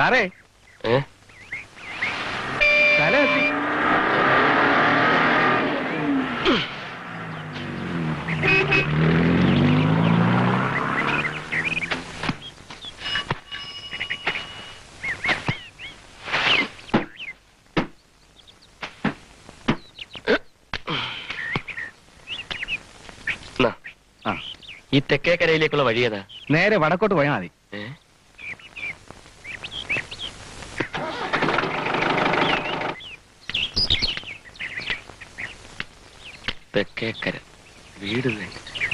സാറേ ഏ തല എത്തി എന്നാ, ആ ഈ തെക്കേക്കരയിലേക്കുള്ള വഴി ഏതാ നേരെ വടക്കോട്ട് പോയാൽ മതി ഏ? തെക്കേക്കര വീട് തന്നെ.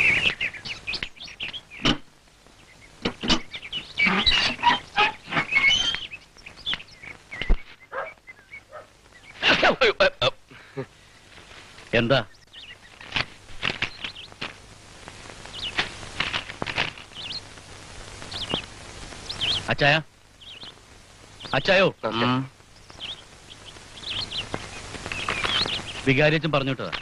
എന്താ അച്ചായ അച്ചായോ നമസ്കാരം. വികാരിയച്ചൻ പറഞ്ഞു വിട്ടതാ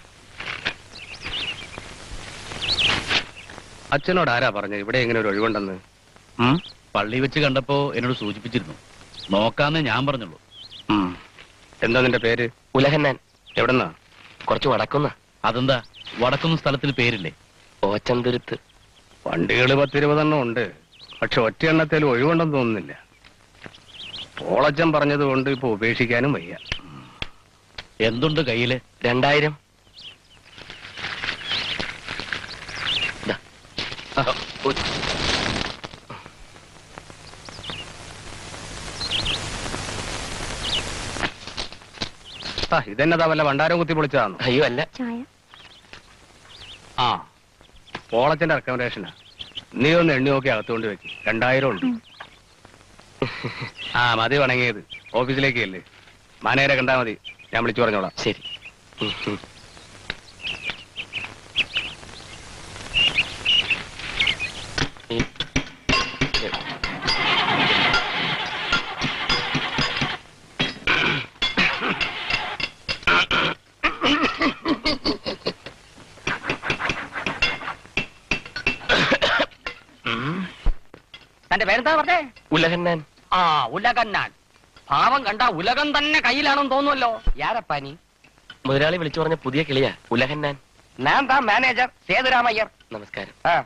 അച്ഛനോട് ആരാ പറഞ്ഞത് ഇവിടെ ഇങ്ങനെ ഒരു ഒഴിവുണ്ടെന്ന് ഉം? പള്ളി വെച്ച് കണ്ടപ്പോ എന്നോട് സൂചിപ്പിച്ചിരുന്നു നോക്കാന്നേ ഞാൻ പറഞ്ഞുള്ളൂ ഉം. എന്താ നിന്റെ പേര് ഉലഹന്നാൻ എവിടെന്നാ കുറച്ച് വടക്കുന്ന അതെന്താ വടക്കൊന്നും സ്ഥലത്തിന് പേരില്ലേ ഓച്ചന്തുരുത്ത് വണ്ടികൾ പത്തിരുപതെണ്ണം ഉണ്ട് പക്ഷെ ഒറ്റ എണ്ണത്തേലും ഒഴിവുണ്ടെന്ന് തോന്നുന്നില്ല പോളച്ചൻ പറഞ്ഞത് കൊണ്ട് ഇപ്പൊ ഉപേക്ഷിക്കാനും വയ്യ എന്തുണ്ട് കയ്യില് രണ്ടായിരം ദാ. ആ, ഉ- ആ, ഇതെന്നതാ വല്ല ഭണ്ടാരം കുത്തി പൊളിച്ചതാണോ അയ്യോ അല്ല ചായ ആ പോളച്ചന്റെ റെക്കമെൻഡേഷനാ നീ ഒന്ന് എണ്ണി നോക്കി അകത്തുകൊണ്ട് വെക്ക് രണ്ടായിരം ഉണ്ട് ഉം. ആ മതി വണങ്ങിയത് ഓഫീസിലേക്ക് അല്ലേ മാനേരെ കണ്ടാ മതി ഞാൻ വിളിച്ചു പറഞ്ഞോളാം ശരി ഉം, ഉം. ഈ- ശരി. തന്റെ പേരെന്താ പറഞ്ഞേ ഉലഹന്നാൻ ആ ഉലകന്നാൻ ഭാവം കണ്ട ഉലകം തന്നെ കയ്യിലാണെന്ന് തോന്നുമല്ലോ യാരപ്പാ നീ മുതലാളി വിളിച്ചു പറഞ്ഞ പുതിയ കിളിയാ ഉലഹന്നാൻ ഞാൻ താ മാനേജർ സേതുരാമയ്യർ നമസ്കാരം ആ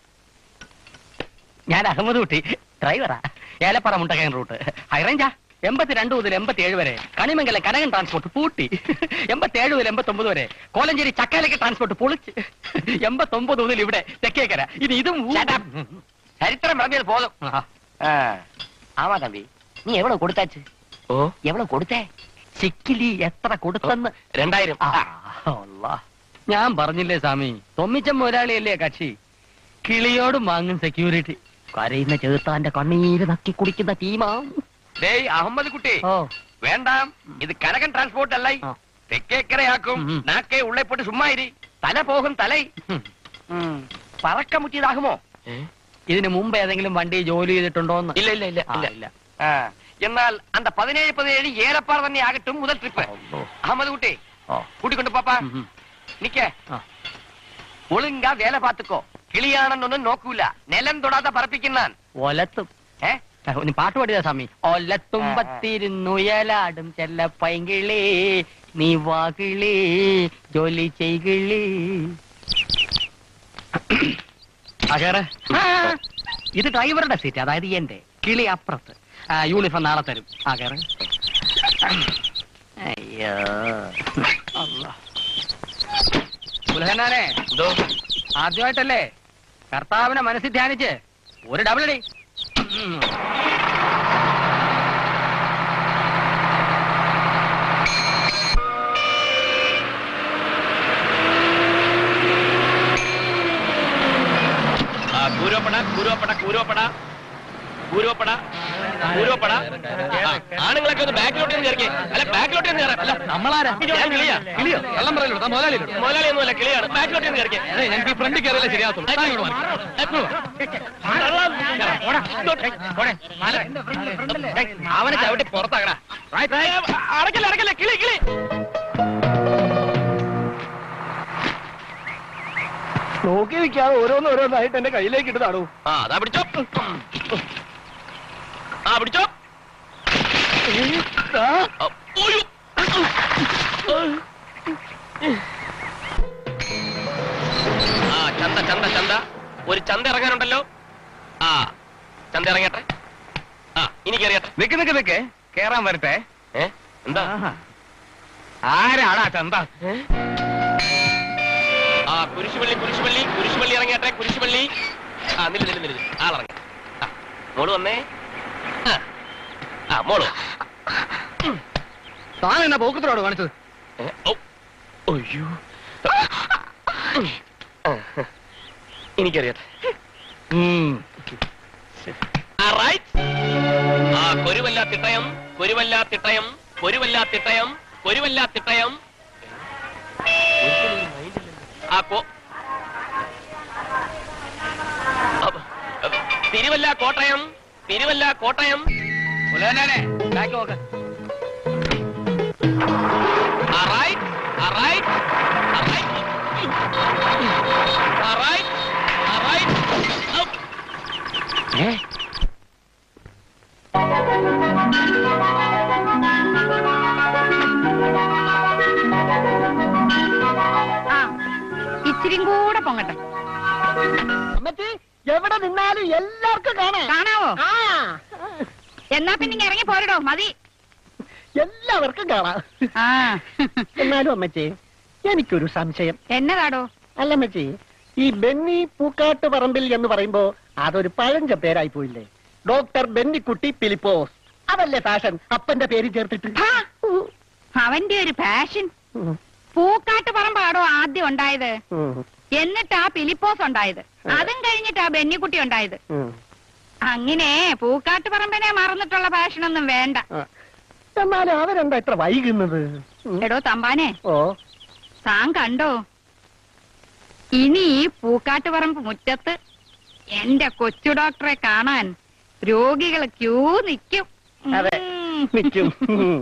ഞാൻ അഹമ്മദ് കുട്ടി ഡ്രൈവറാ ഏലപ്പാറ മുണ്ടക്കയം റൂട്ട് ഹൈറേഞ്ചാ എൺപത്തിരണ്ട് മുതൽ എൺപത്തി ഏഴ് വരെ കണിമംഗലം കനകൻ ട്രാൻസ്പോർട്ട് പൂട്ടി എൺപത്തി ഏഴ് മുതൽ എൺപത്തി ഒമ്പത് വരെ കോലഞ്ചേരി ചക്കാലക്ക് ട്രാൻസ്പോർട്ട് പൊളിച്ച് എൺപത്തി ഒമ്പത് മുതൽ ഇവിടെ തെക്കേക്കര ഇനി ഇതും ചരിത്രം പറഞ്ഞത് പോതും ആമാ തമ്പി നീ എവിടെ കൊടുത്താച്ച് ഓ എവിടെ കൊടുത്തേ ചിക്കിലി എത്ര കൊടുത്തെന്ന് രണ്ടായിരം ആ, അള്ളാ. ഞാൻ പറഞ്ഞില്ലേ സ്വാമി തൊമ്മിച്ചൻ മുതലാളിയല്ലേ കക്ഷി കിളിയോടും വാങ്ങും സെക്യൂരിറ്റി കരയുന്ന ചെറുത്താന്റെ കണ്ണീര് നക്കി കുടിക്കുന്ന ടീമാ ഡേയ് അഹമ്മദ് കുട്ടി ഓ வேண்டாம் இது கனகன் டிரான்ஸ்போர்ட் அல்ல ஆ. തെക്കേക്കരയാക്കും ഉം. നാക്കേ ഉള്ളേ പോട്ട് சும்மா ഇരി തല പോകും തലൈ ഉം. പറക്ക മുറ്റിയതാകുമോ ഏ? ഇതിന് മുമ്പ് ഏതെങ്കിലും വണ്ടി ജോലി ചെയ്തിട്ടുണ്ടോന്ന് ഇല്ല ഇല്ല ഇല്ല ആ, ഇല്ല ഇല്ല ആ, എന്നാൽ அந்த പതിനേഴ് പതിനേഴ് ഏലപ്പാറ തന്നെ ആകട്ടും മുതൽ ട്രിപ്പ് അള്ളോ. அகமது குட்டி ഓ. கூட்டிக்கொண்டு பாப்பா ഉം, ഉം. நிக்க ആ. ஒழுங்கா வேலை பாத்துக்கோ கிளியானொന്നും നോക്കൂല നിലം തൊടാതെ പറപ്പിക്കുന്നാൻ ഒലത്തും ഏ ആ, നീ പാട്ട് പാടിയതാ സ്വാമി ഒലത്തുമ്പത്തിരുന്നുയലാടും ചെല്ല പൈങ്കിളി നീ വാകിളി ജോലി ചെയ്കിളി ആ, കേറ്. ആ, ഇത് ഡ്രൈവറുടെ സീറ്റ് അതായത് എന്റെ കിളി അപ്പുറത്ത് ആ, യൂണിഫോം നാളെ തരും ആ കേറ് അയ്യോ അല്ലാ. ഉലഹന്നാനെ എന്തോ ആദ്യമായിട്ടല്ലേ കർത്താവിനെ മനസ്സിൽ ധ്യാനിച്ച് ഒരു ഡബിൾ അടി കൂരോപ്പട കൂരോപ്പട കൂരോപ്പട കൂരോപ്പട കൂരോപ്പട ആണുങ്ങളൊക്കെ ഒന്ന് ബാക്കിലോട്ട് കയറിക്കേ അല്ല ബാക്കിലോട്ട് കയറാം അല്ല നമ്മളാരാ ഞാൻ കിളിയാ കിളിയോ വെള്ളം പറയല്ലോ മുതലാളി മുതലാളി ഒന്നുമല്ല കിളിയാണ് ബാക്കിലോട്ട് കയറിക്കേ ഞങ്ങൾക്ക് ഈ ഫ്രണ്ടിൽ കയറിയല്ലേ ശരിയാകത്തുള്ളൂ അവനെ ചവിട്ടി പുറത്താക്കടാ അടക്കല്ല അടക്കല്ല കിളി കിളി നോക്കി നിൽക്കാതെ ഓരോന്നോരോന്നായിട്ട് എന്റെ കയ്യിലേക്ക് ഇട്ടതാണോ ആ അതാ പിടിച്ചോ ആ പിടിച്ചോ ആ ചന്ത ചന്ത ചന്ത ഒരു ചന്ത ഇറങ്ങാനുണ്ടല്ലോ ആ ചന്ത ഇറങ്ങട്ടെ ആ ഇനി കയറിയട്ടെ നിക്ക് നിക്ക് നിക്ക് കേറാൻ വരട്ടെ ഏ എന്താ ആഹാ. ആരാടാ ചന്ത ഏ? ആ കുരിശുപള്ളി കുരിശുപള്ളി കുരിശുപള്ളി ഇറങ്ങട്ടെ കുരിശുപള്ളി ആ നില്ല് നില്ല് നില്ല് ആളിറങ്ങ ആ, മോള് വന്നേ ആ. ആ മോള് താൻ എന്നാ പോക്കത്തിലോട് കാണിച്ചത് ഏ, ഔ. അയ്യോ ആ, എനിക്കറിയട്ടെ ആ, right. ആ കൊരുവല്ല തിട്ടയം കൊരുവല്ല തിട്ടയം കൊരുവല്ല തിട്ടയം കൊരുവല്ല തിട്ടയം ആ കോ അപ്പ, അപ്പ, തിരുവല്ല കോട്ടയം തിരുവല്ല കോട്ടയം ബാക്കി നോക്ക് ആ, right. ആ, right. ആ, right. ആ, right. ആ, right. ഔ. ആ ഇച്ചിരിയും കൂടെ പൊങ്ങട്ടെ അമ്മച്ചി എവിടെ നിന്നാലും എല്ലാവർക്കും കാണാം കാണാവോ ആ എന്നാ പിന്നെ ഇങ്ങ് ഇറങ്ങി പോരടോ മതി എല്ലാവർക്കും കാണാം ആ എന്നാലും അമ്മച്ചി എനിക്കൊരു സംശയം എന്നതാടോ അല്ല അമ്മച്ചി ഈ ബെന്നി പൂക്കാട്ട് പറമ്പിൽ എന്ന് പറയുമ്പോ അതൊരു പഴഞ്ച പേരായി പോയില്ലേ ഡോക്ടർ ബെന്നിക്കുട്ടി പിലിപ്പോസ് അതല്ലേ ഫാഷൻ അപ്പന്റെ പേര് ചേർത്തിട്ട് ഹാ, അവന്റെ ഒരു പാഷൻ ഉം, പൂക്കാട്ട് പറമ്പാടോ ആദ്യം ഉണ്ടായത് ഉം, എന്നിട്ടാ പിലിപ്പോസ് ഉണ്ടായത് അതും കഴിഞ്ഞിട്ടാ ബെന്നിക്കുട്ടി ഉണ്ടായത് ഉം. അങ്ങനെ പൂക്കാട്ട് പറമ്പിനെ മറന്നിട്ടുള്ള പാഷനൊന്നും വേണ്ട ആ. എന്നാലും അവരെന്താ ഇത്ര വൈകുന്നത് ഉം. എടോ തമ്പാനെ ഓ താൻ കണ്ടോ ഇനി ഈ പൂക്കാട്ടുപറമ്പ് മുറ്റത്ത് എന്റെ കൊച്ചു ഡോക്ടറെ കാണാൻ രോഗികൾ ക്യൂ നിൽക്കും അതെ. ഉം. നിൽക്കും ഉം.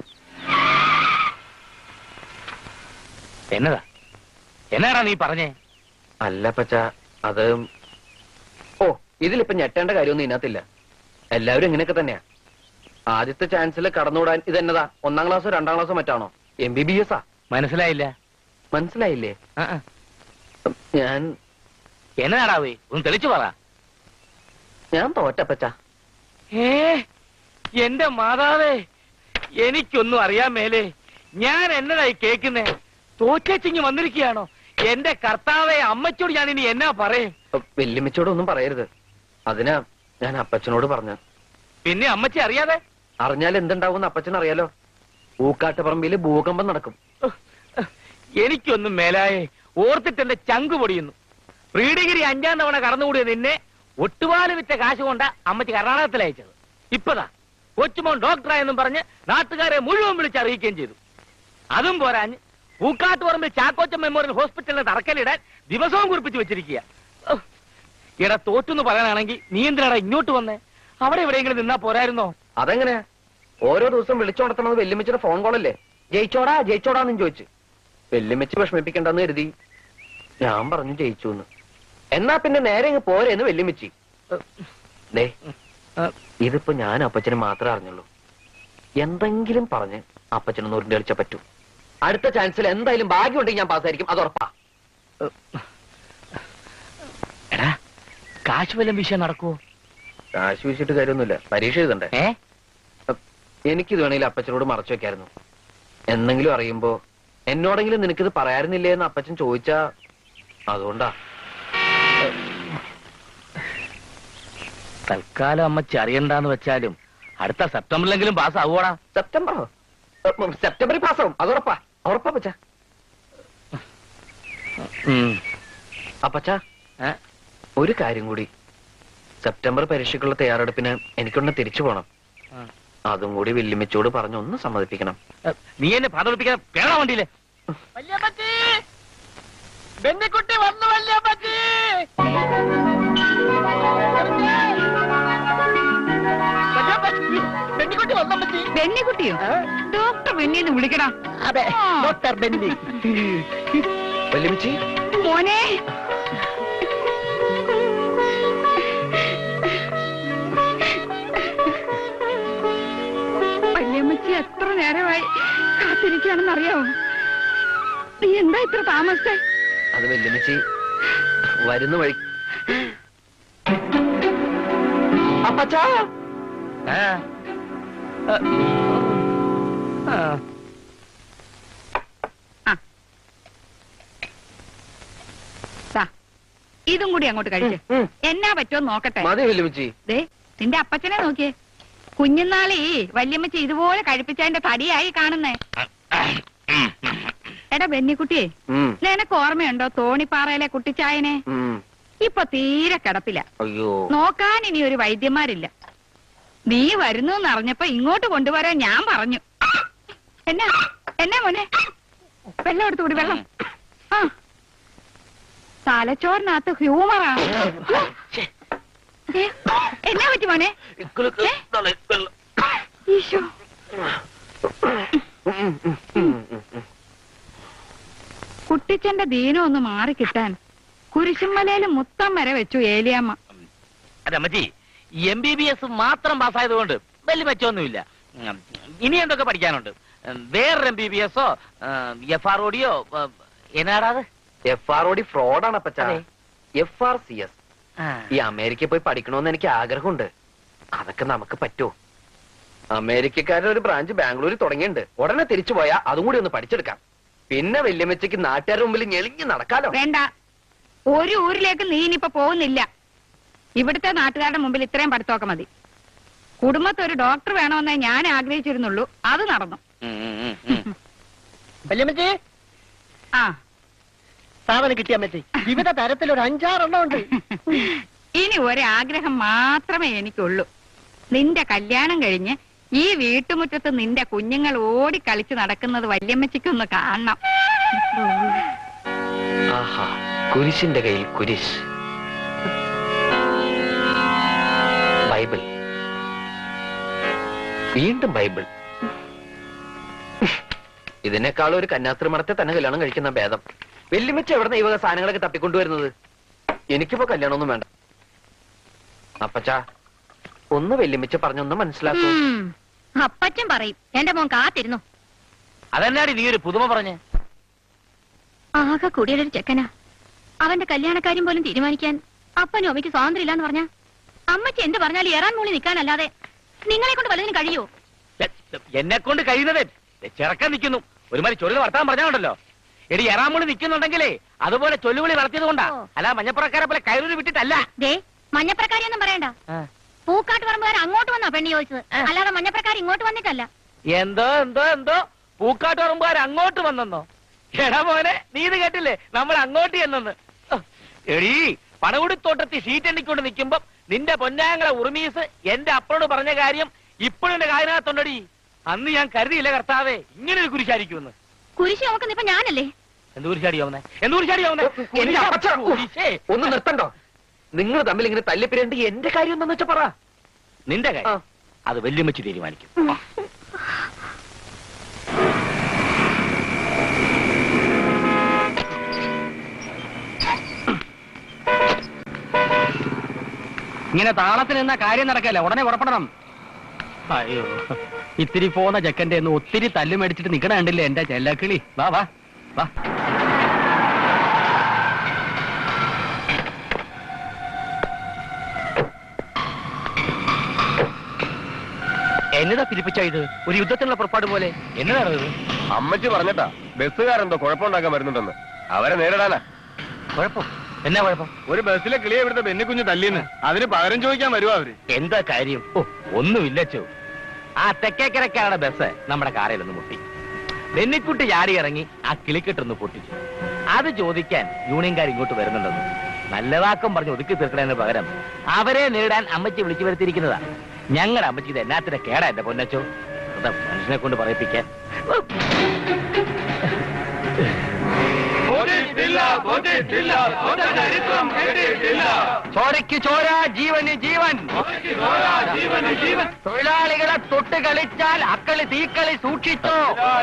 എന്നതാ എന്നാടാ നീ പറഞ്ഞേ അല്ല പച്ച അത് ഓ ഇതിലിപ്പോ ഞെട്ടേണ്ട കാര്യമൊന്നും ഇതിനകത്തില്ല എല്ലാവരും ഇങ്ങനെയൊക്കെ തന്നെയാ ആദ്യത്തെ ചാൻസിൽ കടന്നുകൂടാൻ ഇതെന്നതാ ഒന്നാം ക്ലാസ്സോ രണ്ടാം ക്ലാസ്സോ മറ്റാണോ എം ബി ബി എസ് ആ മനസ്സിലായില്ല മനസ്സിലായില്ലേ ആ, ആ. ഞാൻ എന്നതാടാ പോയി ഒന്ന് തെളിച്ചു പറ ഞാൻ തോറ്റപ്പച്ച ഏ എന്റെ മാതാവേ എനിക്കൊന്നും അറിയാൻ മേലേ ഞാൻ എന്നതായി കേക്കുന്നേ തോറ്റച്ചിങ് വന്നിരിക്കുകയാണോ എന്റെ കർത്താവെ അമ്മച്ചോട് ഞാൻ ഇനി എന്നാ പറയും വെല്ലുമിച്ചോട് ഒന്നും പറയരുത് അതിനാ ഞാൻ അപ്പച്ചനോട് പറഞ്ഞു പിന്നെ അമ്മച്ചി അറിയാതെ അറിഞ്ഞാൽ എന്തുണ്ടാവും അപ്പച്ചൻ അറിയാലോ പൂക്കാട്ടുപറമ്പില് ഭൂകമ്പം നടക്കും എനിക്കൊന്നും മേലായേ ഓർത്തിട്ട് എന്റെ ചങ്ക് പൊടിയുന്നു പ്രീ ഡിഗ്രി അഞ്ചാം തവണ കടന്നുകൂടിയ നിന്നെ ഒട്ടുപാല് വിറ്റ കാശ് കൊണ്ട അമ്മച്ചി കർണാടകത്തിൽ അയച്ചത് ഇപ്പതാ കൊച്ചുമോൻ ഡോക്ടറായെന്നും പറഞ്ഞ് നാട്ടുകാരെ മുഴുവൻ വിളിച്ച് അറിയിക്കുകയും ചെയ്തു അതും പോരാഞ്ഞ് പൂക്കാട്ട് പറമ്പിൽ ചാക്കോച്ചൻ മെമ്മോറിയൽ ഹോസ്പിറ്റലിന് തറക്കല്ലിടാൻ ദിവസവും കുറിപ്പിച്ച് വെച്ചിരിക്കുക ഇട തോറ്റെന്ന് പറയാനാണെങ്കിൽ നീ എന്തിനാടാ ഇങ്ങോട്ട് വന്നേ അവിടെ എവിടെയെങ്കിലും നിന്നാ പോരായിരുന്നോ അതെങ്ങനെയാ ഓരോ ദിവസം വിളിച്ചോടത്തണത് വെല്ലുമിച്ചിയുടെ ഫോൺ കോളല്ലേ ജയിച്ചോടാ ജയിച്ചോടാന്നും ചോദിച്ചു വെല്ലുമിച്ച് വിഷമിപ്പിക്കണ്ടെന്ന് കരുതി ഞാൻ പറഞ്ഞു ജയിച്ചു എന്ന് എന്നാ പിന്നെ നേരെ ഇങ്ങ് പോരെന്ന് വെല്ലുമിച്ചി ദേ ഇതിപ്പോ ഞാൻ അപ്പച്ചന് മാത്രമേ അറിഞ്ഞുള്ളൂ എന്തെങ്കിലും പറഞ്ഞ് അപ്പച്ചനൊന്ന് ഉരുണ്ടി കളിച്ചാ പറ്റൂ അടുത്ത ചാൻസിൽ എന്തായാലും ഭാഗ്യമുണ്ടെങ്കിൽ ഞാൻ പാസ്സായിരിക്കും അത് ഉറപ്പാ എടാ കാശ് വല്ലം വിഷയം നടക്കുവോ കാശ് വീശിട്ട് കാര്യമൊന്നുമില്ല പരീക്ഷ എഴുതണ്ടേ ഏ എനിക്കിത് വേണമെങ്കിൽ അപ്പച്ചനോട് മറച്ചു വെക്കായിരുന്നു എന്തെങ്കിലും അറിയുമ്പോ എന്നോടെങ്കിലും നിനക്കിത് പറയാറുന്നില്ലേ എന്ന് അപ്പച്ചൻ ചോദിച്ചാ അതുകൊണ്ടാ തൽക്കാലം അമ്മച്ചി അറിയണ്ടെന്ന് വെച്ചാലും അടുത്ത സെപ്റ്റംബറിലെങ്കിലും പാസ് ആവുകടാ സെപ്റ്റംബറോ ഉം, സെപ്റ്റംബറിൽ പാസ്സാവും അത് ഉറപ്പാ ഉറപ്പാ അപ്പച്ച അപ്പച്ച ഒരു കാര്യം കൂടി സെപ്റ്റംബർ പരീക്ഷയ്ക്കുള്ള തയ്യാറെടുപ്പിന് എനിക്കൊന്ന് തിരിച്ചു പോണം ആ. അതും കൂടി വെല്ലുമിച്ചോട് പറഞ്ഞ് ഒന്ന് സമ്മതിപ്പിക്കണം നീ എന്നെ പതപ്പിക്കാൻ പേടാ വണ്ടിയില്ലേ വല്യപ്പച്ചി ബെന്നിക്കുട്ടി വന്നു വല്യപ്പച്ചി വല്യപ്പച്ചി, ബെന്നിക്കുട്ടി വന്നമ്മച്ചി ബെന്നിക്കുട്ടിയോ ഡോക്ടർ ബെന്നിന്ന് വിളിക്കടാ അതെ ആ. ഡോക്ടർ ബെന്നി വെല്ലുമിച്ചി മോനെ വല്യമ്മച്ചി നേരമായി കാത്തിരിക്കുകയാണെന്ന് അറിയാവോ നീ എന്താ ഇത്ര താമസിച്ചേ അത് വെല്ലുമിച്ച് വരുന്ന വഴി അപ്പച്ചാ ആ. ആ. ആ. ദാ, ഇതും കൂടി അങ്ങോട്ട് കഴിച്ച് ഉം. എന്നാ പറ്റുമോ നോക്കട്ടെ മതി വെല്ലുമിച്ചി ദേ നിന്റെ അപ്പച്ചനെ നോക്കിയേ കുഞ്ഞുനാളി വല്യമ്മച്ചി ഇതുപോലെ കഴിപ്പിച്ചതിന്റെ തടിയായി കാണുന്നേ എടാ ബെന്നിക്കുട്ടിയെ ഉം, നിനക്ക് ഓർമ്മയുണ്ടോ തോണിപ്പാറയിലെ കുട്ടിച്ചായനെ ഉം. ഇപ്പൊ തീരെ കിടപ്പില്ല അയ്യോ നോക്കാൻ ഇനി ഒരു വൈദ്യന്മാരില്ല നീ വരുന്നു എന്നറിഞ്ഞപ്പോ ഇങ്ങോട്ട് കൊണ്ടുവരാൻ ഞാൻ പറഞ്ഞു എന്നാ എന്നാ മോനെ വെള്ളം എടുത്തു കൂടി വെള്ളം ആ തലച്ചോറിനകത്ത് ഹ്യൂമറാ ഏ, എന്നാ പറ്റി മോനെ ഏ? ഈശോ കുട്ടിച്ചന്റെ ദീനം ഒന്ന് മാറിക്കിട്ടാൻ കുരിശുമലയില് മുത്തം വരെ വെച്ചു ഏലിയമ്മ അതെ അമ്മച്ചി എം ബി ബി എസ് മാത്രം പാസ്സായത് കൊണ്ട് വലിയ മെച്ചമൊന്നുമില്ല ഉം, ഇനി എന്തൊക്കെ പഠിക്കാനുണ്ട് ഉം, വേറൊരു എം ബി ബി എസോ എഫ് ആർ ഓഡിയോ എന്നാടാത് എഫ് ആർ ഒ ഡി ഫ്രോഡാണ് അപ്പച്ചാ അതെ. എഫ് ആർ സി എസ് ഈ അമേരിക്കയിൽ പോയി പഠിക്കണമെന്ന് എനിക്ക് ആഗ്രഹമുണ്ട് അതൊക്കെ നമുക്ക് പറ്റുമോ അമേരിക്കക്കാരുടെ ഒരു ബ്രാഞ്ച് ബാംഗ്ലൂരിൽ തുടങ്ങിയിട്ടുണ്ട് ഉടനെ തിരിച്ചു പോയാൽ അതും കൂടി ഒന്ന് പഠിച്ചെടുക്കാം പിന്നെ വല്യമ്മച്ചയ്ക്ക് നാട്ടുകാരുടെ മുമ്പിൽ ഞെളിഞ്ഞ് നടക്കാലോ വേണ്ട ഒരു ഊരിലേക്ക് നീ ഇനിയിപ്പോ പോകുന്നില്ല ഇവിടുത്തെ നാട്ടുകാരുടെ മുമ്പിൽ ഇത്രയും പഠിത്തമൊക്കെ മതി കുടുംബത്തിൽ ഒരു ഡോക്ടർ വേണമെന്നേ ഞാൻ ആഗ്രഹിച്ചിരുന്നുള്ളൂ അത് നടന്നു വല്യമ്മച്ചി ആ സാധനം കിട്ടിയ അമ്മച്ചി വിവിധ തരത്തിൽ ഒരു അഞ്ചാറെണ്ണം ഉണ്ട് ഇനി ഒരാഗ്രഹം മാത്രമേ എനിക്കുള്ളൂ നിന്റെ കല്യാണം കഴിഞ്ഞ് ഈ വീട്ടുമുറ്റത്ത് നിന്റെ കുഞ്ഞുങ്ങൾ ഓടി കളിച്ച് നടക്കുന്നത് വല്യമ്മച്ചിക്കൊന്ന് കാണണം ആഹാ കുരിശിന്റെ കയ്യിൽ കുരിശ് ബൈബിൾ വീണ്ടും ബൈബിൾ ഇതിനേക്കാളും ഒരു കന്യാസ്ത്രീ മഠത്തെ തന്നെ കല്യാണം കഴിക്കുന്ന ഭേദം വെല്ലുമിച്ച് എവിടെ ഈ വക സാധനങ്ങളൊക്കെ തപ്പിക്കൊണ്ടുവരുന്നത് എനിക്കിപ്പോ കല്യാണമൊന്നും വേണ്ട അപ്പച്ചാ ഒന്ന് വെല്ലുമിച്ച് പറഞ്ഞൊന്ന് മനസ്സിലാക്കൂ അപ്പച്ചൻ പറയും എന്റെ മോൻ കാത്തിരുന്നു അതെന്നാടി നീ ഒരു പുതുമ പറഞ്ഞേ ആകെ കൂടിയൊരു ചെക്കനാ അവന്റെ കല്യാണക്കാര്യം പോലും തീരുമാനിക്കാൻ അപ്പനും അമ്മയ്ക്ക് സ്വാതന്ത്ര്യം ഇല്ലാന്ന് പറഞ്ഞ അമ്മച്ചി എന്ത് പറഞ്ഞാൽ ഏറാൻ മൂളി നിൽക്കാനല്ലാതെ നിങ്ങളെ കൊണ്ട് വലുതിന് കഴിയോ എന്നെ കൊണ്ട് കഴിയുന്നതേ ദേ ചെറുക്കൻ നിൽക്കുന്നു ഒരുമാതിരി ചൊല്ലു വർത്താൻ പറഞ്ഞാണ്ടല്ലോ എടി എറാമൂളി നിൽക്കുന്നുണ്ടെങ്കിലേ അതുപോലെ ചൊല്ലുവിളി നടത്തിയത് കൊണ്ടാ ഓ. അല്ല മഞ്ഞപ്പുറക്കാരെ പോലെ കയറൂരി വിട്ടിട്ടല്ല ദേ മഞ്ഞപ്രക്കാരിയൊന്നും പറയണ്ട പൂക്കാട്ട് പറമ്പുകാർ അങ്ങോട്ട് വന്നാ പെണ്ണ് ചോദിച്ചത് ആ. അല്ലാതെ മഞ്ഞപ്രക്കാർ ഇങ്ങോട്ട് വന്നിട്ടല്ല എന്തോ എന്തോ എന്തോ പൂക്കാട്ടുറമ്പുകാർ അങ്ങോട്ട് വന്നെന്നോ എടാ മോനെ നീ ഇത് കേട്ടില്ലേ നമ്മൾ അങ്ങോട്ട് ചെന്നെന്ന് ഓ, എടീ പടകുടിത്തോട്ടത്തിൽ ഷീറ്റ് എണ്ണിക്കൊണ്ട് നിൽക്കുമ്പോ നിന്റെ പൊന്നാങ്ങളെ ഉറുമീസ് എന്റെ അപ്പനോട് പറഞ്ഞ കാര്യം ഇപ്പോഴും എന്റെ കായനകത്തുണ്ടടി അന്ന് ഞാൻ കരുതിയില്ല കർത്താവേ ഇങ്ങനെ ഒരു കുരിശായിരിക്കുമെന്ന് കുരിശ് നോക്കുന്ന ഇപ്പൊ ഞാനല്ലേ എന്ത് കുരിശാടിയാവുന്നേ എന്ത് കുരിശാടിയാവുന്നേ എന്റെ അപ്പച്ചാ, ഉഫ്, കുരിശേ. ഒന്ന് നിർത്തണ്ടോ നിങ്ങൾ തമ്മിൽ ഇങ്ങനെ തല്ലിപ്പിരണ്ട് എന്റെ കാര്യം എന്താന്ന് വെച്ചാ പറ നിന്റെ ആ. കാര്യം അത് വല്യമ്മച്ച് തീരുമാനിക്കും ഇങ്ങനെ താളത്തിൽ നിന്ന കാര്യം നടക്കല്ല ഉടനെ പുറപ്പെടണം അയ്യോ ഇത്തിരി പോന്ന ചെക്കന്റെ ഒന്ന് ഒത്തിരി തല്ലു മേടിച്ചിട്ട് നിക്കണ കണ്ടില്ലേ എന്റെ ചെല്ലക്കിളി വാ വാ വാ എന്നതാ പിരിപ്പിച്ച ഇത് ഒരു യുദ്ധത്തിനുള്ള പുറപ്പാട് പോലെ എന്നതാണ് ഇത് അമ്മച്ചി പറഞ്ഞിട്ടാ ബസ്സുകാരെന്തോ കുഴപ്പമുണ്ടാക്കാൻ വരുന്നുണ്ടെന്ന് അവരെ നേരിടാനാ കുഴപ്പം എന്നാ കുഴപ്പം ഒരു ബസ്സിലെ കിളിയെ ഇവിടുത്തെ ബെന്നിക്കുഞ്ഞ് തല്ലിന്ന് അതിന് പകരം ചോദിക്കാൻ വരുവാ അവര് എന്താ കാര്യം ഓ ഒന്നുമില്ലച്ചോ ആ തെക്കേക്കരക്കാരുടെ ബസ് നമ്മുടെ കാറിലൊന്ന് മുട്ടി ബെന്നിക്കുട്ടി ചാടി ഇറങ്ങി ആ കിളിക്കെട്ടൊന്ന് പൊട്ടിച്ചു അത് ചോദിക്കാൻ യൂണിയൻകാർ ഇങ്ങോട്ട് വരുന്നുണ്ടെന്ന് നല്ല വാക്കം പറഞ്ഞ് ഒതുക്കി തീർക്കണതിന് പകരം അവരെ നേടാൻ അമ്മച്ചി വിളിച്ചു വരുത്തിയിരിക്കുന്നതാ ഞങ്ങളുടെ അമ്മച്ചി ഇത് എന്നാത്തിന്റെ കേടാ എന്റെ പൊന്നച്ചോ അതാ മനുഷ്യനെ കൊണ്ട് പറയിപ്പിക്കാൻ ചോരയ്ക്ക് ചോര ജീവന് ജീവൻ തൊഴിലാളികളെ തൊട്ട് കളിച്ചാൽ അക്കളി തീക്കളി സൂക്ഷിച്ചോ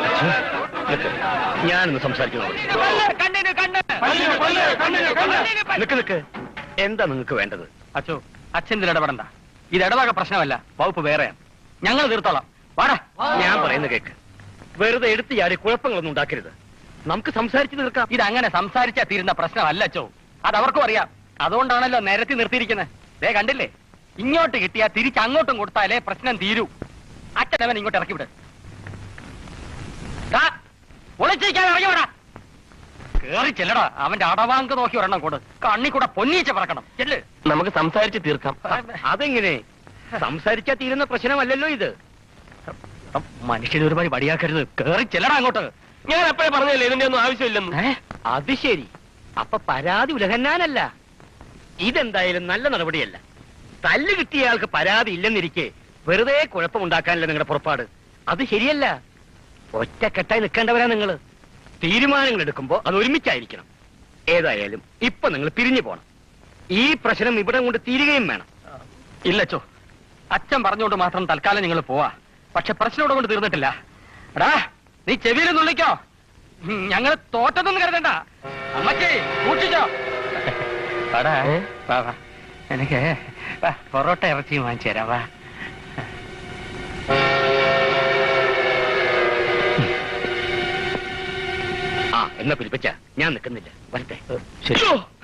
ഞാനൊന്ന് സംസാരിക്കുന്നു കണ്ണിന് കണ്ണ് നിക്ക് നിക്ക് എന്താ നിങ്ങൾക്ക് വേണ്ടത് അച്ഛോ അച്ഛൻ ഇതിൽ ഇടപെടണ്ട ഇത് ഇടവക പ്രശ്നമല്ല വകുപ്പ് വേറെയാണ് ഞങ്ങൾ തീർത്തോളാം വാടാ ഞാൻ പറയുന്ന കേക്ക് വെറുതെ എടുത്ത് ചാടി കുഴപ്പങ്ങളൊന്നും ഉണ്ടാക്കരുത് നമുക്ക് സംസാരിച്ചു തീർക്കാം ഇതങ്ങനെ സംസാരിച്ചാ തീരുന്ന പ്രശ്നമല്ല അച്ചോ അത് അവർക്കും അറിയാം അതുകൊണ്ടാണല്ലോ നിരത്തി നിർത്തിയിരിക്കുന്നത് ദേ കണ്ടില്ലേ ഇങ്ങോട്ട് കിട്ടിയാ തിരിച്ച് അങ്ങോട്ടും കൊടുത്താലേ പ്രശ്നം തീരൂ അച്ഛൻ അവൻ ഇങ്ങോട്ട് ഇറക്കി വിട് ദാ, ഒളിച്ചിരിക്കാൻ ഇറങ്ങി വിടാ കേറി ചെല്ലടാ അവന്റെ അടവാങ്ക് നോക്കി ഒരെണ്ണം കൊടു കണ്ണി കൂടെ പൊന്നീച്ച പറക്കണം ചെല്ല് നമുക്ക് സംസാരിച്ച് തീർക്കാം അതെങ്ങനെ സംസാരിച്ചാ തീരുന്ന പ്രശ്നമല്ലല്ലോ ഇത് മനുഷ്യനെ ഒരുപാട് വടിയാക്കരുത് കേറി ചെല്ലടാ അങ്ങോട്ട് ഞാൻ എപ്പോഴേ പറഞ്ഞല്ലേ ഇതിന്റെ ഒന്നും ആവശ്യമില്ലെന്ന് ഏ? അത് ശരി അപ്പൊ പരാതി ഉലഹന്നാനല്ല ഇതെന്തായാലും നല്ല നടപടിയല്ല തല്ല് കിട്ടിയ ആൾക്ക് പരാതി ഇല്ലെന്നിരിക്കെ വെറുതെ കുഴപ്പമുണ്ടാക്കാനല്ല നിങ്ങളുടെ പുറപ്പാട് അത് ശരിയല്ല ഒറ്റക്കെട്ടായി നിൽക്കേണ്ടവരാ നിങ്ങൾ തീരുമാനങ്ങൾ എടുക്കുമ്പോ അത് ഒരുമിച്ചായിരിക്കണം ഏതായാലും ഇപ്പൊ നിങ്ങൾ പിരിഞ്ഞു പോണം ഈ പ്രശ്നം ഇവിടെ കൊണ്ട് തീരുകയും വേണം ഇല്ലച്ചോ അച്ഛൻ പറഞ്ഞുകൊണ്ട് മാത്രം തൽക്കാലം നിങ്ങൾ പോവാ പക്ഷെ പ്രശ്നം ഇവിടെ കൊണ്ട് തീർന്നിട്ടില്ല എടാ നീ ചെവിയിൽ നുള്ളിക്കോ ഞങ്ങൾ തോറ്റതൊന്നും കരുതണ്ട അമ്മച്ചേ സൂക്ഷിച്ചോ വാടാ, വാ, വാ. എനിക്ക് വാ, പൊറോട്ട ഇറച്ചി വാങ്ങിച്ചു തരാം വാ ആ എന്നാ പിരിപ്പിച്ച ഞാൻ നിൽക്കുന്നില്ല വരട്ടെ ശരി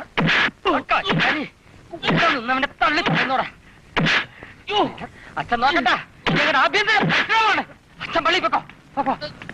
നിന്നവന്റെ തള്ളി തന്നോടാ അച്ഛൻ നോക്കട്ടാ ഞങ്ങളുടെ ആഭ്യന്തര പ്രശ്നമാണ് അച്ഛൻ പള്ളി പൊക്കോ പൊക്കോ.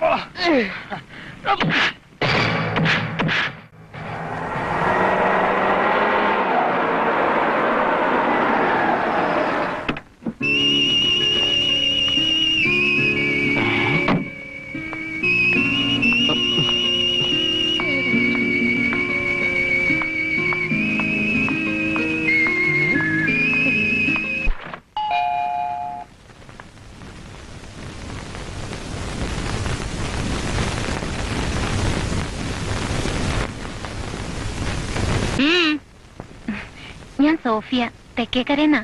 ഉം. ഞാൻ സോഫിയ തെക്കേക്കരേന്നാ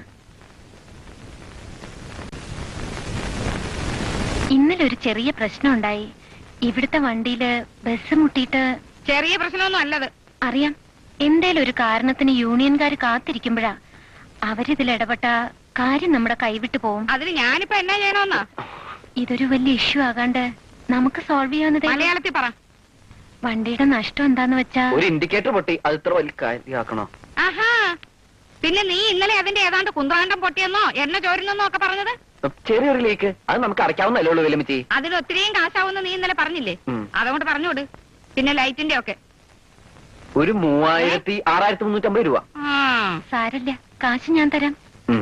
ഇന്നലെ ഒരു ചെറിയ പ്രശ്നം ഉണ്ടായി ഇവിടുത്തെ വണ്ടിയില് ബസ് മുട്ടിയിട്ട് ചെറിയ പ്രശ്നമൊന്നും അല്ലത് അറിയാം എന്തേലും ഒരു കാരണത്തിന് യൂണിയൻകാർ കാത്തിരിക്കുമ്പോഴാ അവരിതിൽ ഇടപെട്ട കാര്യം നമ്മുടെ കൈവിട്ടു പോവും അതിന് ഞാനിപ്പോ എന്നാ ചെയ്യണമെന്നാ ഇതൊരു വലിയ ഇഷ്യൂ ആകാണ്ട് നമുക്ക് സോൾവ് ചെയ്യാവുന്നതേ ഉള്ളൂ. മലയാളത്തിൽ പറ വണ്ടിയുടെ നഷ്ടം എന്താന്ന് വെച്ചാ ഒരു ഇൻഡിക്കേറ്റർ പൊട്ടി അത് ഇത്ര വലിയ കാര്യമാക്കണോ ആഹാ പിന്നെ നീ ഇന്നലെ അതിന്റെ ഏതാണ്ട് കുന്ത്രാണ്ടം പൊട്ടിയെന്നോ എണ്ണ ചോരുന്നെന്നോ ഒക്കെ പറഞ്ഞത് ചെറിയൊരു ലീക്ക് അത് നമുക്ക് അടയ്ക്കാവുന്നല്ലേ ഉള്ളൂ വിലമിത്തി അതിന് ഒത്തിരിയും കാശാവുന്ന നീ ഇന്നലെ പറഞ്ഞില്ലേ ഉം. അതുകൊണ്ട് പറഞ്ഞോട് പിന്നെ ലൈറ്റിന്റെ ഒക്കെ ഒരു മൂവായിരത്തി ആറായിരത്തി മുന്നൂറ്റമ്പത് രൂപ ആ സാരല്ല കാശ് ഞാൻ തരാം ഉം.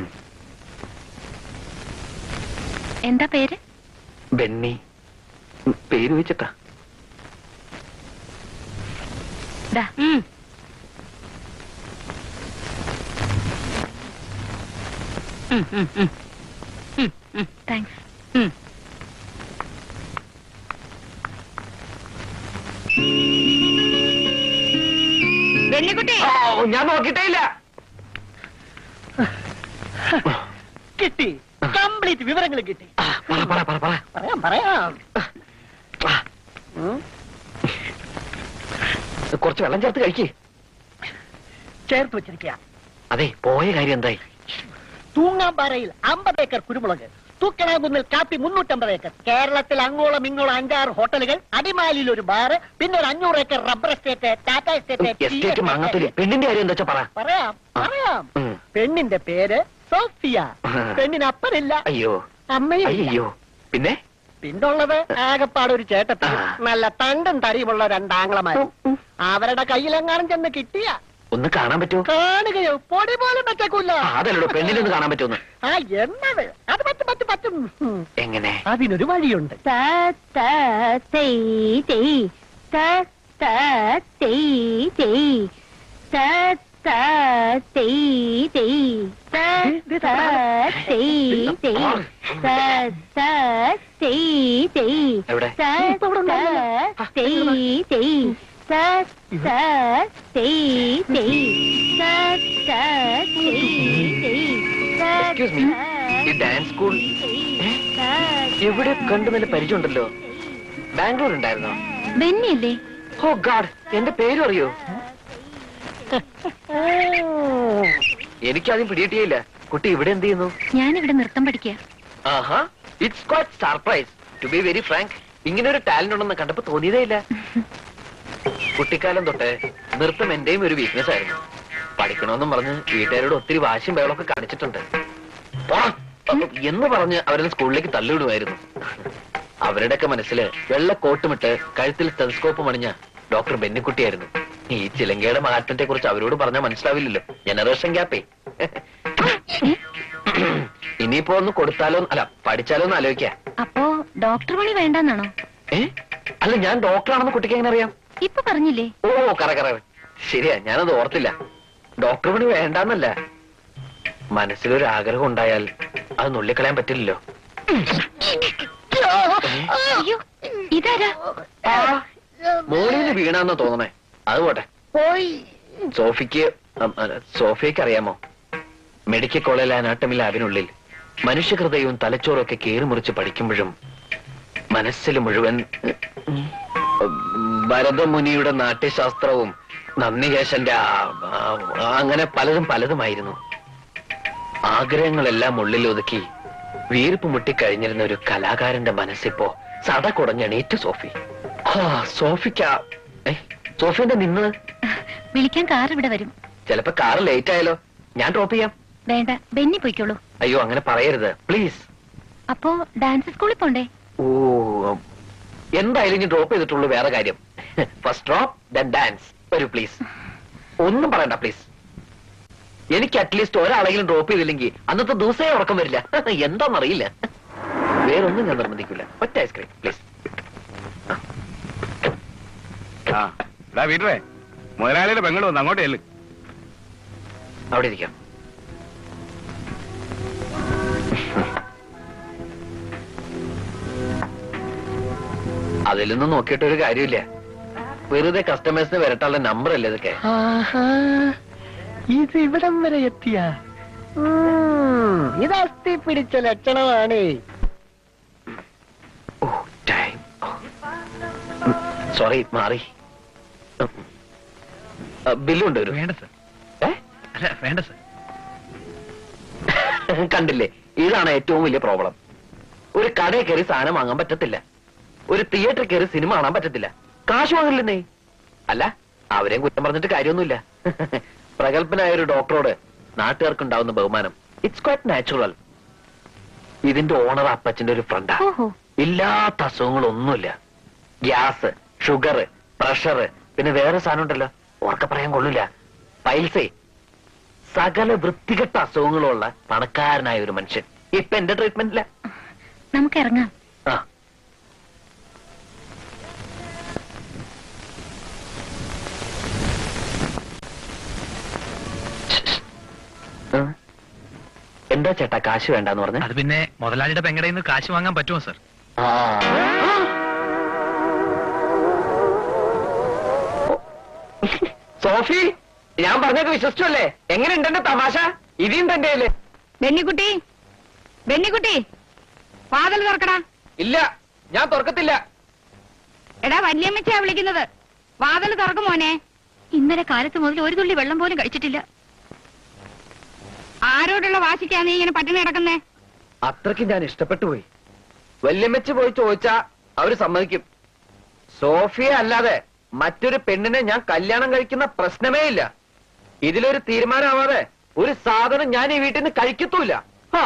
എന്താ പേര് ബെന്നി ഉം, പേര് വെച്ചിട്ടാ ദാ ഉം. ഉം, ഉം, ഉം. ഉം, ഉം, താങ്ക്സ് ഉം. ബെന്നിക്കുട്ടി ഓ, ഞാൻ നോക്കിയിട്ടേ ഇല്ല കിട്ടി കംപ്ലീറ്റ് വിവരങ്ങൾ കിട്ടി ആ, പറ പറ പറ പറ പറയാം പറയാം ആ, ഉം. കുറച്ച് വെള്ളം ചേർത്ത് കഴിക്കേ ചേർത്ത് വെച്ചിരിക്കുക അതെ പോയ കാര്യം എന്തായി തൂങ്ങാമ്പാറയിൽ അമ്പത് ഏക്കർ കുരുമുളക് തൂക്കണാകുന്നിൽ കാപ്പി മുന്നൂറ്റമ്പത് ഏക്കർ കേരളത്തിൽ അങ്ങോളം ഇങ്ങോളം അഞ്ചാറ് ഹോട്ടലുകൾ അടിമാലിയിൽ ഒരു ബാറ് പിന്നെ ഒരു അഞ്ഞൂറ് acre rubber estate Tata estate estate മാങ്ങാത്തൊലി പെണ്ണിന്റെ കാര്യം എന്താ വെച്ചാ പറ പറയാം പറയാം ഉം. പെണ്ണിന്റെ പേര് സോഫിയ പെണ്ണിന് അപ്പനില്ല അയ്യോ അമ്മയും ഇല്ല. അയ്യോ പിന്നെ പിന്നുള്ളത് ആകപ്പാട് ഒരു ചേട്ടത്തി ആ. നല്ല തണ്ടും തടിയുമുള്ള രണ്ടാങ്ങളമാരും അവരുടെ കയ്യിലെങ്ങാനും ചെന്ന് കിട്ടിയ ഒന്ന് കാണാൻ പറ്റുമോ കാണുകയോ പൊടി പോലും പറ്റക്കൂല ആ, അതല്ലടോ പെണ്ണിനെ ഒന്ന് കാണാൻ പറ്റുമെന്ന് ആ എന്നത് അത് പറ്റും പറ്റും പറ്റും ഉം. എങ്ങനെ അതിനൊരു വഴിയുണ്ട് ത ത തെയ് തെയ് ത ത തെയ് തെയ് ത ത തെയ് തെയ് ത ത തെയ് തെയ് ത ത തെയ് തെയ് എവിടെ? ത ത തെയ് തെയ് ത ത തെയ് തെയ് ത ത തെയ് തെയ് ത Excuse me. ഈ ഡാൻസ് സ്കൂൾ ഏ? എവിടെ കണ്ടു നല്ല പരിചയമുണ്ടല്ലോ ബാംഗ്ലൂർ ഉണ്ടായിരുന്നോ ബെന്നിയല്ലേ ഓ ഗാഡ് എന്റെ പേരും അറിയോ എനിക്കാദ്യം പിടികിട്ടിയില്ല കുട്ടി ഇവിടെ എന്ത് ചെയ്യുന്നു ഞാനിവിടെ നൃത്തം പഠിക്കുക ആഹാ it's quite surprise to be very frank ഇങ്ങനെ ഒരു ടാലന്റ് ഉണ്ടെന്ന് കണ്ടപ്പോ തോന്നിയതേ ഇല്ല കുട്ടിക്കാലം തൊട്ട് നൃത്തം എന്റെയും ഒരു വീക്ക്നെസ് ആയിരുന്നു പഠിക്കണമെന്നും പറഞ്ഞ് വീട്ടുകാരോട് ഒത്തിരി വാശിയും ബഹളമൊക്കെ കാണിച്ചിട്ടുണ്ട് പോടാ, എന്ന് പറഞ്ഞ് അവരെ സ്കൂളിലേക്ക് തള്ളിവിടുമായിരുന്നു അവരുടെയൊക്കെ മനസ്സില് വെള്ള കോട്ടുമിട്ട് കഴുത്തിൽ ടെലിസ്കോപ്പ് മണിഞ്ഞ ഡോക്ടർ ബെന്നിക്കുട്ടിയായിരുന്നു ഈ ചിലങ്കയുടെ മഹാത്മത്തെ കുറിച്ച് അവരോട് പറഞ്ഞാൽ മനസ്സിലാവില്ലല്ലോ ജനറേഷൻ ഗ്യാപ്പേ ഇനിയിപ്പോ ഒന്ന് കൊടുത്താലോ അല്ല പഠിച്ചാലോ എന്ന് ആലോചിക്കാ അപ്പോ ഡോക്ടർ പണി വേണ്ടെന്നാണോ ഏ അല്ല ഞാൻ ഡോക്ടറാണെന്ന് കുട്ടിക്ക് എങ്ങനെ അറിയാം ഇപ്പൊ പറഞ്ഞില്ലേ ഓ കറ കറ ശരിയാ ഞാനത് ഓർത്തില്ല ഡോക്ടർ പണി വേണ്ടാന്നല്ല മനസ്സിലൊരു ആഗ്രഹം ഉണ്ടായാൽ അത് നുള്ളിക്കളയാൻ പറ്റില്ലല്ലോ അയ്യോ ഇതാരാ മോളിന്ന് വീണാന്ന് തോന്നണേ അത് പോട്ടെ പോയി സോഫിക്ക് ഉം, അല്ല, സോഫിയക്ക് അറിയാമോ മെഡിക്കൽ കോളേജിലെ അനാട്ടമി ലാബിനുള്ളിൽ മനുഷ്യഹൃദയവും തലച്ചോറും ഒക്കെ കീറി മുറിച്ച് പഠിക്കുമ്പോഴും മനസ്സിൽ മുഴുവൻ ഉം, ഭരതമുനിയുടെ നാട്യശാസ്ത്രവും നന്ദികേശന്റെ ആ- ആ- അങ്ങനെ പലതും പലതുമായിരുന്നു ആഗ്രഹങ്ങളെല്ലാം ഉള്ളിൽ ഒതുക്കി വീർപ്പ് മുട്ടിക്കഴിഞ്ഞിരുന്ന ഒരു കലാകാരന്റെ മനസ്സിപ്പോ സട കുടഞ്ഞെണീറ്റ് സോഫി ആ സോഫിക്ക ഏ സോഫിന്റെ നിന്ന് വിളിക്കാൻ കാർ ഇവിടെ വരും ചിലപ്പോ കാർ ലേറ്റ് ആയാലോ ഞാൻ ഡ്രോപ്പ് ചെയ്യാം വേണ്ട ബെന്നി പോയിക്കോളൂ അയ്യോ അങ്ങനെ പറയരുത് പ്ലീസ് അപ്പോ ഡാൻസ് സ്കൂളിൽ പോണ്ടേ ഓ എന്തായാലും ഇനി ഡ്രോപ്പ് ചെയ്തിട്ടുള്ളൂ വേറെ കാര്യം ഫസ്റ്റ് ഡ്രോപ്പ് ദെൻ ഡാൻസ് വരൂ പ്ലീസ് ഒന്നും പറയണ്ട പ്ലീസ് എനിക്ക് അറ്റ്ലീസ്റ്റ് ഒരാളെങ്കിലും ഡ്രോപ്പ് ചെയ്തില്ലെങ്കിൽ അന്നത്തെ ദിവസമേ ഉറക്കം വരില്ല എന്താണെന്നറിയില്ല വേറൊന്നും ഞാൻ നിർബന്ധിക്കില്ല ഒറ്റ ഐസ്ക്രീം പ്ലീസ് ആ ഇതാ വീട്ടേ മുതലാളിയുടെ പെങ്ങള് വന്ന് അങ്ങോട്ട് ചെല്ല് അവിടെ ഇരിക്കാം അതിലൊന്നും നോക്കിയിട്ട് ഒരു കാര്യമില്ല വെറുതെ കസ്റ്റമേഴ്സിന് വരട്ടാനുള്ള നമ്പർ അല്ലേ ഇതൊക്കെ ഇത് ഇവിടം വരെ എത്തിയ ഇത് അസ്ഥി പിടിച്ച ലക്ഷണമാണ് ഓ ടൈം സോറി മാറി ബില്ലുണ്ട് ഒരു വേണ്ട സർ ഏ? അല്ല വേണ്ട സർ കണ്ടില്ലേ ഇതാണ് ഏറ്റവും വലിയ പ്രോബ്ലം ഒരു കടയിൽ കയറി സാധനം വാങ്ങാൻ പറ്റത്തില്ല ഒരു തിയേറ്ററിൽ കയറി സിനിമ കാണാൻ പറ്റത്തില്ല കാശ് വാങ്ങില്ലെന്നേ അല്ല അവരെയും കുറ്റം പറഞ്ഞിട്ട് കാര്യമൊന്നുമില്ല പ്രഗത്ഭനായ ഒരു ഡോക്ടറോട് നാട്ടുകാർക്ക് ഉണ്ടാവുന്ന ബഹുമാനം ഇറ്റ്സ് ക്വൈറ്റ് നാച്ചുറൽ ഇതിന്റെ ഓണർ അപ്പച്ചന്റെ ഒരു ഫ്രണ്ടാ ഓഹോ ഇല്ലാത്ത അസുഖങ്ങളൊന്നുമില്ല ഗ്യാസ് ഷുഗർ പ്രഷർ പിന്നെ വേറെ സാധനം ഉണ്ടല്ലോ ഓർക്ക പറയാൻ കൊള്ളില്ല പൈൽസേ സകല വൃത്തികെട്ട അസുഖങ്ങളുള്ള പണക്കാരനായ ഒരു മനുഷ്യൻ ഇപ്പൊ എന്റെ ട്രീറ്റ്മെന്റില്ല നമുക്ക് ഇറങ്ങാം ആ ആ. എന്താ ചേട്ടാ കാശ് വേണ്ടെന്ന് പറഞ്ഞ അത് പിന്നെ മുതലാളിയുടെ പെങ്ങടയിൽ നിന്ന് കാശ് വാങ്ങാൻ പറ്റുമോ സർ സോഫി ഞാൻ പറഞ്ഞത് വിശ്വസിച്ചല്ലേ എങ്ങനെയുണ്ട് എന്റെ തമാശ ഇനിയും തന്റെ അല്ലേ ബെന്നിക്കുട്ടി ബെന്നിക്കുട്ടി വാതിൽ തുറക്കടാ ഇല്ല ഞാൻ തുറക്കത്തില്ല എടാ വല്യമ്മച്ചാ വിളിക്കുന്നത് വാതിൽ തുറക്കും മോനെ ഇന്നലെ കാലത്ത് മുതൽ ഒരു തുള്ളി വെള്ളം പോലും കഴിച്ചിട്ടില്ല ആരോടുള്ള വാശിക്കാ നീ ഇങ്ങനെ പട്ടിണി കിടക്കുന്നേ അത്രയ്ക്ക് ഞാൻ ഇഷ്ടപ്പെട്ടു പോയി വല്യമ്മച്ച് പോയി ചോദിച്ചാ അവര് സമ്മതിക്കും സോഫിയ അല്ലാതെ മറ്റൊരു പെണ്ണിനെ ഞാൻ കല്യാണം കഴിക്കുന്ന പ്രശ്നമേ ഇല്ല ഇതിലൊരു തീരുമാനമാവാതെ ഒരു സാധനം ഞാൻ ഈ വീട്ടിൽ നിന്ന് കഴിക്കത്തൂല ആ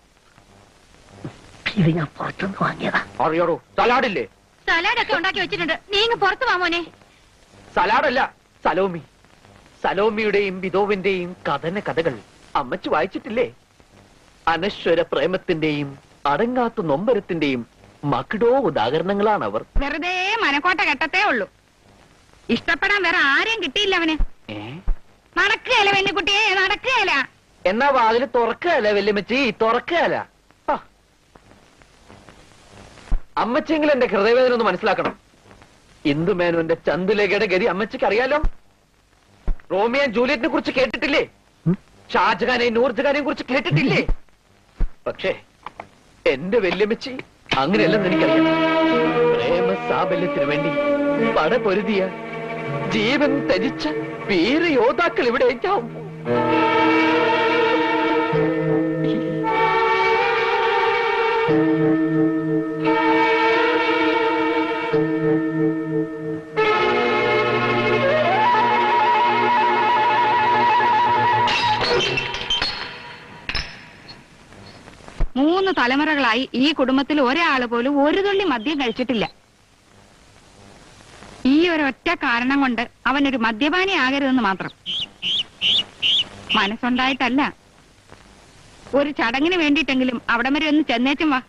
ഇത് ഞാൻ പുറത്തുനിന്ന് വാങ്ങിയതാ അറിയോടോ സലാഡില്ലേ സലാഡൊക്കെ ഉണ്ടാക്കി വെച്ചിട്ടുണ്ട് നീ ഇങ്ങ് പുറത്ത് വാ മോനെ സലാഡല്ല സലോമി സലോമിയുടെയും ബിദോവിന്റെയും കഥന കഥകൾ അമ്മച്ചു വായിച്ചിട്ടില്ലേ അനശ്വര പ്രേമത്തിന്റെയും അടങ്ങാത്ത നൊമ്പരത്തിന്റെയും മകിടോ ഉദാഹരണങ്ങളാണ് അവർ വെറുതെ മനക്കോട്ട കെട്ടത്തേ ഉള്ളൂ ഇഷ്ടപ്പെടാൻ വേറെ ആരെയും കിട്ടിയില്ല അവന് നടക്കുകയല്ല വെന്നുകുട്ടിയെ നടക്കുകയല്ല എന്നാ വാതില് തുറക്കുകയല്ല വല്യമ്മച്ചി തുറക്കുകയല്ല ആ. അമ്മച്ചിയെങ്കിലും എന്റെ ഹൃദയവേദന ഒന്ന് മനസ്സിലാക്കണം ഇന്ദുമേനോന്റെ ചന്തുലേഖയുടെ ഗതി അമ്മച്ചിക്ക് അറിയാലോ റോമിയോ ജൂലിയറ്റിനെ കുറിച്ച് കേട്ടിട്ടില്ലേ ഷാജഹാനെയും നൂർജഹാനെയും കുറിച്ച് കേട്ടിട്ടില്ലേ പക്ഷേ എന്റെ വല്യമ്മച്ചി അങ്ങനെയല്ലെന്ന് എനിക്കറിയാം പ്രേമ സാബല്യത്തിന് വേണ്ടി പട പൊരുതിയ ജീവൻ ത്യജിച്ച വീര യോദ്ധാക്കൾ ഇവിടേക്കാവും തലമുറകളായി ഈ കുടുംബത്തിൽ ഒരാൾ പോലും ഒരു തുള്ളി മദ്യം കഴിച്ചിട്ടില്ല ഈ ഒരൊറ്റ കാരണം കൊണ്ട് അവനൊരു മദ്യപാനി ആകരുതെന്ന് മാത്രം മനസ്സുണ്ടായിട്ടല്ല ഒരു ചടങ്ങിന് വേണ്ടിയിട്ടെങ്കിലും അവിടം വരെ ഒന്ന് ചെന്നേച്ചും വാ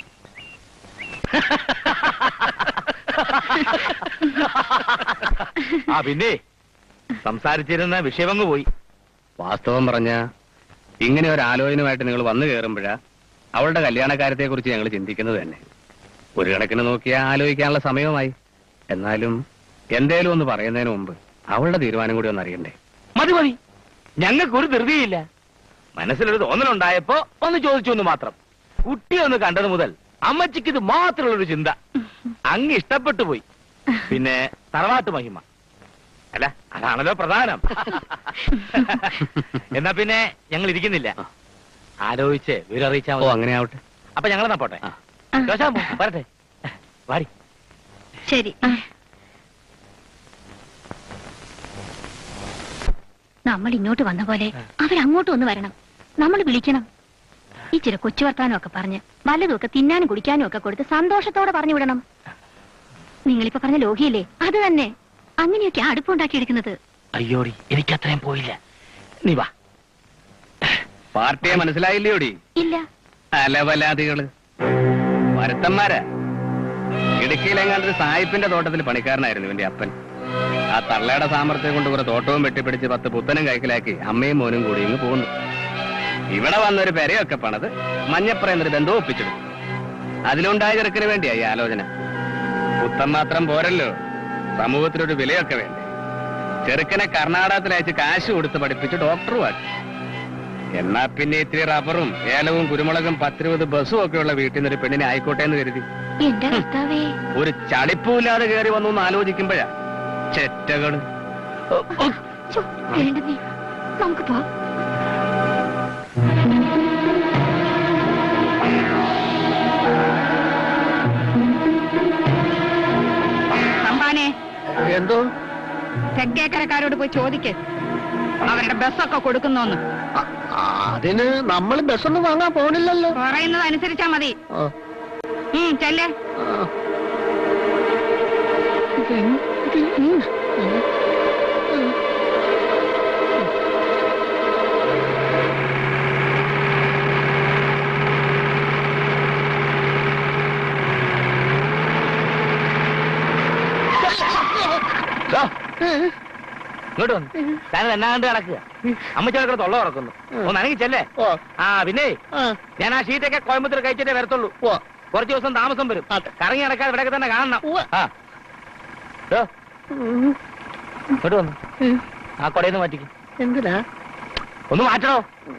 ആ പിന്നെ സംസാരിച്ചിരുന്ന വിഷയമങ്ങ് പോയി വാസ്തവം പറഞ്ഞ ഇങ്ങനെ ഒരു ആലോചനയുമായിട്ട് നിങ്ങൾ വന്നു കയറുമ്പോഴാ അവളുടെ കല്യാണക്കാര്യത്തെ കുറിച്ച് ഞങ്ങൾ ചിന്തിക്കുന്നത് തന്നെ ഒരു കണക്കിന് നോക്കിയാൽ ആലോചിക്കാനുള്ള സമയമായി എന്നാലും എന്തേലും ഒന്ന് പറയുന്നതിന് മുമ്പ് അവളുടെ തീരുമാനം കൂടി ഒന്ന് അറിയണ്ടേ മതി മതി ഞങ്ങൾക്ക് ഒരു ധൃതിയില്ല മനസ്സിലൊരു തോന്നലുണ്ടായപ്പോ ഒന്ന് ചോദിച്ചു എന്ന് മാത്രം കുട്ടി ഒന്ന് കണ്ടത് മുതൽ അമ്മച്ചിക്ക് ഇത് മാത്രമുള്ളൊരു ചിന്ത അങ്ങ് ഇഷ്ടപ്പെട്ടു പോയി പിന്നെ തറവാട്ട് മഹിമ അല്ല അതാണല്ലോ പ്രധാനം എന്നാ പിന്നെ ഞങ്ങൾ ഇരിക്കുന്നില്ല ആലോചിച്ച് വിവരറിയിച്ചാ ഓ മതി അങ്ങനെ ആവട്ടെ അപ്പൊ ഞങ്ങൾ എന്നാ പോട്ടെ ശോശാമ്മോ, വരട്ടെ വാടി ശരി നമ്മൾ ഇങ്ങോട്ട് വന്ന പോലെ അവരങ്ങോട്ട് ഒന്ന് വരണം നമ്മൾ വിളിക്കണം ഇച്ചിരി കൊച്ചു വർത്താനം ഒക്കെ പറഞ്ഞ് വല്ലതുമൊക്കെ തിന്നാനും കുടിക്കാനും ഒക്കെ കൊടുത്ത് സന്തോഷത്തോടെ പറഞ്ഞു വിടണം നിങ്ങളിപ്പോ പറഞ്ഞ ലോഹിയല്ലേ അത് തന്നെ അങ്ങനെയൊക്കെ അടുപ്പുണ്ടാക്കിയെടുക്കുന്നത് അയ്യോടി എനിക്കത്രയും പോയില്ല നീ വാ പാർട്ടിയെ മനസ്സിലായില്ലയോടി ഇല്ല അലവലാദികള് വരത്തന്മാരാ ഇടുക്കിയിലെങ്ങാണ്ട് ഒരു സായിപ്പിന്റെ തോട്ടത്തിൽ പണിക്കാരനായിരുന്നു ഇവന്റെ അപ്പൻ ആ തള്ളയുടെ സാമർത്ഥ്യം കൊണ്ട് കുറെ തോട്ടവും വെട്ടിപ്പിടിച്ച് പത്ത് പുത്തനും കൈക്കലാക്കി അമ്മയും മോനും കൂടി ഇങ്ങ് പോകുന്നു ഇവിടെ വന്നൊരു പെരയൊക്കെ പണത് മഞ്ഞപ്പുറ എന്നൊരു ബന്ധവും ഒപ്പിച്ചെടുത്തു അതിലുണ്ടായ ചെറുക്കിന് വേണ്ടിയാ ഈ ആലോചന പുത്തൻ മാത്രം പോരല്ലോ സമൂഹത്തിനൊരു വിലയൊക്കെ വേണ്ടേ ചെറുക്കനെ കർണാടകത്തിൽ അയച്ച് കാശ് കൊടുത്ത് പഠിപ്പിച്ച് ഡോക്ടറുമാക്കി എന്നാ പിന്നെ ഇത്തിരി റബ്ബറും ഏലവും കുരുമുളകും പത്തിരുപത് ബസ്സും ഒക്കെ ഉള്ള വീട്ടിൽ നിന്ന് ഒരു പെണ്ണിനെ ആയിക്കോട്ടെ എന്ന് കരുതി എന്റെ കർത്താവേ ഒരു ചളിപ്പൂല്ലാതെ കയറി വന്നു എന്ന് ആലോചിക്കുമ്പോഴാ ചെറ്റകള് ഛോ, വേണ്ടെന്നേ നമുക്ക് പോ സമ്പാനെ എന്തോ തെക്കേക്കരക്കാരോട് പോയി ചോദിക്ക് അവരുടെ ബസ്സൊക്കെ കൊടുക്കുന്നോന്ന് അ- അതിന് നമ്മൾ ബസ്സൊന്നും വാങ്ങാൻ പോണില്ലല്ലോ പറയുന്നത് അനുസരിച്ചാ മതി ആ, ഉം ചെല്ലേ ആ. ഇത് ഇത് ഉം, ഉം, ഉം. ദാ, ഇങ്ങോട്ട് വന്ന് താൻ എന്നാണ്ട് കിടക്കുക അമ്മച്ചി കിടക്കുന്ന തൊള്ള കിടക്കുന്നു ഒന്ന് അനങ്ങി ചെല്ലേ ഓ, ആ പിന്നെ ആ, ഞാൻ ആ ഷീറ്റൊക്കെ കോയമ്പത്തൂർ കഴിച്ചിട്ടേ വരത്തുള്ളൂ ഓ, കുറച്ച് ദിവസം താമസം വരും അതെ. കറങ്ങി നടക്കാതെ ഇവിടെയൊക്കെ തന്നെ കാണണം ഉവ്വ. ആ ദോ, ഉം, ഇങ്ങോട്ട് വന്നു ഉം. ആ കൊടയെന്ന് മാറ്റിക്ക് എന്തിനാ ഒന്ന് മാറ്റണോ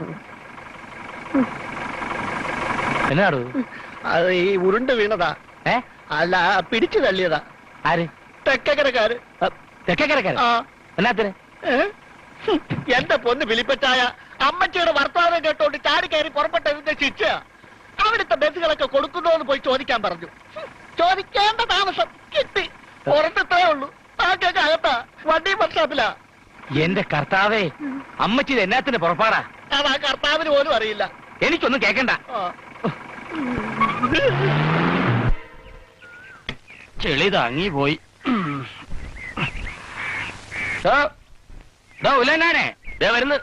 എന്നാടു അത് ഈ ഉരുണ്ട് വീണതാ ഏ അല്ല പിടിച്ചു തള്ളിയതാ ആര് തെക്കക്കരക്കാര് തെക്കേക്കരക്കാരൻ ആ എന്നാത്തിന് ഏ? ഹും, എന്റെ പൊന്ന് വിളിപ്പറ്റായ അമ്മച്ചിയുടെ വർത്തമാനം കേട്ടോണ്ട് ചാടി കയറി പുറപ്പെട്ടതിന്റെ ശിക്ഷ അവിടുത്തെ ബസ്സുകളൊക്കെ കൊടുക്കുന്നോന്ന് പോയി ചോദിക്കാൻ പറഞ്ഞു ഹും, ചോദിക്കേണ്ട താമസം കിട്ടി പുറത്തത്രേ ഉള്ളൂ ബാക്കിയൊക്കെ അകത്താ വണ്ടി വർഷാപ്പിലാ എന്റെ കർത്താവേ അമ്മച്ചി ഇത് എന്നാത്തിന് പുറപ്പാടാ അത് ആ കർത്താവിന് പോലും അറിയില്ല എനിക്കൊന്നും കേക്കണ്ട ആ. ചെളി തങ്ങി പോയി ദോ, ദോ, ഉലനാനെ ദേ വരുന്നു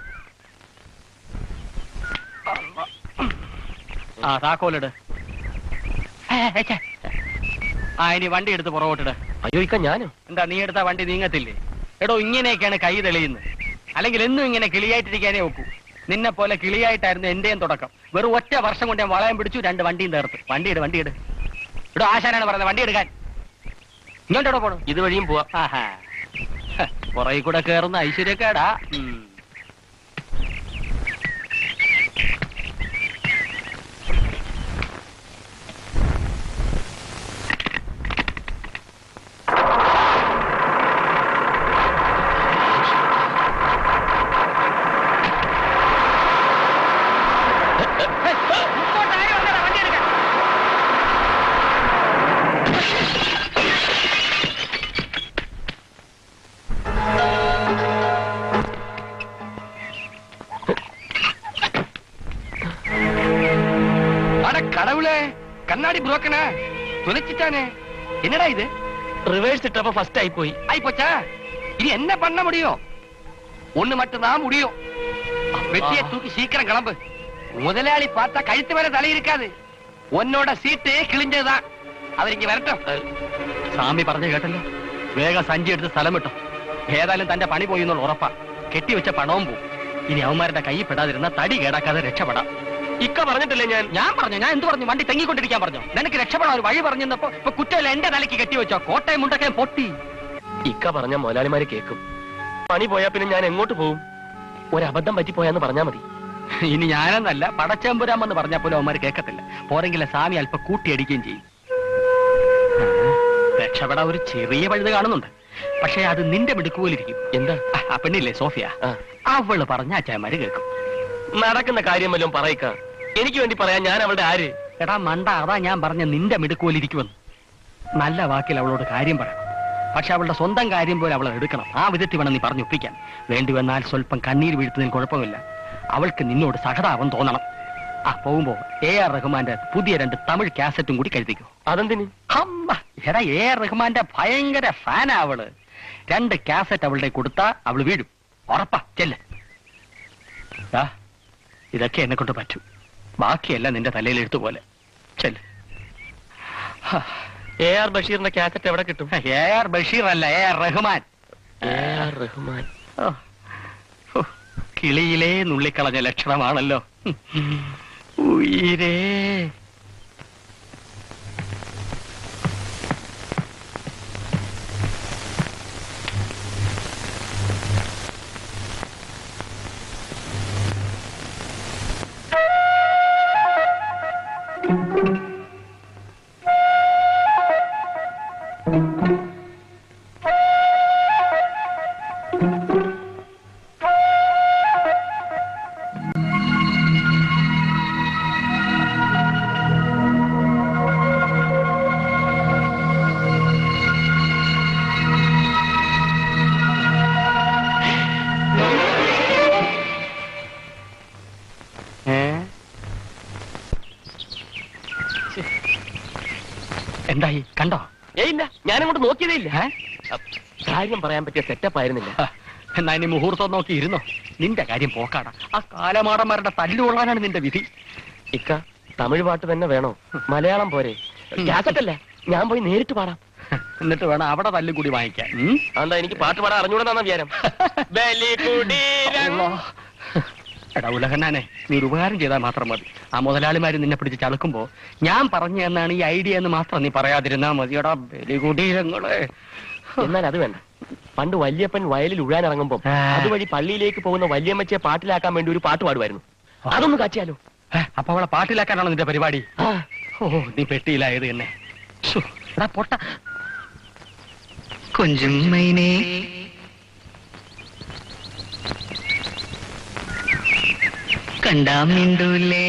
ആ താക്കോലിട് ഏ, ഏ, ഛെ. ആ ഇനി വണ്ടി എടുത്ത് പുറകോട്ടിട് അയ്യോ ഇക്ക ഞാനും എന്താ നീ എടുത്ത വണ്ടി നീങ്ങത്തില്ലേ എടോ ഇങ്ങനെയൊക്കെയാണ് കൈ തെളിയുന്നത് അല്ലെങ്കിൽ എന്നും ഇങ്ങനെ കിളിയായിട്ടിരിക്കാനേ ഒക്കൂ നിന്നെ പോലെ കിളിയായിട്ടായിരുന്നു എന്റെയും തുടക്കം വെറും ഒറ്റ വർഷം കൊണ്ട് ഞാൻ വളയം പിടിച്ചു രണ്ട് വണ്ടിയും തീർത്ത് വണ്ടിയിട് വണ്ടിയിട് ഇവിടെ ആശാനാണ് പറയുന്നത് വണ്ടി എടുക്കാൻ ഇങ്ങോട്ടോ പോണു ഇതുവഴിയും പോവാം ആഹാ. ഹ, പുറകിൽ കൂടെ കേറുന്ന ഐശ്വര്യക്കേടാ ഉം. കടவுളെ കണ്ണാടി ബ്രോക്കനാ തുലച്ചിട്ടാനേ എന്നടാ ഇത് റിവേഴ്സ് ഇട്ടപ്പോ ഫസ്റ്റ് ആയി പോയി ஆயி போச்சா இனி என்ன பண்ண முடியும் ஒண்ணு மட்டும் தான் முடியும் வெட்டிய தூக்கி சீக்கிரம் கிளம்பு முதலாளி பார்த்தா கழுத்து மேல தலை இருக்காது உன்னோட சீட்டு கிழிஞ்சதுதான் அவர் இங்க வரட்டும் സ്വാമി പറഞ്ഞു കേട്ടല്ലോ വേഗം സഞ്ചി എടുത്ത് സ്ഥലം വിട്ടോ ഏതായാലും തന്റെ പണി പോയി എന്നുള്ള ഉറപ്പാ കെട്ടിവെച്ച പണവും പോവും ഇനി അവന്മാരുടെ കൈ പെടാതിരുന്ന തടി കേടാക്കാതെ രക്ഷപ്പെടാം ഇക്ക പറഞ്ഞിട്ടില്ലേ ഞാൻ ഞാൻ പറഞ്ഞു ഞാൻ എന്ത് പറഞ്ഞു വണ്ടി തെങ്ങിക്കൊണ്ടിരിക്കാൻ പറഞ്ഞു നിനക്ക് രക്ഷപ്പെടാൻ ഒരു വഴി പറഞ്ഞപ്പോ ഇപ്പൊ കുറ്റമല്ല എന്റെ തലയ്ക്ക് കെട്ടിവെച്ചോ കോട്ടയം മുണ്ടൊക്കെ പൊട്ടി ഇക്ക പറഞ്ഞ മുതലാളിമാര് കേൾക്കും പണി പോയാ പിന്നെ ഞാൻ എങ്ങോട്ട് പോവും ഒരബദ്ധം പറ്റിപ്പോയാന്ന് പറഞ്ഞാ മതി ഇനി ഞാനെന്നല്ല പടച്ചമ്പുരാമെന്ന് പറഞ്ഞാൽ പോലും അവന്മാർ കേൾക്കത്തില്ല പോരെങ്കിലെ സ്വാമി അല്പം കൂട്ടിയടിക്കുകയും ചെയ്യും രക്ഷപ്പെടാൻ ഒരു ചെറിയ പഴുത് കാണുന്നുണ്ട് പക്ഷേ അത് നിന്റെ മിടുക്കുപോലിരിക്കും എന്താ ആ, ആ പെണ്ണില്ലേ സോഫിയ ആ. അവള് പറഞ്ഞ അച്ചായമാര് കേൾക്കും നടക്കുന്ന കാര്യം വല്ലതും പറയിക്ക എനിക്ക് വേണ്ടി പറയാൻ ഞാൻ അവളുടെ ആര് എടാ മണ്ട അതാ ഞാൻ പറഞ്ഞ നിന്റെ മിടുക്കുപോലിരിക്കുമെന്ന് നല്ല വാക്കിൽ അവളോട് കാര്യം പറയണം പക്ഷെ അവളുടെ സ്വന്തം കാര്യം പോലെ അവളെ എടുക്കണം ആ വിധത്തിൽ വേണം നീ പറഞ്ഞൊപ്പിക്കാൻ വേണ്ടി വന്നാൽ സ്വല്പം കണ്ണീര് വീഴ്ത്തുന്നതിന് കുഴപ്പമില്ല അവൾക്ക് നിന്നോട് സഹതാപം തോന്നണം ആ പോകുമ്പോ എ ആർ റഹ്മാന്റെ പുതിയ രണ്ട് തമിഴ് കാസറ്റും കൂടി കരുതിക്കോ അതെന്തിന് ഹമ്മ, എടാ എ ആർ റഹ്മാന്റെ ഭയങ്കര ഫാനാ അവള് രണ്ട് കാസറ്റ് അവളുടെ കൊടുത്താ അവള് വീഴും ഉറപ്പാ ചെല്ല് ദാ, ഇതൊക്കെ എന്നെ കൊണ്ട് പറ്റും ബാക്കിയെല്ലാം നിന്റെ തലയിൽ എഴുത്തു പോലെ ചെല്ല് എ ആർ ബഷീറിന്റെ കാസറ്റ് എവിടെ കിട്ടും എ ആർ ബഷീർ അല്ല A R Rahman A R Rahman ഓ, ഓ, കിളിയിലെ നുള്ളിക്കളഞ്ഞ ലക്ഷണമാണല്ലോ ഉയരേ ഏ? ഛെ. എന്തായി കണ്ടോ ഏയ് ഇല്ല ഞാനങ്ങോട്ട് നോക്കിയതേ ഇല്ല ഏ? കാര്യം പറയാൻ പറ്റിയ സെറ്റപ്പ് ആയിരുന്നില്ല ഹ, എന്നാ ഇനി മുഹൂർത്തം നോക്കി ഇരുന്നോ നിന്റെ കാര്യം പോക്കാടാ ആ കാലമാടന്മാരുടെ തല്ലുകൊള്ളാനാണ് നിന്റെ വിധി ഇക്ക തമിഴ് പാട്ട് തന്നെ വേണോ മലയാളം പോരെ കാസറ്റ് അല്ല ഞാൻ പോയി നേരിട്ട് പാടാം എന്നിട്ട് വേണം അവിടെ തല്ലും കൂടി വാങ്ങിക്കാൻ ഉം? അതെന്താ എനിക്ക് പാട്ട് പാടാൻ അറിഞ്ഞൂടെന്നാ വിചാരം ബലികുടീരം. അള്ളാ. എടാ ഉലഹന്നാനെ നീ ഒരു ഉപകാരം ചെയ്താൽ മാത്രം മതി ആ മുതലാളിമാര് നിന്നെ പിടിച്ച് ചളുക്കുമ്പോ ഞാൻ പറഞ്ഞു എന്നാണ് ഈ ഐഡിയ എന്ന് മാത്രം നീ പറയാതിരുന്നാ മതിയടാ ബലികുടീരങ്ങളെ എന്നാൽ അത് വേണ്ട പണ്ട് വല്യപ്പൻ വയലിൽ ഉഴാൻ ഇറങ്ങുമ്പോ ആ. അതുവഴി പള്ളിയിലേക്ക് പോകുന്ന വല്യമ്മച്ചയെ പാട്ടിലാക്കാൻ വേണ്ടി ഒരു പാട്ട് പാടുമായിരുന്നു അതൊന്ന് കാച്ചിയാലോ ഏ, അപ്പൊ അവളെ പാട്ടിലാക്കാനാണോ നിന്റെ പരിപാടി ആ ഓ നീ പെട്ടിയിലായത് തന്നെ ശ്ശോ, എടാ പൊട്ട കൊഞ്ചും മൈനേ കണ്ടാ മിണ്ടൂലേ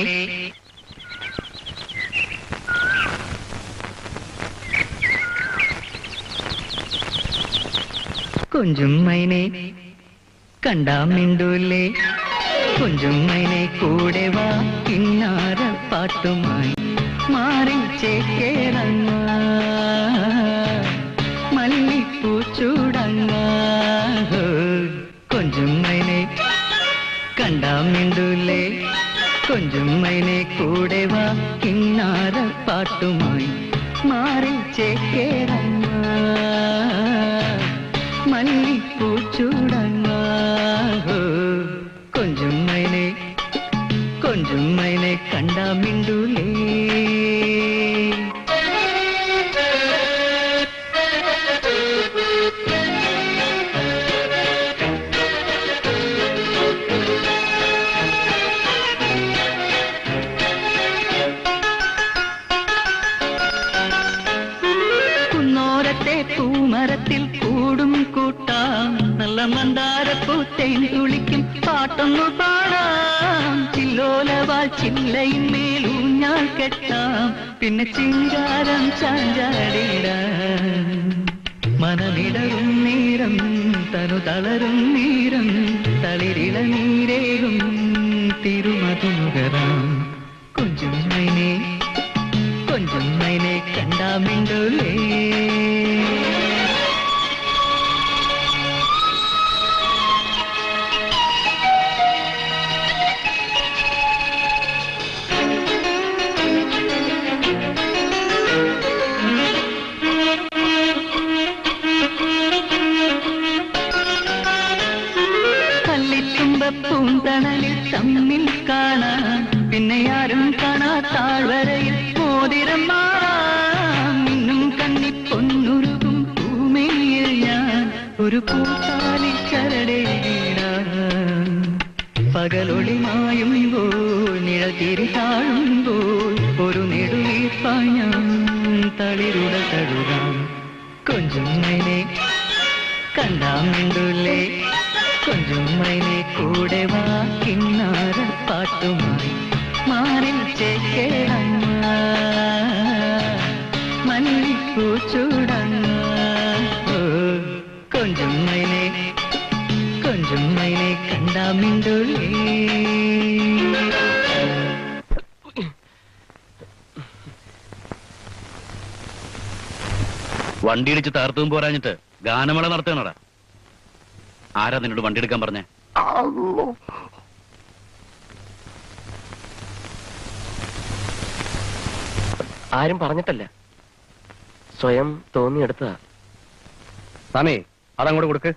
കൊഞ്ചും മൈനേ കണ്ടാ മിണ്ടൂലേ കൊഞ്ചും മൈനെ കൂടെ വാ കിന്നാര പാട്ടുമായി മാറി ചേക്കേറങ്ങ മല്ലിപ്പൂ ചൂടങ്ങ കൊഞ്ചും മൈനെ കണ്ടാ മിണ്ടൂലേ കൊഞ്ചും മൈനെ കൂടെ വാ കിന്നാര പാട്ടുമായി മാറി ചേക്കേറങ്ങ മല്ലിപ്പൂ ചൂടങ്ങ കൊഞ്ചും മൈനെ കൊഞ്ചും മൈനെ കണ്ടാ മിണ്ടൂലേ കുന്നോരത്തെ പൂമരത്തിൽ കൂടും കൂട്ടാം നല്ല മന്ദാരപ്പൂത്തേൻ തുളിക്കും പാട്ടൊന്നു പാടാം ചില്ലോലവാൽ ചില്ലയിന്മേൽ ഊഞ്ഞാൽ കെട്ടാം പിന്നെ ചിങ്കാരം ചാഞ്ചാടിടാം മനമിടറും നേരം തനു തളരും നേരം തളിരിള നീരേകും തിരുമതുനുകരാം കൊഞ്ചും മൈനേ പൂന്തണലിൽ തമ്മിൽ കാണാൻ പിന്നെ ആരും കാണാ താഴ്വരയിൽ മോതിരം മാറാം ഇന്നും കണ്ണി പൊന്നുരുകും ഭൂമിയിൽ ഞാൻ ഒരു പൂത്താലി ചരടേടാൻ പകലൊളി മായുമ്പോൾ നിഴൽ തിരി താഴുമ്പോൾ ഒരു നെടുവീർപ്പായി ഞാൻ തളിരുട തഴുകാം കൊഞ്ചും മൈനെ കണ്ടാം മിണ്ടുലേ കൊഞ്ചും മൈനെ കൂടെ വാ കിന്നാര പാട്ടുമായി മാറിൽ ചേക്കേടങ്ങ മല്ലിപ്പൂ ചൂടങ്ങ ഓ, കൊഞ്ചും മൈനെ കൊഞ്ചും മൈനെ കണ്ടാ മിണ്ടുലേ വണ്ടി ഇടിച്ച് തകർത്തും പോരാഞ്ഞിട്ട് ഗാനമേള നടത്തണടാ ആരാ നിന്നോട് വണ്ടി എടുക്കാൻ പറഞ്ഞേ ആരും പറഞ്ഞിട്ടല്ല സ്വയം തോന്നിയെടുത്തതാ സ്വാമി അതങ്ങോട്ട് കൊടുക്ക്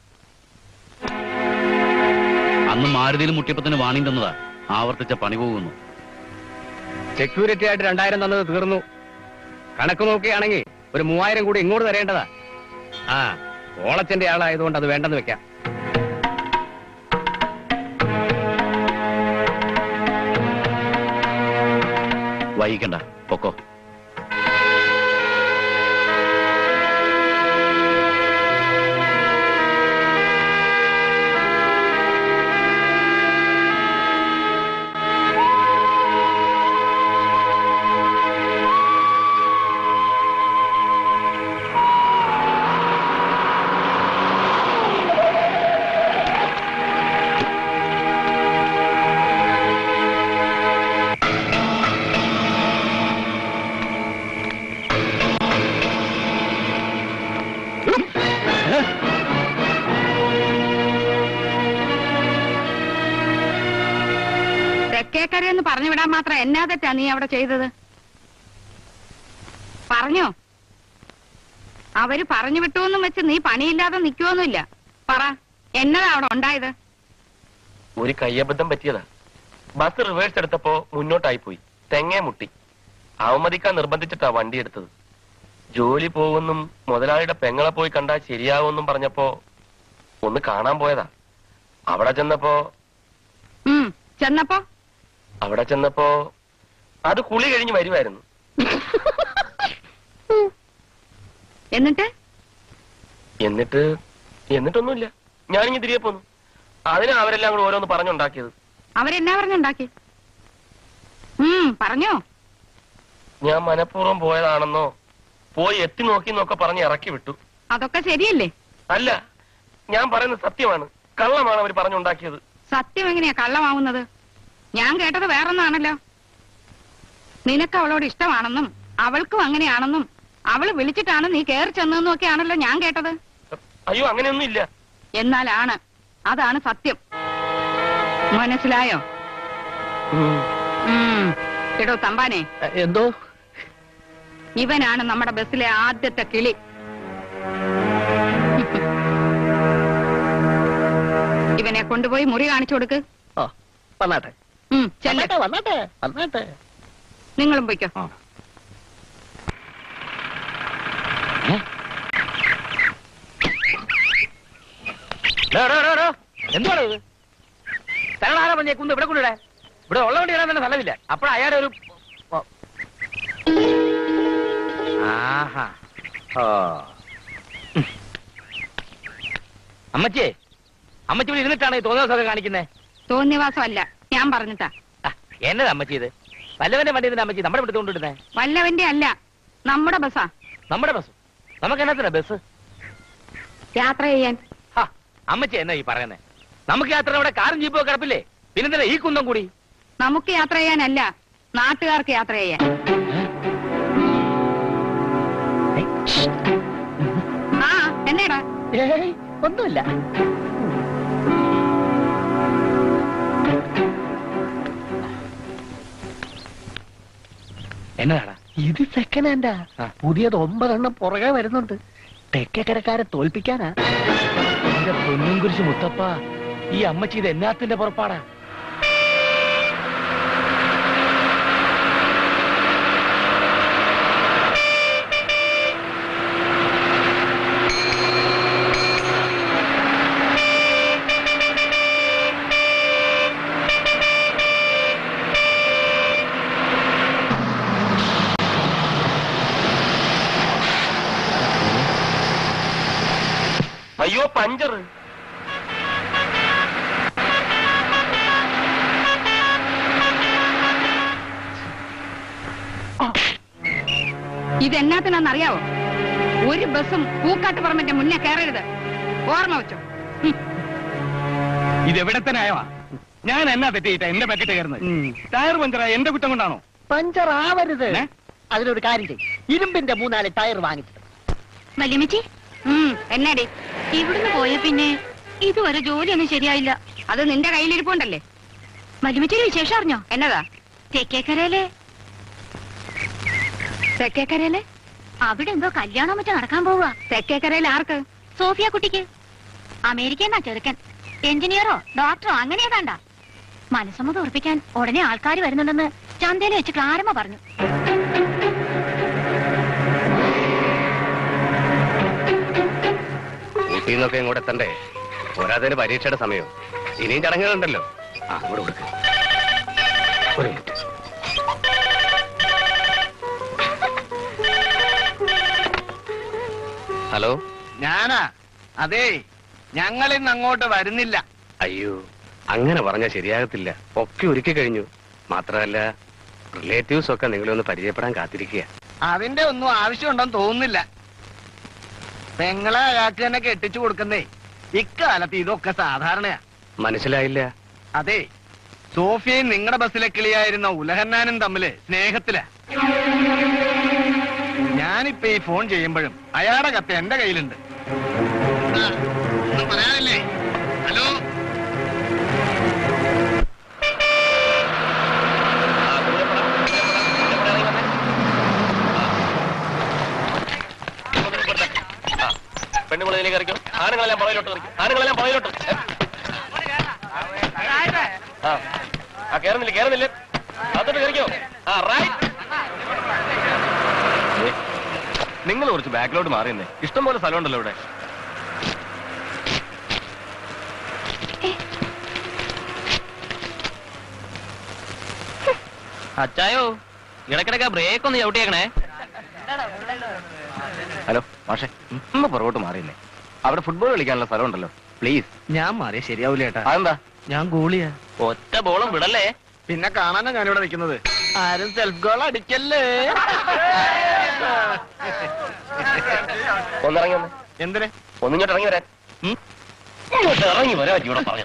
അന്ന് മാരുതിയിൽ മുട്ടിയപ്പോ തന്നെ വാണിംഗ് തന്നതാ ആവർത്തിച്ച പണി പോകുന്നു സെക്യൂരിറ്റി ആയിട്ട് രണ്ടായിരം തന്നത് തീർന്നു കണക്ക് നോക്കുകയാണെങ്കിൽ ഒരു മൂവായിരം കൂടി ഇങ്ങോട്ട് തരേണ്ടതാ ആ ഓളച്ചന്റെ ആളായതുകൊണ്ട് അത് വേണ്ടെന്ന് വെക്കാം വൈകിക്കണ്ട പൊക്കോ തെക്കേക്കരയെന്ന് പറഞ്ഞു വിടാൻ മാത്രം എന്നാ തെറ്റാ നീ അവിടെ ചെയ്തത് പറഞ്ഞോ അവര് പറഞ്ഞു വിട്ടുവെന്നും വെച്ച് നീ പണിയില്ലാതെ നിൽക്കുവൊന്നുമില്ല പറ എന്നതാ അവിടെ ഉണ്ടായത് ഒരു കയ്യബദ്ധം പറ്റിയതാ ബസ് റിവേഴ്സ് എടുത്തപ്പോ മുന്നോട്ടായി പോയി തെങ്ങേ മുട്ടി അവമതിക്കാൻ നിർബന്ധിച്ചിട്ടാ വണ്ടി എടുത്തത് ജോലി പോകുന്നും മുതലാളിയുടെ പെങ്ങളെ പോയി കണ്ടാൽ ശരിയാവുമെന്നും പറഞ്ഞപ്പോ ഒന്ന് കാണാൻ പോയതാ അവിടെ ചെന്നപ്പോ ഉം ചെന്നപ്പോ അവിടെ ചെന്നപ്പോ അത് കുളി കഴിഞ്ഞ് വരുമായിരുന്നു എന്നിട്ട് എന്നിട്ട് എന്നിട്ടൊന്നുമില്ല ഞാനിങ്ങ് തിരികെ പോന്നു അതിനാ അവരെല്ലാം കൂടെ ഓരോന്ന് പറഞ്ഞുണ്ടാക്കിയത് അവരെന്നാ പറഞ്ഞുണ്ടാക്കി ഉം പറഞ്ഞോ ഞാൻ മനഃപൂർവ്വം പോയതാണെന്നോ പോയി എത്തി നോക്കിന്നൊക്കെ പറഞ്ഞ് ഇറക്കി വിട്ടു അതൊക്കെ ശരിയല്ലേ അല്ല ഞാൻ പറയുന്നത് സത്യമാണ് കള്ളമാണ് അവർ പറഞ്ഞുണ്ടാക്കിയത് സത്യം എങ്ങനെയാ കള്ളമാവുന്നത് ഞാൻ കേട്ടത് വേറൊന്നാണല്ലോ നിനക്ക് അവളോട് ഇഷ്ടമാണെന്നും അവൾക്കും അങ്ങനെയാണെന്നും അവള് വിളിച്ചിട്ടാണ് നീ കയറി ചെന്നതെന്നും ഒക്കെ ആണല്ലോ ഞാൻ കേട്ടത് അയ്യോ അങ്ങനെയൊന്നും ഇല്ല എന്നാലാണ് അതാണ് സത്യം മനസ്സിലായോ ഉം. എടോ തമ്പാനെ എന്തോ ഇവനാണ് നമ്മുടെ ബസ്സിലെ ആദ്യത്തെ കിളി ഇവനെ കൊണ്ടുപോയി മുറി കാണിച്ചു കൊടുക്ക് ആ വന്നാട്ടെ ഉം, ചെല്ല്. വന്നാട്ടെ വന്നാട്ടെ വന്നാട്ടെ നിങ്ങളും പൊയ്ക്കോ എന്താണ് ഇത് തരണാരാ പറഞ്ഞേ കുന്ന് ഇവിടെ കൊണ്ടിടെ ഇവിടെ ഉള്ള വണ്ടി ഇടാൻ തന്നെ സ്ഥലമില്ല അപ്പോൾ അയാളുടെ ഒരു ഓ. ആഹാ ഓ അമ്മച്ചേ അമ്മച്ചി ഇവിടെ ഇരുന്നിട്ടാണ് ഈ തോന്നിയ ദിവസമൊക്കെ കാണിക്കുന്നേ തോന്നിയവാസമല്ല ഞാൻ പറഞ്ഞിട്ടാ എന്നതാ അമ്മച്ചി ഇത് വല്ലവന്റെ വണ്ടി ഇതിന്റെ അമ്മച്ചി നമ്മുടെ ഇവിടുത്തെ കൊണ്ടിടുന്നേ വല്ലവന്റെ അല്ല നമ്മുടെ ബസ്സാ നമ്മുടെ ബസ് നമുക്ക് എന്നാ ബസ് യാത്ര ചെയ്യാൻ ഹാ, അമ്മച്ചി എന്നാ ഈ പറയുന്നേ നമുക്ക് യാത്ര അവിടെ കാറും ജീപ്പോ കിടപ്പില്ലേ പിന്നെന്തിനാ ഈ കുന്തം കൂടി നമുക്ക് യാത്ര ചെയ്യാനല്ല നാട്ടുകാർക്ക് യാത്ര ചെയ്യാൻ ആ എന്നേടാ ഏയ് ഒന്നുമില്ല എന്നതാടാ ഇത് സെക്കൻഡ് ഹാൻഡാ ആ. പുതിയത് ഒമ്പതെണ്ണം പുറകെ വരുന്നുണ്ട് തെക്കേക്കരക്കാരെ തോൽപ്പിക്കാനാ എന്റെ പൊന്നും കുരിശ് മുത്തപ്പ ഈ അമ്മച്ചി ഇത് എന്നാത്തിന്റെ പുറപ്പാടാ അയ്യോ പഞ്ചർ ഇതെന്നാത്തിനാന്നറിയാവോ ഒരു ബസ്സും പൂക്കാട്ടുപറമ്പിന്റെ മുന്നേ കയറരുത് ഓർമ്മ വെച്ചോ ഹും. ഇത് എവിടെ തന്നെ ആയവാ ഞാൻ എന്നാ തെറ്റിയിട്ട എന്റെ പാക്കറ്റ് കയറുന്നത് ടയർ പഞ്ചറായ എന്റെ കുറ്റം കൊണ്ടാണോ പഞ്ചർ ആവരുത് ഏ? അതിനൊരു കാര്യം ചെയ്യും ഇരുമ്പിന്റെ മൂന്നാല് ടയർ വാങ്ങിച്ചിട്ട് വല്യമ്മച്ചി ഉം, എന്നാടി ഇവിടുന്ന് പോയ പിന്നെ ഇതുവരെ ജോലിയൊന്നും ശരിയായില്ല അത് നിന്റെ കയ്യിലിരിപ്പുണ്ടല്ലേ വല്യമ്മച്ചിയുടെ വിശേഷം അറിഞ്ഞോ എന്നതാ തെക്കേക്കരയിലെ തെക്കേക്കരയിലെ അവിടെ എന്തോ കല്യാണം മറ്റോ നടക്കാൻ പോവുക തെക്കേക്കരയിൽ ആർക്ക് സോഫിയ കുട്ടിക്ക് അമേരിക്കന്നാ ചെറുക്കൻ എഞ്ചിനീയറോ ഡോക്ടറോ അങ്ങനെ ഏതാണ്ട മനസ്സമ്മതം ഉറപ്പിക്കാൻ ഉടനെ ആൾക്കാർ വരുന്നുണ്ടെന്ന് ചന്തയിൽ വെച്ച് ക്ലാരമ്മ പറഞ്ഞു ഊട്ടിയിൽ നിന്നൊക്കെ ഇങ്ങോട്ട് എത്തണ്ടേ പോരാതെ പരീക്ഷയുടെ സമയം ഇനിയും ചടങ്ങുകളുണ്ടല്ലോ ആ ഇവിടെ കൊടുക്ക് ഒരു മിനിറ്റ് ഹലോ ഞാനാ അതെ ഞങ്ങൾ ഇന്ന് അങ്ങോട്ട് വരുന്നില്ല അയ്യോ അങ്ങനെ പറഞ്ഞാൽ ശരിയാകത്തില്ല ഒക്കെ ഒരുക്കി കഴിഞ്ഞു മാത്രമല്ല റിലേറ്റീവ്സ് ഒക്കെ നിങ്ങളെ ഒന്ന് പരിചയപ്പെടാൻ കാത്തിരിക്കുക അതിന്റെ ഒന്നും ആവശ്യമുണ്ടെന്ന് തോന്നുന്നില്ല പെങ്ങളെ അയാൾക്ക് തന്നെ കെട്ടിച്ചു കൊടുക്കുന്നേ ഇക്കാലത്ത് ഇതൊക്കെ സാധാരണയാ മനസ്സിലായില്ല അതെ സോഫിയയും നിങ്ങളുടെ ബസ്സിലെ കിളിയായിരുന്ന ഉലഹന്നാനും തമ്മില് സ്നേഹത്തിലാ ഞാനിപ്പോ ഈ ഫോൺ ചെയ്യുമ്പോഴും അയാളുടെ കത്ത് എന്റെ കയ്യിലുണ്ട് ആ, ഒന്നും പറയാനില്ലേ ഹലോ പെണ്ണുങ്ങളിലേക്ക് ഇറക്കും ആണുങ്ങളെല്ലാം പുറകിലോട്ട് ഇറക്കും ആണുങ്ങളെല്ലാം പുറകിലോട്ട് ആ ആ കേറുന്നില്ല കേറുന്നില്ല അതോട്ട് കയറിക്കോ ആ റൈറ്റ് നിങ്ങൾ കുറച്ച് ബാക്കിലോട്ട് മാറിയെന്നേ ഇഷ്ടം പോലെ സ്ഥലമുണ്ടല്ലോ ഇവിടെ അച്ചായോ ഇടക്കിടക്ക് ബ്രേക്ക് ഒന്ന് ചവിട്ടിയേക്കണേ ഹലോ മാഷെ ഒന്ന് പുറകോട്ട് മാറിയെന്നേ അവിടെ ഫുട്ബോൾ കളിക്കാനുള്ള സ്ഥലമുണ്ടല്ലോ പ്ലീസ് ഞാൻ മാറി ശരിയാവൂല ഏട്ടാ അതെന്താ ഞാൻ ഗോളിയാ ഒറ്റ ബോളും വിടല്ലേ പിന്നെ കാണാനാ ഞാനിവിടെ നിൽക്കുന്നത് ആരും സെൽഫ് ഗോൾ അടിക്കല്ലേ ഒന്നിറങ്ങി വന്നേ എന്തിന് ഒന്നിങ്ങോട്ട് ഇറങ്ങി വരാൻ ഉം? ഇങ്ങോട്ട് ഇറങ്ങി വരാൻ ഇവിടെ പറഞ്ഞു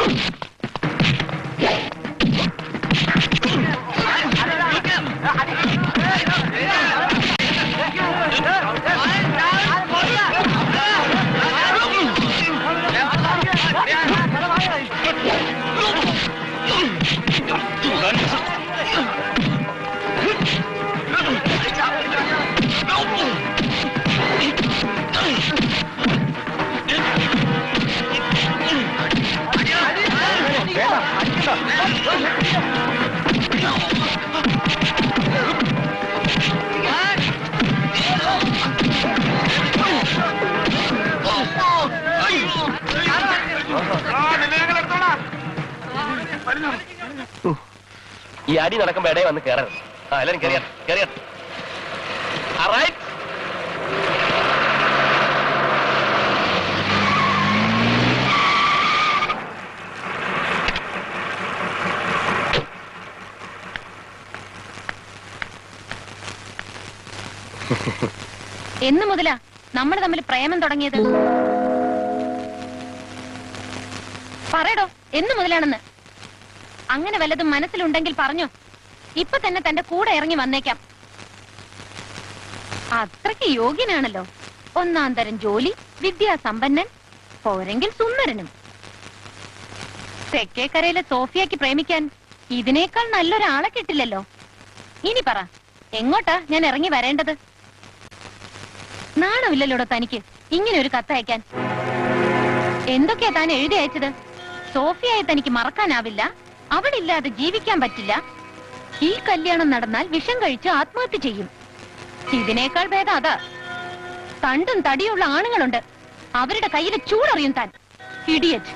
ഈ അടി നടക്കുമ്പോ ഇടയിൽ വന്ന് കയറരുത് ആ എല്ലാരും കയറിയാ കയറിയാ റൈറ്റ് എന്ന് മുതലാ നമ്മൾ തമ്മിൽ പ്രേമം തുടങ്ങിയത് പറയടോ എന്ന് മുതലാണെന്ന് അങ്ങനെ വല്ലതും മനസ്സിലുണ്ടെങ്കിൽ പറഞ്ഞോ ഇപ്പൊ തന്നെ തന്റെ കൂടെ ഇറങ്ങി വന്നേക്കാം അത്രയ്ക്ക് യോഗ്യനാണല്ലോ ഒന്നാം തരം ജോലി വിദ്യാസമ്പന്നൻ പോരെങ്കിൽ സുന്ദരനും തെക്കേക്കരയിലെ സോഫിയക്ക് പ്രേമിക്കാൻ ഇതിനേക്കാൾ നല്ലൊരാളെ കിട്ടില്ലല്ലോ ഇനി പറ എങ്ങോട്ടാ ഞാൻ ഇറങ്ങി വരേണ്ടത് നാണമില്ലല്ലോടോ തനിക്ക് ഇങ്ങനെ ഒരു കത്ത് അയക്കാൻ എന്തൊക്കെയാ താൻ എഴുതി അയച്ചത് സോഫിയായെ തനിക്ക് മറക്കാനാവില്ല അവളില്ലാതെ ജീവിക്കാൻ പറ്റില്ല ഈ കല്യാണം നടന്നാൽ വിഷം കഴിച്ച് ആത്മഹത്യ ചെയ്യും ഇതിനേക്കാൾ ഭേദം അതാ തണ്ടും തടിയുള്ള ആണുങ്ങളുണ്ട് അവരുടെ കയ്യിലെ ചൂടറിയും താൻ ഇഡിയറ്റ്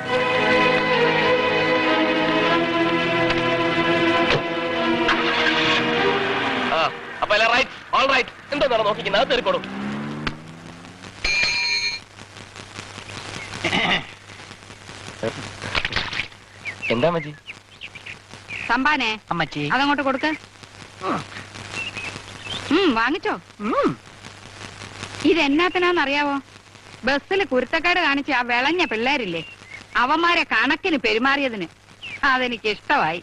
ആ അപ്പൊ അല്ല റൈറ്റ് ഓൾ റൈറ്റ് എന്തോന്നാണ് നോക്കിക്കുന്നത് അത് തെറിക്കോടും എന്താ മജി സമ്പാനെ അമ്മച്ചി അതങ്ങോട്ട് കൊടുക്ക ഉം വാങ്ങിച്ചോ ഇതെന്നാത്തിനാന്നറിയാവോ ബസ്സിൽ കുരുത്തക്കേട് കാണിച്ച ആ വിളഞ്ഞ പിള്ളേരില്ലേ അവന്മാരെ കണക്കിന് പെരുമാറിയതിന് അതെനിക്ക് ഇഷ്ടമായി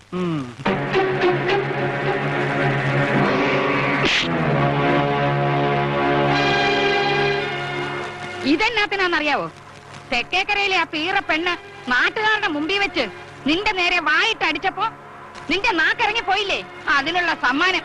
ഇതെന്നാത്തിനാന്നറിയാവോ തെക്കേക്കരയിലെ ആ പീറ പെണ്ണ് നാട്ടുകാരുടെ മുമ്പിൽ വെച്ച് നിന്റെ നേരെ വായിട്ട് അടിച്ചപ്പോ നിന്റെ നാക്കിറങ്ങി പോയില്ലേ അതിനുള്ള സമ്മാനം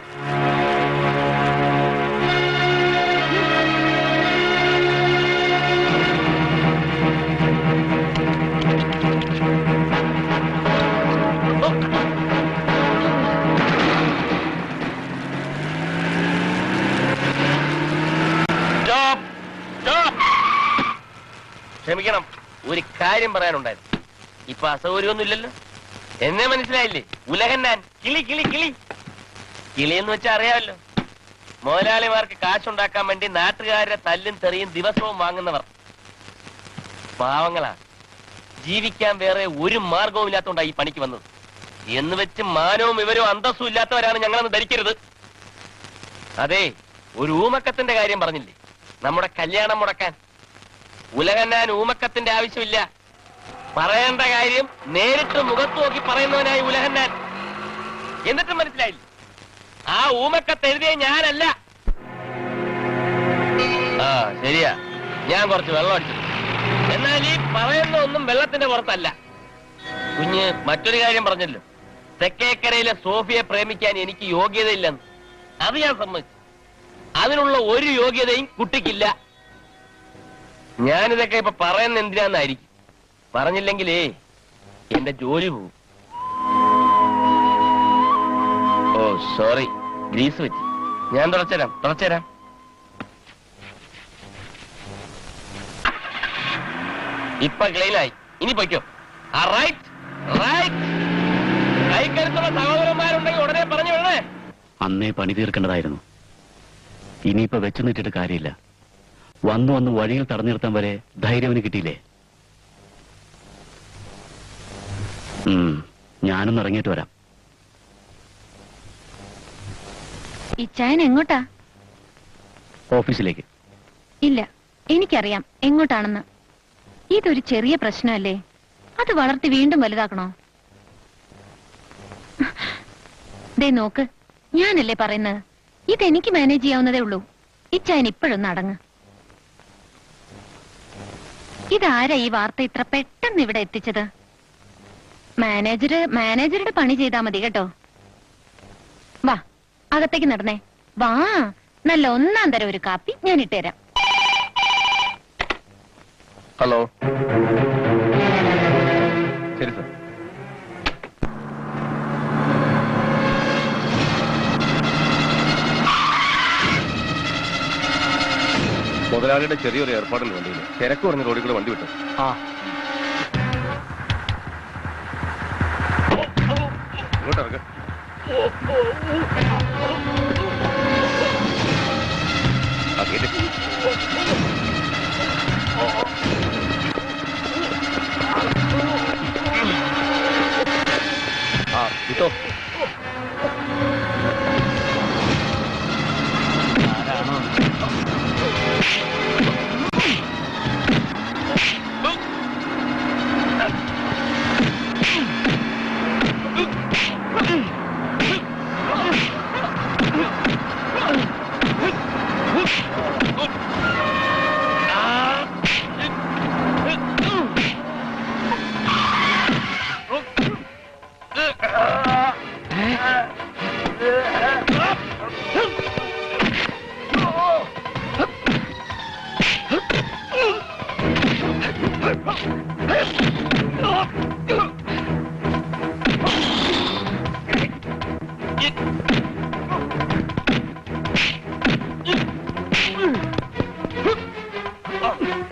Stop! Stop! ക്ഷമിക്കണം ഒരു കാര്യം പറയാനുണ്ടായിരുന്നു ഇപ്പൊ അസൗകര്യമൊന്നുമില്ലല്ലോ എന്നെ മനസ്സിലായില്ലേ ഉലകൻ ഞാൻ കിളി കിളി കിളി കിളി എന്ന് വെച്ചാൽ അറിയാമല്ലോ മുതലാളിമാർക്ക് കാശുണ്ടാക്കാൻ വേണ്ടി നാട്ടുകാരുടെ തല്ലും തെറിയും ദിവസവും വാങ്ങുന്നവർ പാവങ്ങളാ ജീവിക്കാൻ വേറെ ഒരു മാർഗവും ഇല്ലാത്തോണ്ടാ ഈ പണിക്ക് വന്നത് എന്ന് വെച്ച് മാനവും ഇവരും അന്തസ്സും ഇല്ലാത്തവരാണ് ഞങ്ങളെന്ന് ധരിക്കരുത് അതെ ഒരു ഊമക്കത്തിന്റെ കാര്യം പറഞ്ഞില്ലേ നമ്മുടെ കല്യാണം മുടക്കാൻ ഉലകന്നാൻ ഊമക്കത്തിന്റെ ആവശ്യമില്ല പറയേണ്ട കാര്യം നേരിട്ട് മുഖത്ത് നോക്കി പറയുന്നവനായി ഉലഹന്നാൻ എന്നിട്ടും മനസ്സിലായില്ല ആ ഊമക്കത്ത് എഴുതിയ ഞാനല്ല ആ ശരിയാ ഞാൻ കുറച്ച് വെള്ളം അടിച്ചു എന്നാൽ ഈ പറയുന്ന ഒന്നും വെള്ളത്തിന്റെ പുറത്തല്ല കുഞ്ഞ് മറ്റൊരു കാര്യം പറഞ്ഞല്ലോ തെക്കേക്കരയിലെ സോഫിയെ പ്രേമിക്കാൻ എനിക്ക് യോഗ്യതയില്ലെന്ന് അത് ഞാൻ സമ്മതിച്ചു അതിനുള്ള ഒരു യോഗ്യതയും കുട്ടിക്കില്ല ഞാനിതൊക്കെ ഇപ്പൊ പറയുന്ന എന്തിനാന്നായിരിക്കും പറഞ്ഞില്ലെങ്കിലേ എന്റെ ജോലി പോവും ഓ സോറി ഗ്രീസ് വെച്ച് ഞാൻ തുടച്ചുതരാം തുടച്ചുതരാം ഇപ്പൊ ക്ലീനായി ഇനി പൊയ്ക്കോ ആ റൈറ്റ് റൈറ്റ് കൈക്കരുത്തുള്ള സഹോദരന്മാരുണ്ടെങ്കിൽ ഉടനെ പറഞ്ഞു വിടണേ അന്നേ പണി തീർക്കേണ്ടതായിരുന്നു ഇനിയിപ്പോ വെച്ചു നിന്നിട്ട് കാര്യമില്ല വന്നു വന്ന് വഴിയിൽ തടഞ്ഞു നിർത്താൻ വരെ ധൈര്യം അവന് കിട്ടിയില്ലേ ഉം, ഞാനൊന്ന് ഇറങ്ങിയിട്ട് വരാം ഇച്ചായൻ എങ്ങോട്ടാ ഓഫീസിലേക്ക് ഇല്ല എനിക്കറിയാം എങ്ങോട്ടാണെന്ന് ഇതൊരു ചെറിയ പ്രശ്നമല്ലേ അത് വളർത്തി വീണ്ടും വലുതാക്കണോ ദേ നോക്ക് ഞാനല്ലേ പറയുന്നത് ഇതെനിക്ക് മാനേജ് ചെയ്യാവുന്നതേ ഉള്ളൂ ഇച്ചായൻ ഇപ്പോഴൊന്ന് അടങ്ങ് ഇതാരാ ഈ വാർത്ത ഇത്ര പെട്ടെന്ന് ഇവിടെ എത്തിച്ചത് മാനേജര് മാനേജറുടെ പണി ചെയ്താ മതി കേട്ടോ വാ അകത്തേക്ക് നടന്നേ വാ നല്ല ഒന്നാം തരം ഒരു കാപ്പി ഞാൻ ഇട്ടുതരാം ഹലോ ശരി സർ മുതലാളിയുടെ ചെറിയൊരു ഏർപ്പാടുണ്ട് വണ്ടിയിൽ തിരക്ക് കുറഞ്ഞ റോഡിൽ കൂടെ വണ്ടി വിട്ടു ആ ഇങ്ങോട്ട് ഇറങ്ങ ആ കേട്ട് ആ വിട്ടോ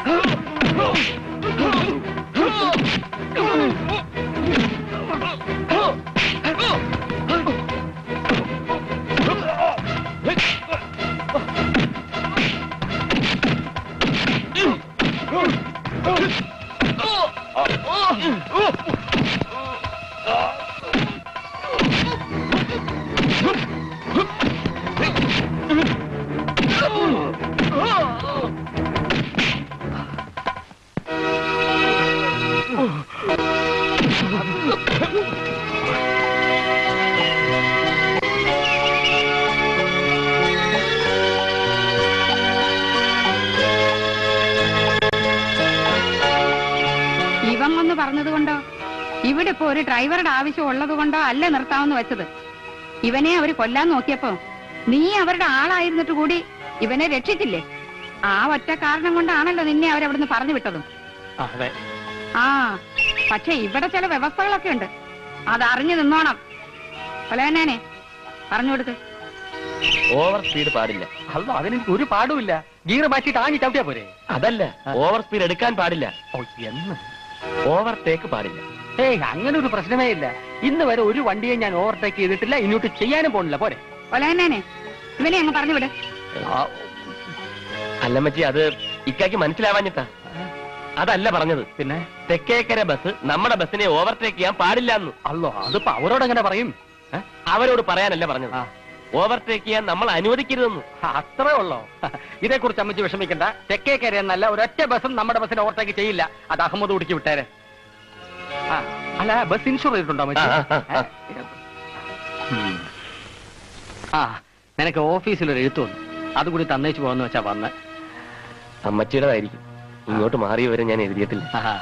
ഇവൻ വന്ന് പറഞ്ഞതുകൊണ്ടോ ഇവിടെ ഇപ്പൊ ഒരു ഡ്രൈവറുടെ ആവശ്യം ഉള്ളത് കൊണ്ടോ അല്ല നിർത്താമെന്ന് വെച്ചത് ഇവനെ അവര് കൊല്ലാൻ നോക്കിയപ്പോ നീ അവരുടെ ആളായിരുന്നിട്ട് കൂടി ഇവനെ രക്ഷിച്ചില്ലേ ആ ഒറ്റ കാരണം കൊണ്ടാണല്ലോ നിന്നെ അവരവിടുന്ന് പറഞ്ഞു വിട്ടതും അതെ ആ പക്ഷെ ഇവിടെ ചില വ്യവസ്ഥകളൊക്കെ ഉണ്ട് അതറിഞ്ഞു നിന്നോണം കൊലവനാനെ പറഞ്ഞു കൊടുക്ക് ഓവർ സ്പീഡ് പാടില്ല അല്ല അതിനെനിക്ക് ഒരു പാടുമില്ല ഗീർ മാറ്റിയിട്ട് ആഞ്ഞി ചവിട്ടിയാ പോരെ അതല്ല ഓവർ സ്പീഡ് എടുക്കാൻ പാടില്ല ഓ എന്ന് ഓവർ ടേക്ക് പാടില്ല ഏയ് അങ്ങനെ ഒരു പ്രശ്നമേ ഇല്ല ഇന്ന് വരെ ഒരു വണ്ടിയെ ഞാൻ ഓവർടേക്ക് ചെയ്തിട്ടില്ല ഇങ്ങോട്ട് ചെയ്യാനും പോണില്ല പോരെ കൊലവനാനെ ഇവനെ അങ്ങ് പറഞ്ഞു വിട് അല്ല മച്ചി അത് ഇക്കാക്ക് മനസ്സിലാവാഞ്ഞിട്ടാ അതല്ല പറഞ്ഞത് പിന്നെ തെക്കേക്കര ബസ് നമ്മുടെ ബസ്സിനെ ഓവർടേക്ക് ചെയ്യാൻ പാടില്ല എന്ന് അല്ലോ അതിപ്പോ അവരോട് എങ്ങനെ പറയും ഏ? അവരോട് പറയാനല്ല പറഞ്ഞത് ആ. ഓവർടേക്ക് ചെയ്യാൻ നമ്മൾ അനുവദിക്കരുതെന്ന് അത്രേ ഉള്ളോ ഇതേക്കുറിച്ച് അമ്മച്ചി വിഷമിക്കണ്ട തെക്കേക്കര എന്നല്ല ഒരൊറ്റ ബസ്സും നമ്മുടെ ബസ്സിനെ ഓവർടേക്ക് ചെയ്യില്ല അത് അഹമ്മദ് കുടിക്ക് വിട്ടേരെ ആ, അല്ല ബസ് ഇൻഷുർ ചെയ്തിട്ടുണ്ടോ അമ്മച്ചി ആ, ആ, ആ. ഉം. ആ നിനക്ക് ഓഫീസിൽ ഒരു എഴുത്ത് വന്നു അതുകൂടി തന്നേച്ചു പോകാന്ന് വെച്ചാ വന്ന് അമ്മച്ചിയുടേതായിരിക്കും ഇങ്ങോട്ട് മാറിയ വരെ ഞാൻ എഴുതിയിട്ടില്ല ആഹാ.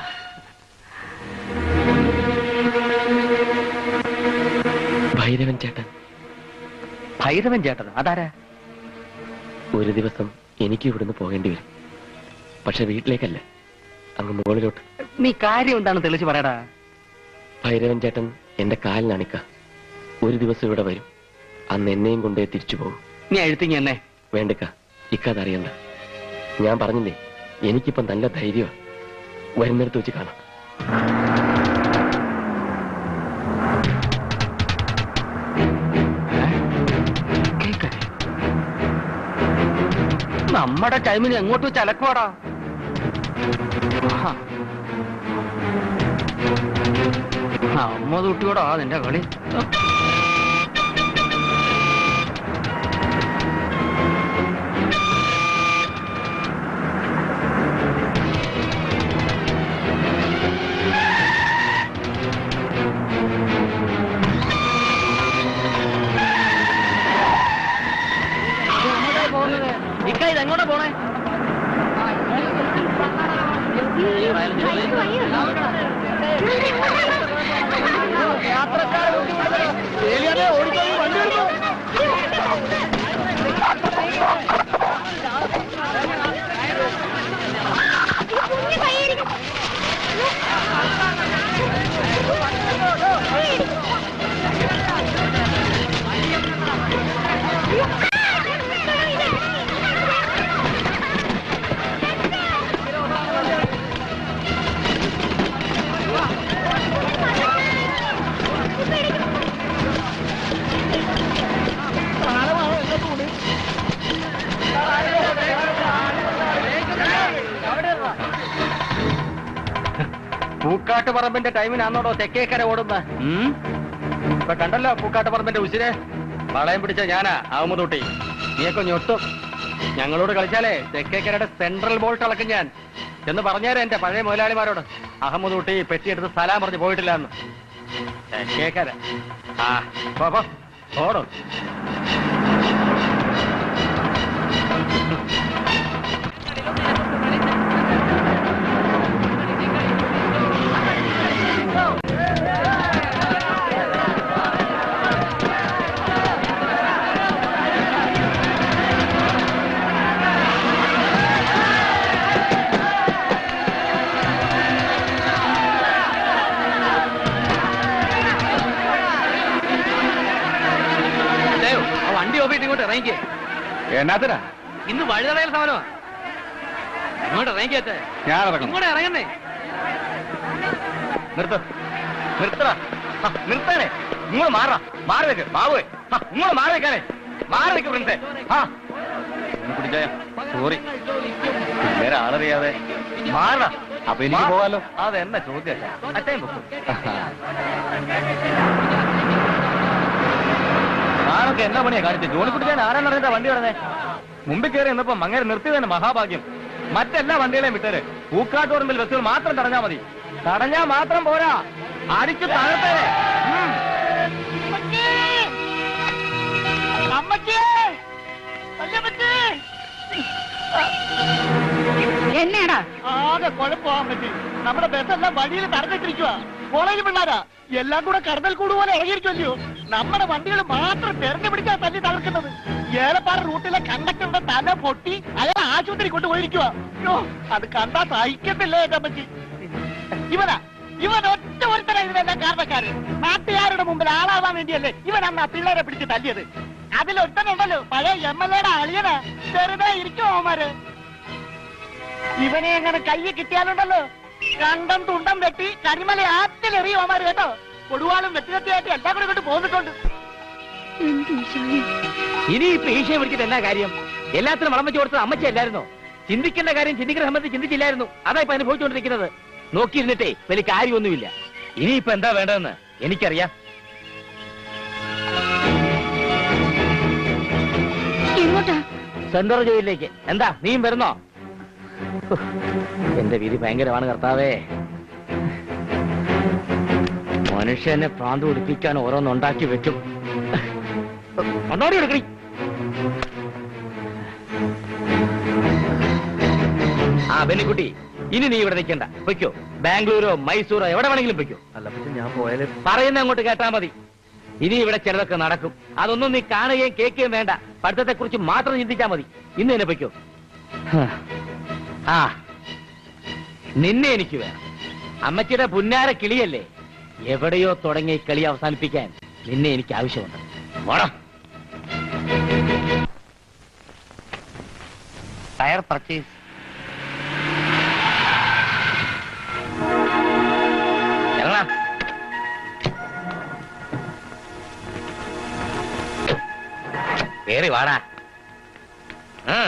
ഭൈരവൻ ചേട്ടൻ ഭൈരവൻ ചേട്ടൻ അതാരാ ഒരു ദിവസം എനിക്ക് ഇവിടുന്ന് പോകേണ്ടി വരും പക്ഷെ വീട്ടിലേക്കല്ല അങ്ങ് മുകളിലോട്ട് നീ കാര്യം എന്താണ് തെളിച്ച് പറയടാ ഭൈരവൻ ചേട്ടൻ എന്റെ കാലിനണിക്ക ഒരു ദിവസം ഇവിടെ വരും അന്ന് എന്നെയും കൊണ്ടേ തിരിച്ചു പോകും നീ എഴുത്തിങ്ങ എന്നെ വേണ്ടക്ക ഇക്കതറിയണ്ട ഞാൻ പറഞ്ഞില്ലേ എനിക്കിപ്പം നല്ല ധൈര്യമാണ് വരുന്നിടത്ത് വെച്ച് കാണാം കേക്ക്. നമ്മുടെ ടൈമിന് എങ്ങോട്ട് വെച്ച് അലക്കുവാടാ ആഹാ. അമ്മ തൊട്ടിയോടാ നിന്റെ കളി ഇക്ക ഇത് എങ്ങോട്ടാ പോണേ പൂക്കാട്ട് പറമ്പിന്റെ ടൈമിനാന്നോടോ തെക്കേക്കര ഓടുന്നത് ഇപ്പൊ കണ്ടല്ലോ പൂക്കാട്ട് പറമ്പിന്റെ ഉശിരെ വളയം പിടിച്ച ഞാനാ ആവുമതൂട്ടി നീയൊക്കെ ഞൊട്ടും ഞങ്ങളോട് കളിച്ചാലേ തെക്കേക്കരയുടെ സെൻട്രൽ ബോൾട്ട് അളക്കും ഞാൻ എന്ന് പറഞ്ഞേരെ എന്റെ പഴയ മുതലാളിമാരോട് അഹമ്മദ് ഊട്ടി പെട്ടിയെടുത്ത് സ്ഥലം പറഞ്ഞ് പോയിട്ടില്ല എന്ന് തെക്കേക്കര ആ പോ, പോ ഓടും ദേവ്, ആ വണ്ടി ഓഫീസ് ഇങ്ങോട്ട് ഇറങ്ങിക്കേ എന്നാത്തിനാ ഇന്ന് വഴുതടയൽ സമരമാ ഇങ്ങോട്ട് ഇറങ്ങിക്കേ ഞാൻ ഇറങ്ങും ഇങ്ങോട്ട് ഇറങ്ങുന്നേ നിർത്ത നിർത്തടാ ആ, നിർത്താനേ ഇങ്ങോട്ട് മാറാ മാറി വെക്ക് ബാബുവേ ആ, ഇങ്ങോട്ട് മാറി വെക്കാനേ മാറി വെക്ക് പ്രിൻസേ ആ പിടിച്ചായ സോറി വേറെ ആളറിയാതെ മാറടാ അപ്പൊ എനിക്ക് പോകാലോ അതെന്നെ ചോദ്യം അറ്റയും വെക്കും താനൊക്കെ എന്നാ പണിയാ കാണിച്ചത് ജോലി പിടിച്ചാൽ ആരാന്ന് അറിഞ്ഞിട്ടാ വണ്ടി കിടന്നേ മുമ്പിൽ കയറി എന്നപ്പോ മങ്ങേരെ നിർത്തി തന്നെ മഹാഭാഗ്യം മറ്റെല്ലാ വണ്ടികളെയും വിട്ടേര് പൂക്കാട്ടോറുമ്പിൽ ബസ്സുകൾ മാത്രം തടഞ്ഞാ മതി തടഞ്ഞാ മാത്രം പോരാ അടിച്ചു തകർത്തേരെ ഉം. അമ്മച്ചി വല്യമ്മച്ചി എന്നാടാ ആകെ കുഴപ്പമാകാൻ പറ്റി നമ്മുടെ ബസ്സെല്ലാം വഴിയിൽ തടഞ്ഞിട്ടിരിക്കുക കോളേജ് പിള്ളേരാ എല്ലാം കൂടെ കടന്നൽ കൂട് പോലെ ഇറങ്ങിയിരിക്കുമല്ലോ നമ്മുടെ വണ്ടികൾ മാത്രം തെരഞ്ഞു പിടിച്ചാ തല്ലി തളർക്കുന്നത് ഏലപ്പാറ റൂട്ടിലെ കണ്ടക്ടറുടെ തല പൊട്ടി അയാൾ ആശുപത്രി കൊണ്ടുപോയിരിക്കുക യ്യോ, അത് കണ്ടാ സഹിക്കത്തില്ലേ എന്റെ അമ്മച്ചി ഇവനാ ഇവൻ ഒറ്റ ഒരുത്തരാ ഇതിനെല്ലാം കാരണക്കാര് നാട്ടുകാരുടെ മുമ്പിൽ ആളാവാൻ വേണ്ടിയല്ലേ ഇവൻ അന്ന് ആ പിള്ളേരെ പിടിച്ച് തല്ലിയത് അതിലൊരുത്തനുണ്ടല്ലോ പഴയ എം എൽ എയുടെ അളിയനാ വെറുതെ ഇരിക്കും അവന്മാര് ഇവനെ എങ്ങനെ കയ്യിൽ കിട്ടിയാലുണ്ടല്ലോ കണ്ടം തുണ്ടം വെട്ടി കരിമല ആറ്റിലെറിയും അവന്മാര് കേട്ടോ കൊടുവാളും വെട്ടിവെട്ടിയായിട്ട് എല്ലാം കൂടെ കൊണ്ട് പോന്നിട്ടുണ്ട് ഇനി ഇപ്പൊ ഈശയെ വിളിച്ചിട്ട് എന്നാ കാര്യം എല്ലാത്തിനും വളം വെച്ച് കൊടുത്തത് അമ്മച്ചി അല്ലായിരുന്നോ ചിന്തിക്കേണ്ട കാര്യം ചിന്തിക്കുന്ന സംബന്ധിച്ച് ചിന്തിച്ചില്ലായിരുന്നു അതാ ഇപ്പൊ അനുഭവിച്ചുകൊണ്ടിരിക്കുന്നത് നോക്കിയിരുന്നിട്ടേ വലിയ കാര്യമൊന്നുമില്ല ഇനിയിപ്പോ എന്താ വേണ്ടതെന്ന് എനിക്കറിയാം എങ്ങോട്ടാ സെൻട്രൽ ജയിലിലേക്ക് എന്താ നീയും വരുന്നോ ഹ്, എന്റെ വിധി ഭയങ്കരമാണ് കർത്താവേ മനുഷ്യനെ പ്രാന്ത് പിടിപ്പിക്കാൻ ഓരോന്നുണ്ടാക്കി വെക്കും ഒന്നോടി എടുക്കണി ആ ബെന്നിക്കുട്ടി ഇനി നീ ഇവിടെ നിൽക്കണ്ട പൊയ്ക്കോ ബാംഗ്ലൂരോ മൈസൂരോ എവിടെ വേണമെങ്കിലും പൊയ്ക്കോ അല്ല പക്ഷെ ഞാൻ പോയാലേ പറയുന്ന അങ്ങോട്ട് കേട്ടാ മതി ഇനി ഇവിടെ ചിലതൊക്കെ നടക്കും അതൊന്നും നീ കാണുകയും കേൾക്കുകയും വേണ്ട പഠിത്തത്തെ കുറിച്ച് മാത്രം ചിന്തിച്ചാ മതി ഇന്ന് തന്നെ പൊയ്ക്കോ ഹാ. ആ നിന്നെ എനിക്ക് വേണം അമ്മച്ചിയുടെ പുന്നാര കിളിയല്ലേ എവിടെയോ തുടങ്ങിയ ഈ കളി അവസാനിപ്പിക്കാൻ നിന്നെ എനിക്ക് ആവശ്യമുണ്ട് മോണം ടയർ പർച്ചേസ് ഇറങ്ങാ കേറി വാടാ ഉം.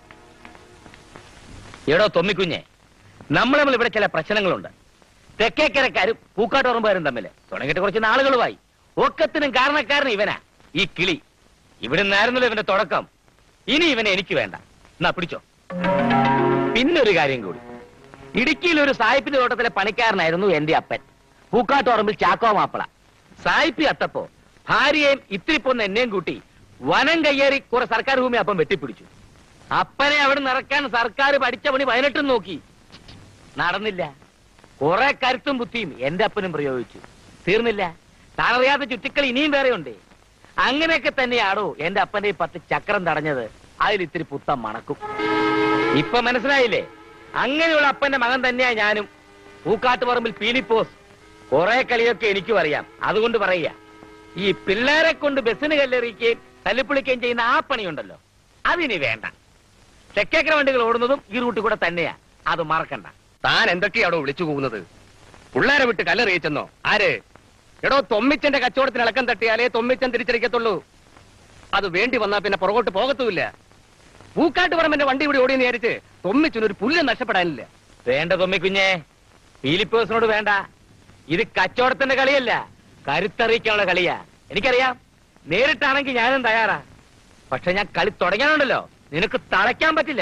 എടോ തൊമ്മിക്കുഞ്ഞെ നമ്മൾ തമ്മിൽ ഇവിടെ ചില പ്രശ്നങ്ങളുണ്ട് തെക്കേക്കരക്കാരും പൂക്കാട്ടുറമ്പുകാരും തമ്മിൽ തുടങ്ങിയിട്ട് കുറച്ച് നാളുകളുമായി ഒക്കത്തിനും കാരണക്കാരൻ ഇവനാ ഈ കിളി ഇവിടെ നിന്നായിരുന്നല്ലോ ഇവന്റെ തുടക്കം ഇനി ഇവനെ എനിക്ക് വേണ്ട എന്നാ പിടിച്ചോ പിന്നൊരു കാര്യം കൂടി ഇടുക്കിയിൽ ഒരു സായിപ്പിന്റെ തോട്ടത്തിലെ പണിക്കാരനായിരുന്നു എന്റെ അപ്പൻ പൂക്കാട്ടുറമ്പിൽ ചാക്കോ മാപ്പിള സായിപ്പി അത്തപ്പോ ഭാര്യയെയും ഇത്തിരി പോന്ന എന്നെയും കൂട്ടി വനം കയ്യേറി കുറെ സർക്കാർ ഭൂമി അപ്പം വെട്ടിപ്പിടിച്ചു അപ്പനെ അവിടെ നിറക്കാൻ സർക്കാർ പഠിച്ച പണി പതിനെട്ടും നോക്കി നടന്നില്ല കുറെ കരുത്തും ബുദ്ധിയും എന്റെ അപ്പനും പ്രയോഗിച്ചു തീർന്നില്ല താനറിയാത്ത ചുറ്റിക്കൾ ഇനിയും വേറെയുണ്ട് അങ്ങനെയൊക്കെ തന്നെയാണോ എന്റെ അപ്പന്റെ ഈ പത്ത് ചക്രം തടഞ്ഞത് അതിൽ ഇത്തിരി പുത്തം മണക്കും ഇപ്പൊ മനസ്സിലായില്ലേ അങ്ങനെയുള്ള അപ്പന്റെ മകൻ തന്നെയാ ഞാനും പൂക്കാട്ടുപറമ്പിൽ പീലിപ്പോസ് കുറെ കളിയൊക്കെ എനിക്കും അറിയാം അതുകൊണ്ട് പറയുക ഈ പിള്ളേരെ കൊണ്ട് ബസ്സിന് കല്ലെറിയിക്കുകയും തല്ലിപ്പൊളിക്കുകയും ചെയ്യുന്ന ആ പണിയുണ്ടല്ലോ അതിനി വേണ്ട തെക്കേക്കര വണ്ടികൾ ഓടുന്നതും ഈ റൂട്ടിൽ കൂടെ തന്നെയാ അത് മറക്കണ്ട താൻ എന്തൊക്കെയാണോ വിളിച്ചു പോകുന്നത് പിള്ളേരെ വിട്ട് കല്ലെറിയിച്ചെന്നോ ആര് എടോ തൊമ്മിച്ചന്റെ കച്ചവടത്തിന് ഇളക്കം തട്ടിയാലേ തൊമ്മിച്ചൻ തിരിച്ചടിക്കത്തുള്ളൂ അത് വേണ്ടി വന്നാ പിന്നെ പുറകോട്ട് പോകത്തുമില്ല പൂക്കാട്ട് പറമ്പന്റെ വണ്ടി ഇവിടെ ഓടിയെന്ന് വിചാരിച്ച് തൊമ്മിച്ചനൊരു പുല്ല് നഷ്ടപ്പെടാനില്ല വേണ്ട തൊമ്മിക്കുഞ്ഞെ ഫിലിപ്പോസിനോട് വേണ്ട ഇത് കച്ചവടത്തിന്റെ കളിയല്ല കരുത്തറിയിക്കാനുള്ള കളിയാ എനിക്കറിയാം നേരിട്ടാണെങ്കിൽ ഞാനും തയ്യാറാ പക്ഷെ ഞാൻ കളി തുടങ്ങാനുണ്ടല്ലോ നിനക്ക് തളയ്ക്കാൻ പറ്റില്ല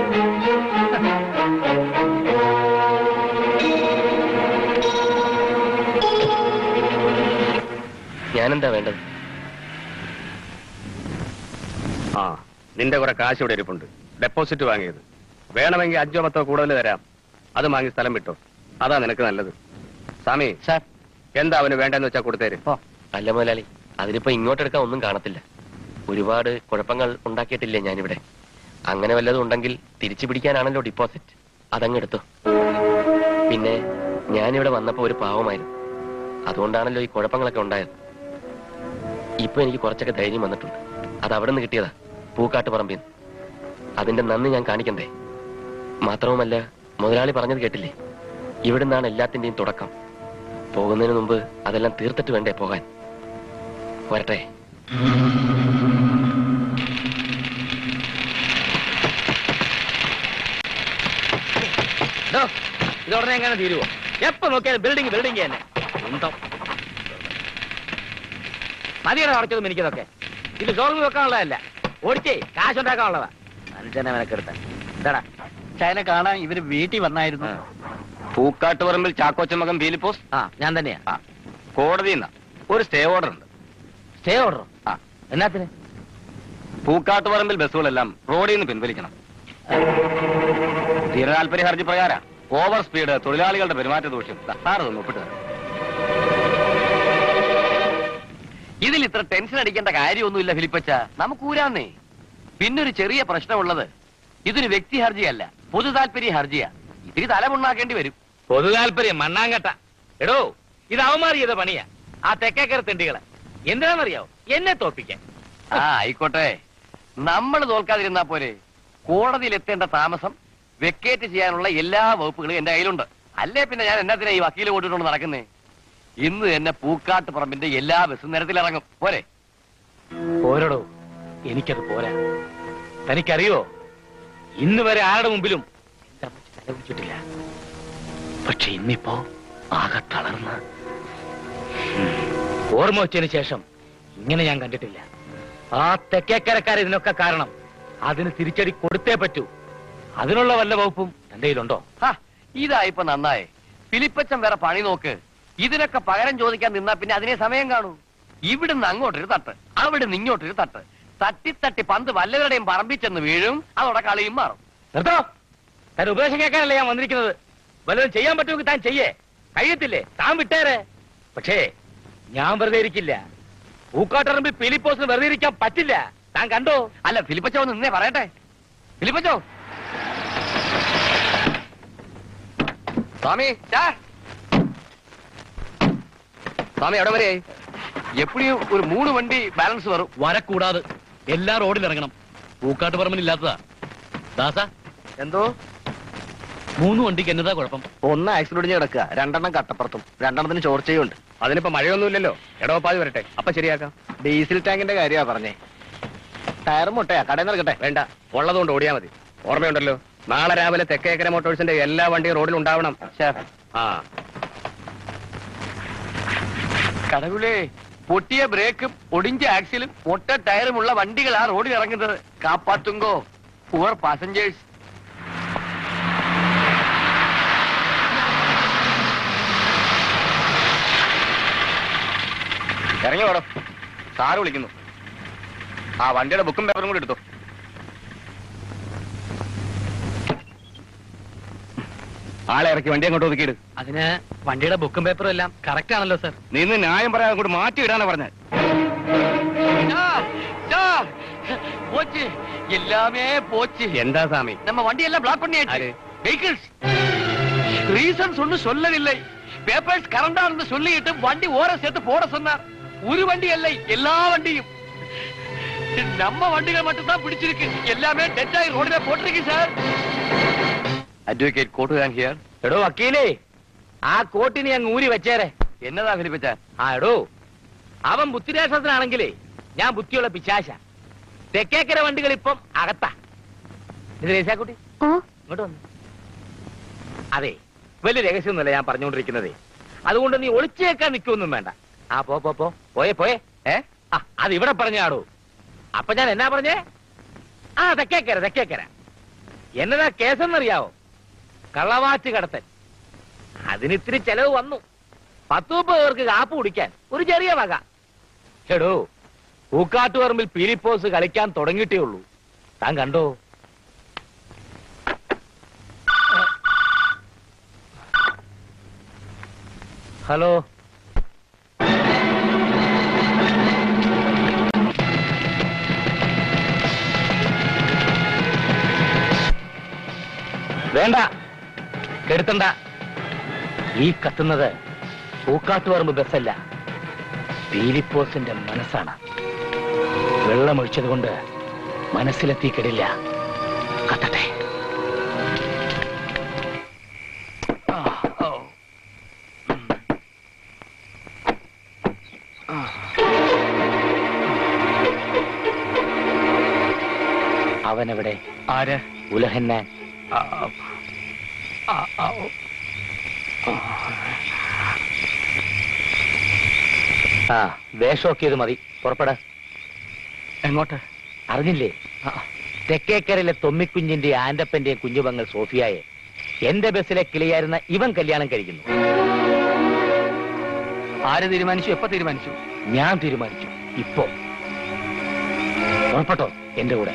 ഞാനെന്താ വേണ്ടത് ആ നിന്റെ കുറെ കാശ് ഇവിടെ ഇരിപ്പുണ്ട് ഡെപ്പോസിറ്റ് വാങ്ങിയത് വേണമെങ്കിൽ അഞ്ചോ പത്തോ കൂടുതൽ തരാം അത് വാങ്ങി സ്ഥലം വിട്ടോ അതാ നിനക്ക് നല്ലത് സ്വാമി സാർ എന്താ അവന് വേണ്ടെന്ന് വെച്ചാ കൊടുത്തേര് അല്ല മുതലാളി അതിനിപ്പോ ഇങ്ങോട്ടെടുക്കാൻ ഒന്നും കാണത്തില്ല ഒരുപാട് കുഴപ്പങ്ങൾ ഉണ്ടാക്കിയിട്ടില്ലേ ഞാനിവിടെ അങ്ങനെ വല്ലതും ഉണ്ടെങ്കിൽ തിരിച്ചു പിടിക്കാനാണല്ലോ ഡിപ്പോസിറ്റ് അതങ്ങ് എടുത്തു പിന്നെ ഞാനിവിടെ വന്നപ്പോ ഒരു പാവമായിരുന്നു അതുകൊണ്ടാണല്ലോ ഈ കുഴപ്പങ്ങളൊക്കെ ഉണ്ടായത് ഇപ്പൊ എനിക്ക് കുറച്ചൊക്കെ ധൈര്യം വന്നിട്ടുണ്ട് അത് അവിടെ നിന്ന് കിട്ടിയതാ പൂക്കാട്ട് പറമ്പിൽ അതിന്റെ നന്ദി ഞാൻ കാണിക്കണ്ടേ മാത്രവുമല്ല മുതലാളി പറഞ്ഞത് കേട്ടില്ലേ ഇവിടുന്നാണ് എല്ലാത്തിന്റെയും തുടക്കം പോകുന്നതിന് മുമ്പ് അതെല്ലാം തീർത്തിട്ട് വേണ്ടേ പോകാൻ വരട്ടെ ദോ, ഇത് ഉടനെ എങ്ങനെ തീരുവോ എപ്പോ നോക്കിയാലും ബിൽഡിംഗ് ബിൽഡിംഗ് തന്നെ ഉണ്ടോ മതിയുടെ കുറച്ചതും എനിക്കതൊക്കെ ഇത് ഷോറൂമിൽ വെക്കാനുള്ളതല്ല ഓടിച്ചേ കാശുണ്ടാക്കാനുള്ളതാ മനുഷ്യനെ മെനക്കെടുത്താൻ എന്താടാ ചൈന കാണാൻ ഇവര് വീട്ടിൽ വന്നായിരുന്നു പൂക്കാട്ടുപറമ്പിൽ ചാക്കോച്ച മകൻ ബീലിപ്പോസ് ആ ഞാൻ തന്നെയാ ആ കോടതിയിൽ നിന്ന് ഒരു സ്റ്റേ ഓർഡർ ഉണ്ട് സ്റ്റേ ഓർഡറോ ആ എന്നാത്തിന് പൂക്കാട്ടുപറമ്പിൽ ബസ്സുകളെല്ലാം റോഡിൽ നിന്ന് പിൻവലിക്കണം തീരതാൽപര്യ ഹർജി പ്രകാരം ഓവർ സ്പീഡ് തൊഴിലാളികളുടെ പെരുമാറ്റ ദൂഷ്യം ദാ, സാറ് ഒന്ന് ഒപ്പിട്ട് തരാം. ഇതിൽ ഇത്ര ടെൻഷൻ അടിക്കേണ്ട കാര്യമൊന്നുമില്ല ഫിലിപ്പച്ച നമുക്ക് ഊരാന്നേ പിന്നൊരു ചെറിയ പ്രശ്നമുള്ളത് ഇതൊരു വ്യക്തി ഹർജിയല്ല പൊതു താല്പര്യ ഹർജിയാ ഇത്തിരി തലമുണ്ണാക്കേണ്ടി വരും പൊതു താല്പര്യം മണ്ണാങ്കട്ട എടോ ഇത് അവന്മാർ ചെയ്ത പണിയാ ആ തെക്കേക്കര തെണ്ടികളെ എന്തിനാണെന്നറിയാവോ എന്നെ തോപ്പിക്കാൻ ആ ആയിക്കോട്ടെ നമ്മൾ തോൽക്കാതിരുന്നാ പോരെ കോടതിയിൽ എത്തേണ്ട താമസം വെക്കേറ്റ് ചെയ്യാനുള്ള എല്ലാ വകുപ്പുകളും എന്റെ കയ്യിലുണ്ട് അല്ലേ പിന്നെ ഞാൻ എന്നാത്തിനാ ഈ വക്കീല് കൊണ്ടിട്ടുണ്ട് നടക്കുന്നേ ഇന്ന് തന്നെ പൂക്കാട്ട് പറമ്പിന്റെ എല്ലാ ബസ്സും നിരത്തിലിറങ്ങും പോരെ പോരടോ എനിക്കത് പോരാ തനിക്കറിയോ ഇന്ന് വരെ ആരുടെ മുമ്പിലും എന്റെ അമ്മച്ചി തലകുനിച്ചിട്ടില്ല പക്ഷെ ഇന്നിപ്പോ ആകെ തളർന്ന് ഉം. ഓർമ്മ വെച്ചതിന് ശേഷം ഇങ്ങനെ ഞാൻ കണ്ടിട്ടില്ല ആ തെക്കേക്കരക്കാർ ഇതിനൊക്കെ കാരണം അതിന് തിരിച്ചടി കൊടുത്തേ പറ്റൂ അതിനുള്ള വല്ല വകുപ്പും എന്റെ കയ്യിലുണ്ടോ ഹാ, ഇതാ ഇപ്പൊ നന്നായേ ഫിലിപ്പച്ചൻ വേറെ പണി നോക്ക് ഇതിനൊക്കെ പകരം ചോദിക്കാൻ നിന്നാ പിന്നെ അതിനെ സമയം കാണൂ ഇവിടുന്ന് അങ്ങോട്ടൊരു തട്ട് അവിടുന്ന് ഇങ്ങോട്ടൊരു തട്ട് തട്ടി തട്ടി പന്ത് വല്ലവരുടെയും പറമ്പിൽ ചെന്ന് വീഴും അതോടെ കളിയും മാറും നിർത്തോ താൻ ഉപദേശം കേൾക്കാനല്ല ഞാൻ വന്നിരിക്കുന്നത് വല്ലതും ചെയ്യാൻ പറ്റുമെങ്കിൽ താൻ ചെയ്യേ കഴിയത്തില്ലേ താൻ വിട്ടേരെ പക്ഷേ ഞാൻ വെറുതെ ഇരിക്കില്ല പൂക്കാട്ടറമ്പിൽ പിലിപ്പോസിന് വെറുതെ ഇരിക്കാൻ പറ്റില്ല താൻ കണ്ടോ അല്ല ഫിലിപ്പച്ചോ ഒന്ന് നിന്നേ പറയട്ടെ ഫിലിപ്പച്ചോ സ്വാമി ചാ. സ്വാമി എവിടെ വരെയായി എപ്പോഴും ഒരു മൂന്ന് വണ്ടി ബാലൻസ് വരും വരക്കൂടാതെ എല്ലാ റോഡിൽ ഇറങ്ങണം പൂക്കാട്ട് പറമ്പിലില്ലാത്തതാ ദാസ എന്തോ മൂന്ന് വണ്ടിക്ക് എന്നതാ കുഴപ്പം ഒന്ന് ആക്സിഡന്റ് കിടക്കുക രണ്ടെണ്ണം കട്ടപ്പുറത്തും രണ്ടെണ്ണത്തിന് ചോർച്ചയും ഉണ്ട് അതിനിപ്പോ മഴയൊന്നുമില്ലല്ലോ എടവപ്പാതി വരട്ടെ അപ്പൊ ശരിയാക്കാം ഡീസൽ ടാങ്കിന്റെ കാര്യമാ പറഞ്ഞേ ടയർ മുട്ടയാ കടയിൽ നിറക്കട്ടെ വേണ്ട ഉള്ളതുകൊണ്ട് ഓടിയാ മതി ഓർമ്മയുണ്ടല്ലോ നാളെ രാവിലെ തെക്കേക്കര മോട്ടോഴ്സിന്റെ എല്ലാ വണ്ടിയും റോഡിൽ ഉണ്ടാവണം ആ കടകുലേ പൊട്ടിയ ബ്രേക്കും ഒടിഞ്ച ആക്സിലും ഒട്ട ടയറുമുള്ള വണ്ടികളാ റോഡിൽ ഇറങ്ങുന്നത് കാപ്പാത്തുങ്കോ പുവർ പാസഞ്ചേഴ്സ് ഇറങ്ങി വേണം സാറ് വിളിക്കുന്നു ആ വണ്ടിയുടെ ബുക്കും പേപ്പറും കൂടി എടുത്തു ആളെ ഇറക്കി വണ്ടി അങ്ങോട്ട് ഒതുക്കിയിട് അതിന് വണ്ടിയുടെ ബുക്കും പേപ്പറും എല്ലാം കറക്റ്റ് ആണല്ലോ സർ നീ ഇന്ന് ന്യായം പറയാതെ അങ്ങോട്ട് മാറ്റി ഇടാനാ പറഞ്ഞത് போச்சு எல்லாமே போச்சு എന്താ സ്വാമി நம்ம வண்டி எல்லாம் பிளாக் பண்ணியாச்சு ஆரு? வெஹிக்கிள்ஸ் ரீசன்ஸ் ஒன்னும் சொல்லவில்லை பேப்பர்ஸ் கரண்டா இருந்து சொல்லிட்டு வண்டி ஓர சேர்த்து போட சொன்னார் ஒரு வண்டி இல்லை எல்லா வண்டியும் நம்ம வண்டிகள் மட்டும் தான் பிடிச்சிருக்கு எல்லாமே டெட் ஆகி ரோடுல போட்டிருக்கு சார் അഡ്വക്കേറ്റ് കോട്ടുകാൻ ഹിയർ എടോ വക്കീലേ ആ കോട്ടിനെ അങ്ങ് ഊരി വെച്ചേരെ என்னதா பிலிப்பச்சா ആ എടോ അവൻ ബുദ്ധിരാശ്വാസനാണെങ്കിലേ ഞാൻ ബുദ്ധിയുള്ള പിശാശ തെക്കേക്കര വണ്ടികൾ ഇപ്പം അകത്താ ഇത് രേശാക്കുട്ടി ഓ ഇങ്ങോട്ട് വന്നു അതെ വലിയ രഹസ്യമൊന്നുമല്ല ഞാൻ പറഞ്ഞുകൊണ്ടിരിക്കുന്നതേ അതുകൊണ്ട് നീ ഒളിച്ചേക്കാൻ നിൽക്കൊന്നും വേണ്ട ആ പോ പോ പോ പോയേ പോയേ ഏ ആ അത് ഇവിടെ പറഞ്ഞാടോ അപ്പൊ ഞാൻ എന്നാ പറഞ്ഞേ ആ തെക്കേക്കര തെക്കേക്കര എന്നതാ കേസെന്നറിയാവോ കള്ളവാച്ച് കടത്തൽ അതിന് ഇത്തിരി ചെലവ് വന്നു പത്ത് മുപ്പത് പേർക്ക് കാപ്പ് കുടിക്കാൻ ഒരു ചെറിയ വക എടോ പൂക്കാട്ടുപറമ്പിൽ പീലിപ്പോസ് കളിക്കാൻ തുടങ്ങിയിട്ടേ ഉള്ളൂ താൻ കണ്ടോ ഹലോ വേണ്ട കെടുത്തണ്ട ഈ കത്തുന്നത് പൂക്കാട്ടുപറമ്പ് ബസ്സല്ല പീലിപ്പോസിന്റെ മനസ്സാണ് വെള്ളമൊഴിച്ചത് കൊണ്ട് മനസ്സിലെത്തിക്കിടില്ല കത്തട്ടെ അവൻ എവിടെ ആര് ഉലഹന്നാൻ ആ, ആ, ആ, ഓ. ആ വേഷമൊക്കെ ഇത് മതി പുറപ്പെട എങ്ങോട്ട് അറിഞ്ഞില്ലേ തെക്കേക്കരയിലെ തൊമ്മിക്കുഞ്ഞിന്റെ ആന്റപ്പന്റെയും കുഞ്ഞുപങ്ങൾ സോഫിയായെ എന്റെ ബസ്സിലെ കിളിയായിരുന്ന ഇവൻ കല്യാണം കഴിക്കുന്നു ആര് തീരുമാനിച്ചു എപ്പോ തീരുമാനിച്ചു ഞാൻ തീരുമാനിച്ചു ഇപ്പോ പുറപ്പെട്ടോ എന്റെ കൂടെ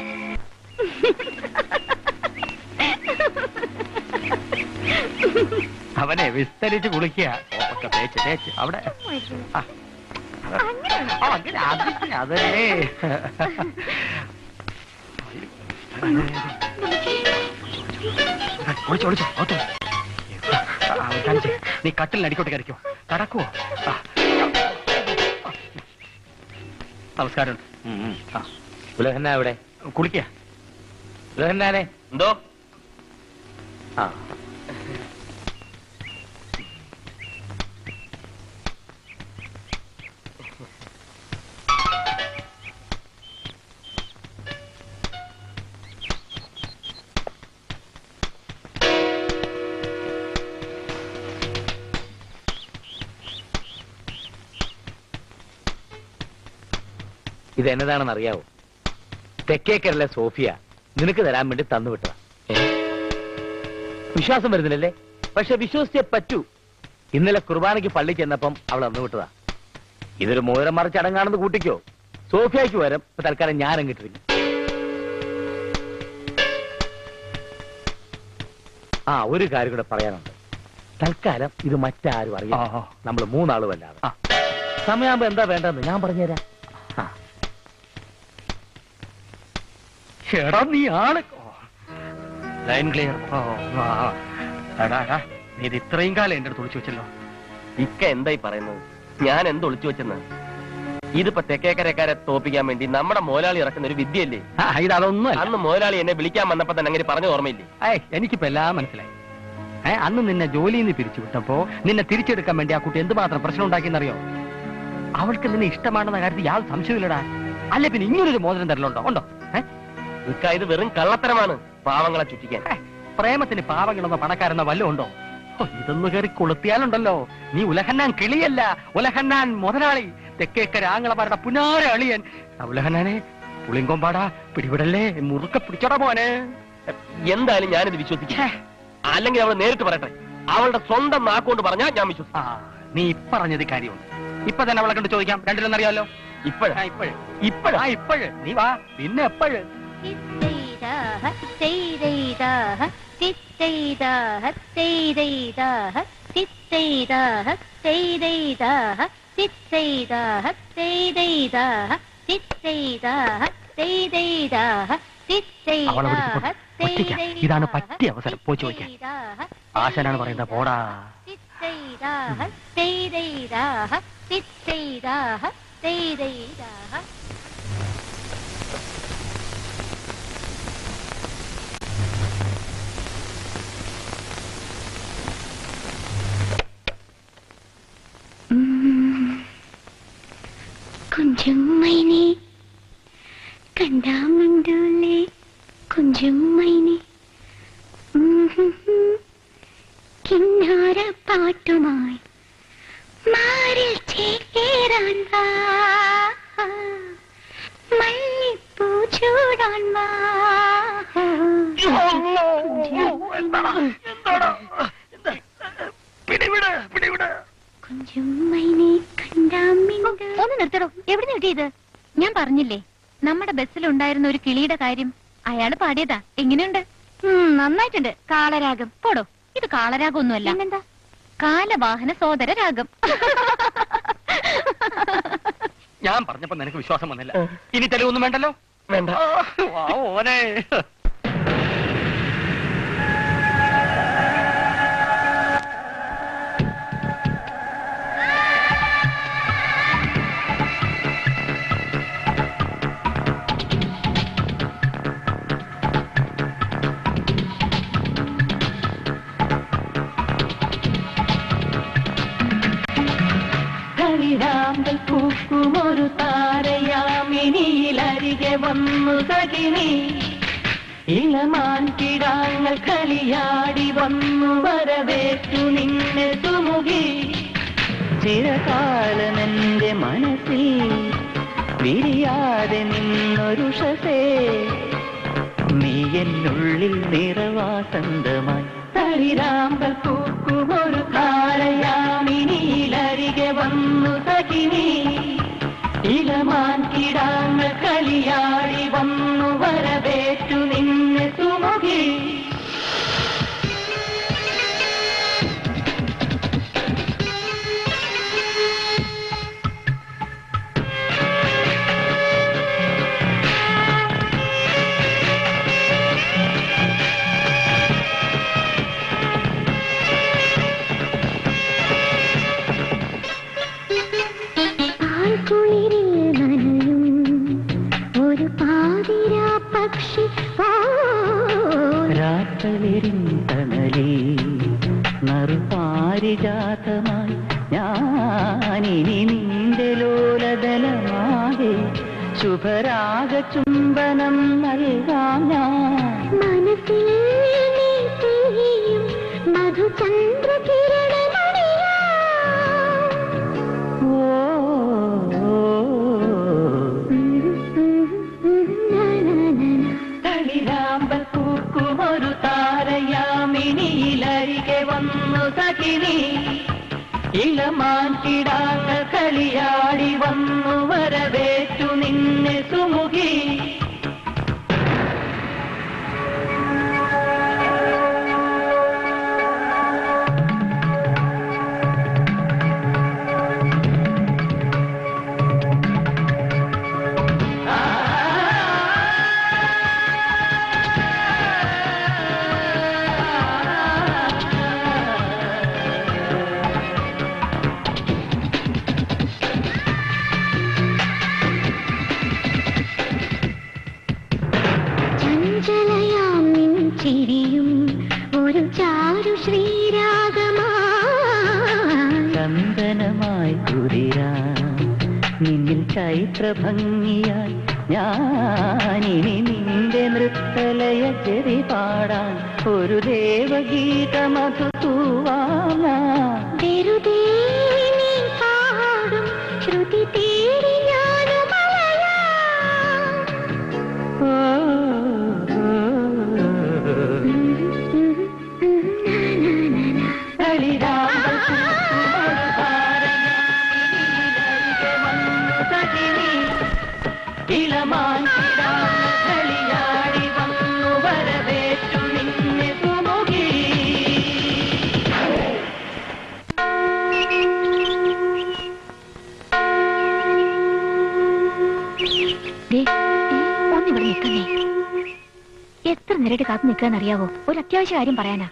അവനെ വിസ്തരിച്ച് കുളിക്കുക സോപ്പൊക്കെ തേച്ച് തേച്ച് അവിടെ ആ. ആ, അങ്ങനെ അതിന് അതല്ലേ ഒളിച്ചോ ഒളിച്ചോ ഓട്ടോ ആ, കാണിച്ച്. നീ കട്ടിലിന് അടിക്കോട്ട് കയറിക്കോ കടക്കുവോ ആ. നമസ്കാരം ആ ഉലഹന്ന എവിടെ കുളിക്കുക ഉലഹന്നാനെ എന്തോ ആ ഇത് എന്നതാണെന്ന് അറിയാവോ തെക്കേക്കരയിലെ സോഫിയ നിനക്ക് തരാൻ വേണ്ടി തന്നുവിട്ടതാ വിശ്വാസം വരുന്നില്ലല്ലേ പക്ഷെ വിശ്വസിച്ചേ പറ്റൂ ഇന്നലെ കുർബാനയ്ക്ക് പള്ളി ചെന്നപ്പം അവൾ തന്നുവിട്ടതാ ഇതൊരു മോതിരം മറിച്ച് അടങ്ങാണെന്ന് കൂട്ടിക്കോ സോഫിയയ്ക്ക് വരം ഇപ്പൊ തൽക്കാലം ഞാൻ അങ്ങിട്ടിരിക്കും ആ ഒരു കാര്യം കൂടെ പറയാനുണ്ട് തൽക്കാലം ഇത് മറ്റാരും അറിയാം ആഹാ. നമ്മൾ മൂന്നാളും അല്ലാതെ ആ. സമയമാകുമ്പോ എന്താ വേണ്ടതെന്ന് ഞാൻ പറഞ്ഞുതരാം ആ എടാ നീ ആണ് ലൈൻ ക്ലിയർ ഓ ആ, ആ. എടാ എടാ നീ ഇത് ഇത്രയും കാലം എന്റെ അടുത്ത് ഒളിച്ചു വെച്ചല്ലോ ഇക്ക എന്തായി പറയുന്നത് ഞാൻ എന്ത് ഒളിച്ചു വെച്ചെന്ന് ഇതിപ്പോ തെക്കേക്കരക്കാരെ തോപ്പിക്കാൻ വേണ്ടി നമ്മുടെ മോലാളി ഇറക്കുന്ന ഒരു വിദ്യയല്ലേ ആ, ഇത് അതൊന്നും അല്ല അന്ന് മോലാളി എന്നെ വിളിക്കാൻ വന്നപ്പോ തന്നെ അങ്ങനെ പറഞ്ഞ ഓർമ്മയില്ലേ ഏയ് എനിക്കിപ്പോ എല്ലാം മനസ്സിലായി ഏ അന്ന് നിന്നെ ജോലിയിൽ നിന്ന് പിരിച്ചു വിട്ടപ്പോ നിന്നെ തിരിച്ചെടുക്കാൻ വേണ്ടി ആ കുട്ടി എന്തുമാത്രം പ്രശ്നം ഉണ്ടാക്കിയെന്നറിയോ അവൾക്ക് നിന്നെ ഇഷ്ടമാണെന്ന കാര്യത്തിൽ യാതൊരു സംശയമില്ലടാ അല്ലെ പിന്നെ ഇങ്ങനൊരു മോചനം തരലുണ്ടോ ഉണ്ടോ ഏ ഇക്ക ഇത് വെറും കള്ളത്തരമാണ് പാവങ്ങളെ ചുറ്റിക്കാൻ ഏ, പ്രേമത്തിന് പാവങ്ങളെന്നോ പണക്കാരെന്നോ വല്ലതും ഉണ്ടോ ഓ, ഇതൊന്ന് കയറി കൊളുത്തിയാലുണ്ടല്ലോ നീ ഉലഹന്നാൻ കിളിയല്ല ഉലഹന്നാൻ മുതലാളി തെക്കേക്കര ആങ്ങളമാരുടെ പുനാര അളിയൻ ആ ഉലഹന്നാനെ പുളിങ്കൊമ്പാടാ പിടിവിടല്ലേ മുറുക്ക പിടിച്ചോടാ മോനെ എന്തായാലും ഞാനിത് വിശ്വസിക്കും ഛേ, അല്ലെങ്കിൽ അവൾ നേരിട്ട് പറയട്ടെ അവളുടെ സ്വന്തം നാക്കുകൊണ്ട് പറഞ്ഞാൽ ഞാൻ വിശ്വസിക്കും ആ നീ പറഞ്ഞത് കാര്യമുണ്ട് ഇപ്പൊ തന്നെ അവളെ കണ്ട് ചോദിക്കാം രണ്ടിലൊന്നറിയാലോ ഇപ്പോഴാ ആ ഇപ്പോഴ് ഇപ്പോഴ് ആ ഇപ്പോഴ് നീ വാ പിന്നെ എപ്പോഴ് അവളെ വിളിച്ച് പോ. ഒറ്റയ്ക്കാ. ഇതാണ് പറ്റിയ അവസരം. പോയി ചോദിക്കാം. ആശാനാണ് പറയുന്നത് പോടാ കുഞ്ചും മൈനെ കണ്ടാമുണ്ടല്ലേ കുഞ്ചും മൈനെ കിന്നാര പാട്ടുമായി മാറിൽ ചേരാൻ വാ മല്ലിപ്പൂ ചൂടാൻ വാ കുഞ്ചും മൈനെ കണ്ടാമിണ്ട് ഒന്ന് നിർത്തടോ എവിടെ കിട്ടിയത് ഞാൻ പറഞ്ഞില്ലേ നമ്മുടെ ബസ്സിലുണ്ടായിരുന്ന ഒരു കിളിയുടെ കാര്യം അയാള് പാടിയതാ എങ്ങനെയുണ്ട് നന്നായിട്ടുണ്ട് കാളരാഗം പോടോ ഇത് കാളരാഗം ഒന്നുമല്ല എന്താ കാലവാഹന സോദര രാഗം ഞാൻ പറഞ്ഞപ്പോ നിനക്ക് വിശ്വാസം വന്നില്ല ഇനി തെളിവൊന്നും വേണ്ടല്ലോ വേണ്ട വാ ഓനെ ഹരിരാമ്പൽ പൂക്കുമൊരു താരയാമിനിയിലരികെ വന്നു സഖിനി ഇളമാൻ കിടാങ്ങൾ കളിയാടി വന്നു വരവേറ്റു നിന്നെ സുമുഖി ചിരകാലമെന്റെ മനസ്സിൽ വിരിയാതെ നിന്നൊരുഷസേ നീ എന്നുള്ളിൽ നിറവാസന്തമായി തളിരാമ്പൽ പൂക്കുമൊരു താരയാമിനിയിലരികെ വന്നു സഖിനി ഇളമാൻ കിടാങ്ങൾ കളിയാടി വന്നു വരവേറ്റു നിന്നെ സുമുഖി പാൽക്കുളിരിൽ നനയും ഒരു പാതിരാ പക്ഷി രാത്രിരിൻ തണലി നറുപാരിജാതമായി ഞാനിനി നിന്റെ ലോലതലമാകെ ശുഭരാഗ ചുംബനം നൽകാം ഞാൻ മനസ്സിൽ നീ പെയ്യും മധുചന്ദ്രകിരണമണിയാ ഓ, ഓ, തളിരാമ്പൽ പൂക്കുമൊരു താരയാമിനിയിലരികെ വന്നു സഖിനി ഇളമാൻ കിടാങ്ങൾ കളിയാടി വന്നു വരവേറ്റു നിന്നെ സുമുഖി ചഞ്ചലയാം നിൻ ചിരിയും ഒരു ചാരു ശ്രീരാഗമാ ചന്ദനമായി കുതിരാ നിന്നിൽ ചൈത്രഭംഗിയായി ഞാനിനി നിന്റെ നൃത്തലയ ചെവി പാടാൻ ഒരു ദേവഗീത മധുതൂവാന വെറുതെ നീ പാടും ശ്രുതി തേടി ഞാനും അലയാം. ഇളമാൻ കളിയാടി വന്നു വരവേറ്റു നിന്നെ സുമുഖി ദേ, ഒന്നിവിടെ നിൽക്കുന്നേ എത്ര നേരിട്ട് കാത്തു നിൽക്കാന്നറിയാവോ ഒരു അത്യാവശ്യ കാര്യം പറയാനാ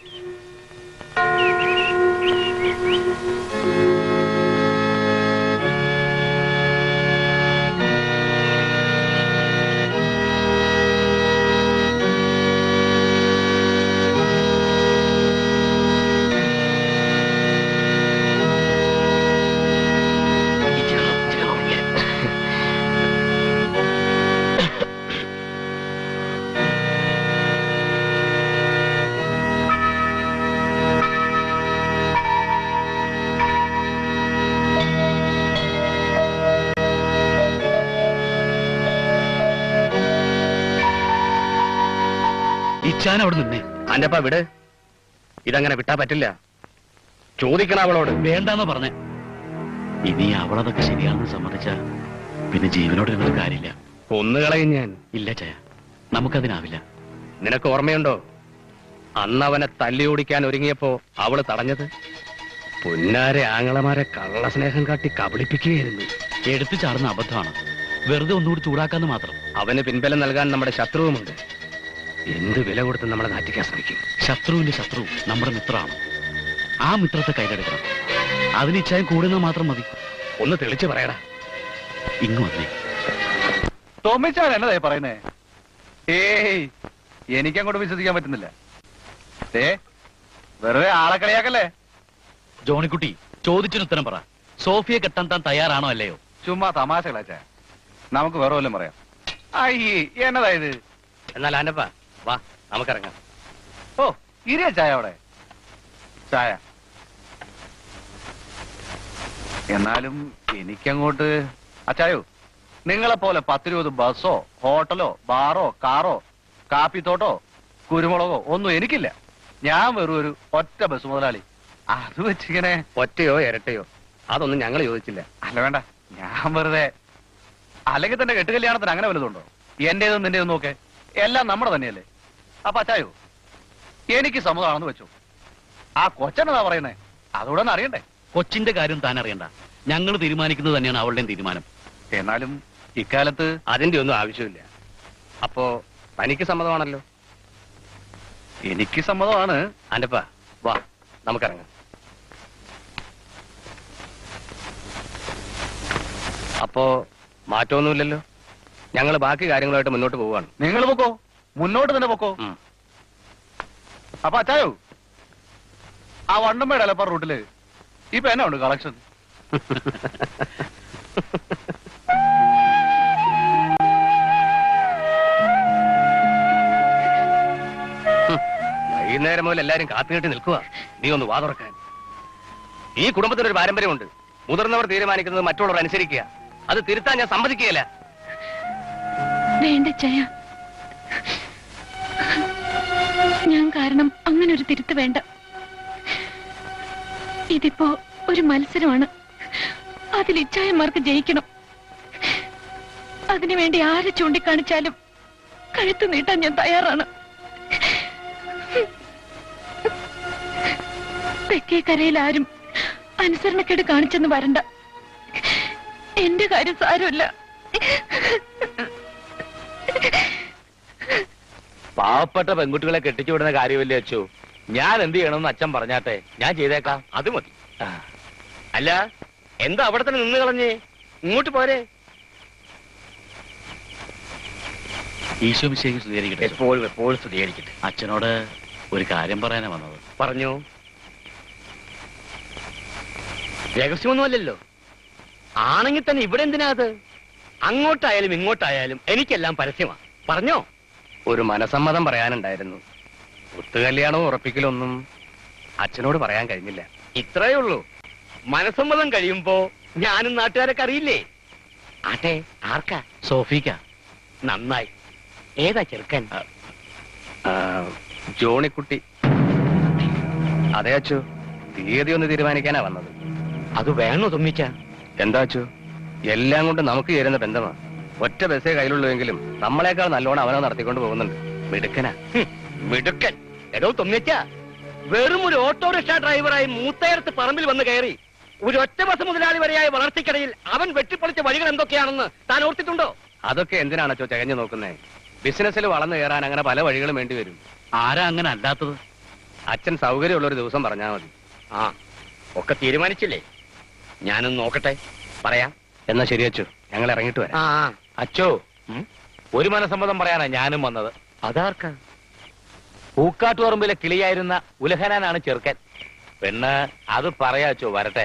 ഇച്ചാൻ അവിടെ നിന്നേ ആന്റപ്പ വിട് ഇതങ്ങനെ വിട്ടാ പറ്റില്ല ചോദിക്കണം അവളോട് വേണ്ടെന്ന് പറഞ്ഞേ ഇനി അവളതൊക്കെ ശരിയാണെന്ന് സമ്മതിച്ച പിന്നെ ജീവനോട് ഇരുന്നിട്ട് കാര്യമില്ല കൊന്നുകളയും ഞാൻ ഇല്ല ചയ നമുക്കതിനാവില്ല നിനക്ക് ഓർമ്മയുണ്ടോ അന്ന് അവനെ തല്ലി ഓടിക്കാൻ ഒരുങ്ങിയപ്പോ അവള് തടഞ്ഞത് പുന്നാരെ ആങ്ങളമാരെ കള്ളസ്നേഹം കാട്ടി കബളിപ്പിക്കുകയായിരുന്നു എടുത്തു ചാടുന്ന അബദ്ധമാണ് വെറുതെ ഒന്നുകൂടി ചൂടാക്കാന്ന് മാത്രം അവന് പിൻബലം നൽകാൻ നമ്മുടെ ശത്രുവുമുണ്ട് എന്ത് വില കൊടുത്ത് നമ്മളെ നാറ്റിക്കാൻ ശ്രമിക്കും ശത്രുവിന്റെ ശത്രു നമ്മുടെ മിത്രമാണ് ആ മിത്രത്തെ കയ്യിലെടുക്കണം അതിന് ഇച്ഛായം കൂടുന്നത് മാത്രം മതി ഒന്ന് തെളിച്ചു പറയടാ ഇങ്ങ് വന്നേ ടോമിച്ചാൻ എന്നതായി പറയുന്നേ ഏയ് എനിക്കങ്ങോട്ട് വിശ്വസിക്കാൻ പറ്റുന്നില്ല ഏ വെറുതെ ആളെ കളിയാക്കല്ലേ ജോണിക്കുട്ടി ചോദിച്ചതിന് ഉത്തരം പറ സോഫിയെ കെട്ടാൻ താൻ തയ്യാറാണോ അല്ലയോ ചുമ്മാ തമാശകളാച്ചാ നമുക്ക് വേറെ വല്ലതും പറയാം അയ്യേ എന്നതാ ഇത് എന്നാൽ ആന്റപ്പ വാ നമുക്കിറങ്ങാം ഓ ഇരിയ ചായ അവിടെ ചായ എന്നാലും എനിക്കങ്ങോട്ട് അച്ചായോ നിങ്ങളെ പോലെ പത്തിരുപത് ബസ്സോ ഹോട്ടലോ ബാറോ കാറോ കാപ്പിത്തോട്ടോ കുരുമുളകോ ഒന്നും എനിക്കില്ല ഞാൻ വെറും ഒരു ഒറ്റ ബസ് മുതലാളി അത് വെച്ചിങ്ങനെ ഒറ്റയോ ഇരട്ടയോ അതൊന്നും ഞങ്ങൾ ചോദിച്ചില്ല അല്ല വേണ്ട ഞാൻ വെറുതെ അല്ലെങ്കിൽ തന്നെ കെട്ടുകല്യാണത്തിന് അങ്ങനെ വലുതുണ്ടോ എന്റേതും നിന്റേതും നോക്കെ എല്ലാം നമ്മുടെ തന്നെയല്ലേ അപ്പൊ അച്ചായോ എനിക്ക് സമ്മതമാണെന്ന് വെച്ചു ആ കൊച്ചനെന്താ പറയുന്നേ അതുകൂടെ ഒന്ന് അറിയണ്ടേ കൊച്ചിന്റെ കാര്യം താൻ അറിയണ്ട ഞങ്ങൾ തീരുമാനിക്കുന്നത് തന്നെയാണ് അവളുടെയും തീരുമാനം എന്നാലും ഇക്കാലത്ത് അതിന്റെ ഒന്നും ആവശ്യമില്ല അപ്പോ തനിക്ക് സമ്മതമാണല്ലോ എനിക്ക് സമ്മതമാണ് ആന്റപ്പ വാ നമുക്കിറങ്ങാം അപ്പോ മാറ്റമൊന്നുമില്ലല്ലോ ഞങ്ങൾ ബാക്കി കാര്യങ്ങളുമായിട്ട് മുന്നോട്ട് പോവുകയാണ് നിങ്ങൾ പൊക്കോ മുന്നോട്ട് തന്നെ പൊക്കോ ഉം. അപ്പൊ അച്ചായോ ആ വണ്ടമ്പേട് അലപ്പ റൂട്ടില് ഇപ്പൊ എന്നാ ഉണ്ട് കളക്ഷൻ വൈകുന്നേരം മുതൽ എല്ലാരും കാത്തുകെട്ടി നിൽക്കുക നീ ഒന്ന് വാ തുറക്കാൻ ഈ കുടുംബത്തിനൊരു പാരമ്പര്യമുണ്ട് മുതിർന്നവർ തീരുമാനിക്കുന്നത് മറ്റുള്ളവർ അനുസരിക്കുക അത് തിരുത്താൻ ഞാൻ സമ്മതിക്കുകയില്ല വേണ്ട ചയ ഞാൻ കാരണം അങ്ങനെ ഒരു തിരുത്ത് വേണ്ട ഇതിപ്പോ ഒരു മത്സരമാണ് അതിൽ ഇച്ഛായന്മാർക്ക് ജയിക്കണം അതിനുവേണ്ടി ആരെ ചൂണ്ടിക്കാണിച്ചാലും കഴുത്ത് നീട്ടാൻ ഞാൻ തയ്യാറാണ് തെക്കേക്കരയിൽ ആരും അനുസരണക്കേട് കാണിച്ചെന്ന് വരണ്ട എന്റെ കാര്യം സാരമില്ല പാവപ്പെട്ട പെൺകുട്ടികളെ കെട്ടിച്ചു വിടുന്ന കാര്യമല്ലേ അച്ചു ഞാൻ എന്ത് ചെയ്യണമെന്ന് അച്ഛൻ പറഞ്ഞാട്ടെ ഞാൻ ചെയ്തേക്കാം അത് മതി അല്ല എന്താ അവിടെ തന്നെ നിന്ന് കളഞ്ഞേ ഇങ്ങോട്ട് പോരെ ഈശോ വിശേഷം സ്വീകരിക്കട്ടെ എപ്പോഴും എപ്പോഴും സ്തുതിയായിരിക്കട്ടെ അച്ഛനോട് ഒരു കാര്യം പറയാനാ വന്നത് പറഞ്ഞു രഹസ്യമൊന്നുമല്ലല്ലോ ആണെങ്കിൽ തന്നെ ഇവിടെ എന്തിനാ അത് അങ്ങോട്ടായാലും ഇങ്ങോട്ടായാലും എനിക്കെല്ലാം പരസ്യമാ പറഞ്ഞോ ഒരു മനസമ്മതം പറയാനുണ്ടായിരുന്നു ഒത്തുകല്യാണവും ഉറപ്പിക്കലൊന്നും അച്ഛനോട് പറയാൻ കഴിഞ്ഞില്ല ഇത്രയേ ഉള്ളൂ മനസമ്മതം കഴിയുമ്പോ ഞാനും നാട്ടുകാരൊക്കെ അറിയില്ലേ ആട്ടെ ആർക്കാ സോഫിക്ക നന്നായി ഏതാ ചെറുക്കൻ ജോണിക്കുട്ടി അതെ അച്ചു തീയതി ഒന്ന് തീരുമാനിക്കാനാ വന്നത് അത് വേണോ തുമ്മിച്ച എന്താ അച്ചു എല്ലാം കൊണ്ട് നമുക്ക് ചേരുന്ന ബന്ധമാ ഒറ്റ ബസ്സേ കയ്യിലുള്ളൂവെങ്കിലും നമ്മളെക്കാൾ നല്ലോണം അവനെ നടത്തിക്കൊണ്ട് പോകുന്നുണ്ട് മിടുക്കനാ ഹും, മിടുക്കൻ എടോ തുമ്മിച്ച വെറും ഒരു ഓട്ടോറിക്ഷ ഡ്രൈവറായി മൂത്തേർത്ത് പറമ്പിൽ വന്ന് കയറി ഒരു ഒറ്റ ബസ് മുതലാളി വരെയായ വളർച്ചയ്ക്കിടയിൽ അവൻ വെട്ടിപ്പൊളിച്ച വഴികൾ എന്തൊക്കെയാണെന്ന് താൻ ഓർത്തിട്ടുണ്ടോ അതൊക്കെ എന്തിനാണ് അച്ചോ ചകഞ്ഞു നോക്കുന്നേ ബിസിനസ്സിൽ വളർന്നു കയറാൻ അങ്ങനെ പല വഴികളും വേണ്ടി വരും ആരാ അങ്ങനെ അല്ലാത്തത് അച്ഛൻ സൗകര്യമുള്ള ഒരു ദിവസം പറഞ്ഞാൽ മതി ആ ഒക്കെ തീരുമാനിച്ചില്ലേ ഞാനൊന്ന് നോക്കട്ടെ പറയാം എന്നാ ശരി അച്ചു ഞങ്ങൾ ഇറങ്ങിയിട്ട് വരാം അച്ചോ ഒരു മനസമ്മതം പറയാനാ ഞാനും വന്നത് അതാർക്കാ പൂക്കാട്ടുപറമ്പിലെ കിളിയായിരുന്ന ഉലഹനാനാണ് ചെറുക്കൻ പെണ്ണ് അത് പറയാച്ചോ വരട്ടെ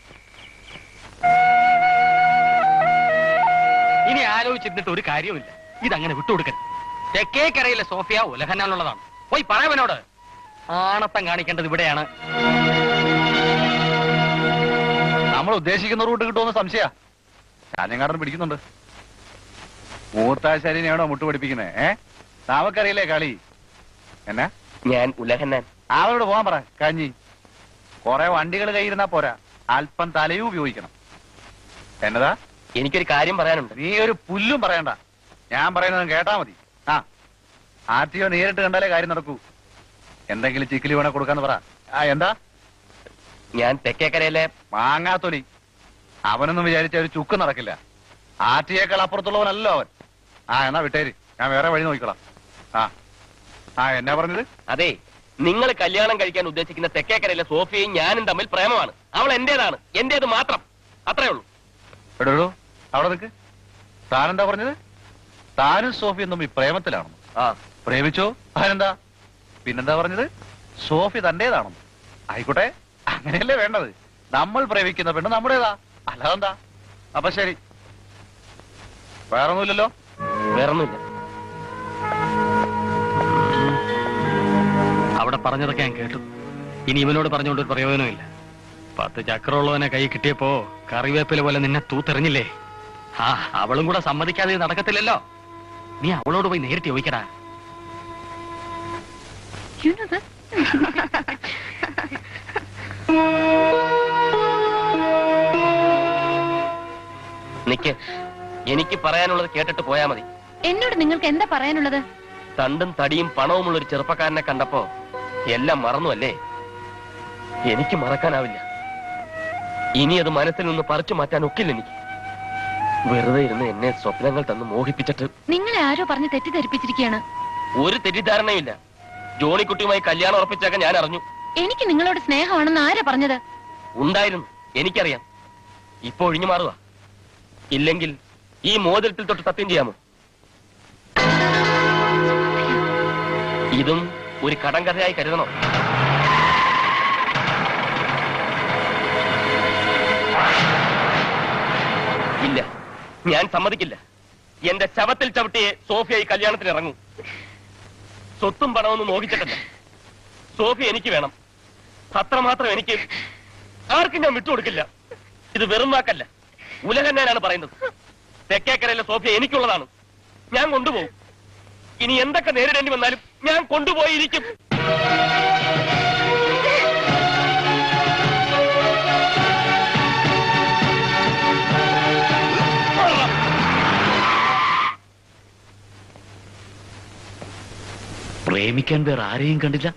ഇനി ആലോചിച്ചിരുന്നിട്ട് ഒരു കാര്യവുമില്ല ഇതങ്ങനെ വിട്ടുകൊടുക്കരുത് തെക്കേക്കരയിലെ സോഫിയ ഉലഹനാനുള്ളതാണ് പോയി പറയവനോട് ആണത്തം കാണിക്കേണ്ടത് ഇവിടെയാണ് നമ്മൾ ഉദ്ദേശിക്കുന്ന റൂട്ട് കിട്ടുമെന്ന് സംശയ കാഞ്ഞങ്ങാടൻ പിടിക്കുന്നുണ്ട് മൂത്താശാലിനെയാണോ മുട്ട് പഠിപ്പിക്കുന്നത് ഏ നമുക്കറിയില്ലേ കളി എന്നാ ഞാൻ ഉലഹന്നാൻ അവരോട് പോകാൻ പറ കഞ്ഞി കുറെ വണ്ടികൾ കയ്യിരുന്നാ പോരാ അല്പം തലയും ഉപയോഗിക്കണം എന്നതാ എനിക്കൊരു കാര്യം പറയാനുണ്ട് നീ ഒരു പുല്ലും പറയണ്ട ഞാൻ പറയുന്നത് കേട്ടാ മതി ആ ആർ ടി ഒ നേരിട്ട് കണ്ടാലേ കാര്യം നടക്കൂ എന്തെങ്കിലും ചിക്കിലി വേണേ കൊടുക്കാന്ന് പറ ആ എന്താ ഞാൻ തെക്കേക്കരയിലെ മാങ്ങാത്തൊലി അവനൊന്നും വിചാരിച്ച ഒരു ചുക്ക് നടക്കില്ല ആർ ടി എക്കാൾ അപ്പുറത്തുള്ളവനല്ലോ അവൻ ആ എന്നാ വിട്ടേര് ഞാൻ വേറെ വഴി നോക്കിക്കോളാം ആ ആ എന്നാ പറഞ്ഞത് അതെ നിങ്ങൾ കല്യാണം കഴിക്കാൻ ഉദ്ദേശിക്കുന്ന തെക്കേക്കരയിലെ സോഫിയയും ഞാനും തമ്മിൽ പ്രേമമാണ് അവൾ എന്റേതാണ് എന്റേത് മാത്രം അത്രേ ഉള്ളൂ എടോ അവിടെ നിൽക്ക് താനെന്താ പറഞ്ഞത് താനും സോഫിയും തമ്മിൽ പ്രേമത്തിലാണെന്ന് ആ പ്രേമിച്ചോ അതിനെന്താ പിന്നെന്താ പറഞ്ഞത് സോഫി തന്റേതാണെന്ന് ആയിക്കോട്ടെ അങ്ങനെയല്ലേ വേണ്ടത് നമ്മൾ പ്രേമിക്കുന്ന പെണ്ണ് നമ്മുടേതാ അല്ലാതെന്താ അപ്പൊ ശരി വേറൊന്നുമില്ലല്ലോ വേറൊന്നുമില്ല അവിടെ പറഞ്ഞതൊക്കെ ഞാൻ കേട്ടു ഇനി ഇവനോട് പറഞ്ഞുകൊണ്ട് ഒരു പ്രയോജനമില്ല പത്ത് ചക്രമുള്ളവനെ കൈ കിട്ടിയപ്പോ കറിവേപ്പില പോലെ നിന്നെ തൂത്തെറിഞ്ഞില്ലേ ആ അവളും കൂടെ സമ്മതിക്കാതെ ഇത് നടക്കത്തില്ലല്ലോ നീ അവളോട് പോയി നേരിട്ട് ചോദിക്കടാ നിക്ക് എനിക്ക് പറയാനുള്ളത് കേട്ടിട്ട് പോയാ മതി എന്നോട് നിങ്ങൾക്ക് എന്താ പറയാനുള്ളത് തണ്ടും തടിയും പണവുമുള്ള ഒരു ചെറുപ്പക്കാരനെ കണ്ടപ്പോ എല്ലാം മറന്നു അല്ലേ എനിക്ക് മറക്കാനാവില്ല ഇനി അത് മനസ്സിൽ നിന്ന് പറിച്ചു മാറ്റാൻ ഒക്കില്ല എനിക്ക് വെറുതെ ഇരുന്ന് എന്നെ സ്വപ്നങ്ങൾ തന്ന് മോഹിപ്പിച്ചിട്ട് നിങ്ങളെ ആരോ പറഞ്ഞ് തെറ്റിദ്ധരിപ്പിച്ചിരിക്കുകയാണ് ഒരു തെറ്റിദ്ധാരണയുമില്ല ജോണിക്കുട്ടിയുമായി കല്യാണം ഉറപ്പിച്ചൊക്കെ ഞാൻ അറിഞ്ഞു എനിക്ക് നിങ്ങളോട് സ്നേഹമാണെന്ന് ആരാ പറഞ്ഞത് ഉണ്ടായിരുന്നു എനിക്കറിയാം ഇപ്പൊ ഒഴിഞ്ഞു മാറുക ഇല്ലെങ്കിൽ ഈ മോതിരത്തിൽ തൊട്ട് സത്യം ചെയ്യാമോ ഇതും ഒരു കടങ്കഥയായി കരുതണോ ഇല്ല ഞാൻ സമ്മതിക്കില്ല എന്റെ ശവത്തിൽ ചവിട്ടിയെ സോഫിയ ഈ കല്യാണത്തിന് ഇറങ്ങും സ്വത്തും പണമൊന്നും നോക്കിച്ചിട്ടല്ല സോഫിയ എനിക്ക് വേണം അത്രമാത്രം എനിക്ക് ആർക്കും ഞാൻ വിട്ടുകൊടുക്കില്ല ഇത് വെറും വാക്കല്ല ഉലകന്നാനാണ് പറയുന്നത് തെക്കേക്കരയിലെ സോഫിയ എനിക്കുള്ളതാണ് ഞാൻ കൊണ്ടുപോകും ഇനി എന്തൊക്കെ നേരിടേണ്ടി വന്നാലും ഞാൻ കൊണ്ടുപോയിരിക്കും പ്രേമിക്കാൻ വേറെ ആരെയും കണ്ടില്ല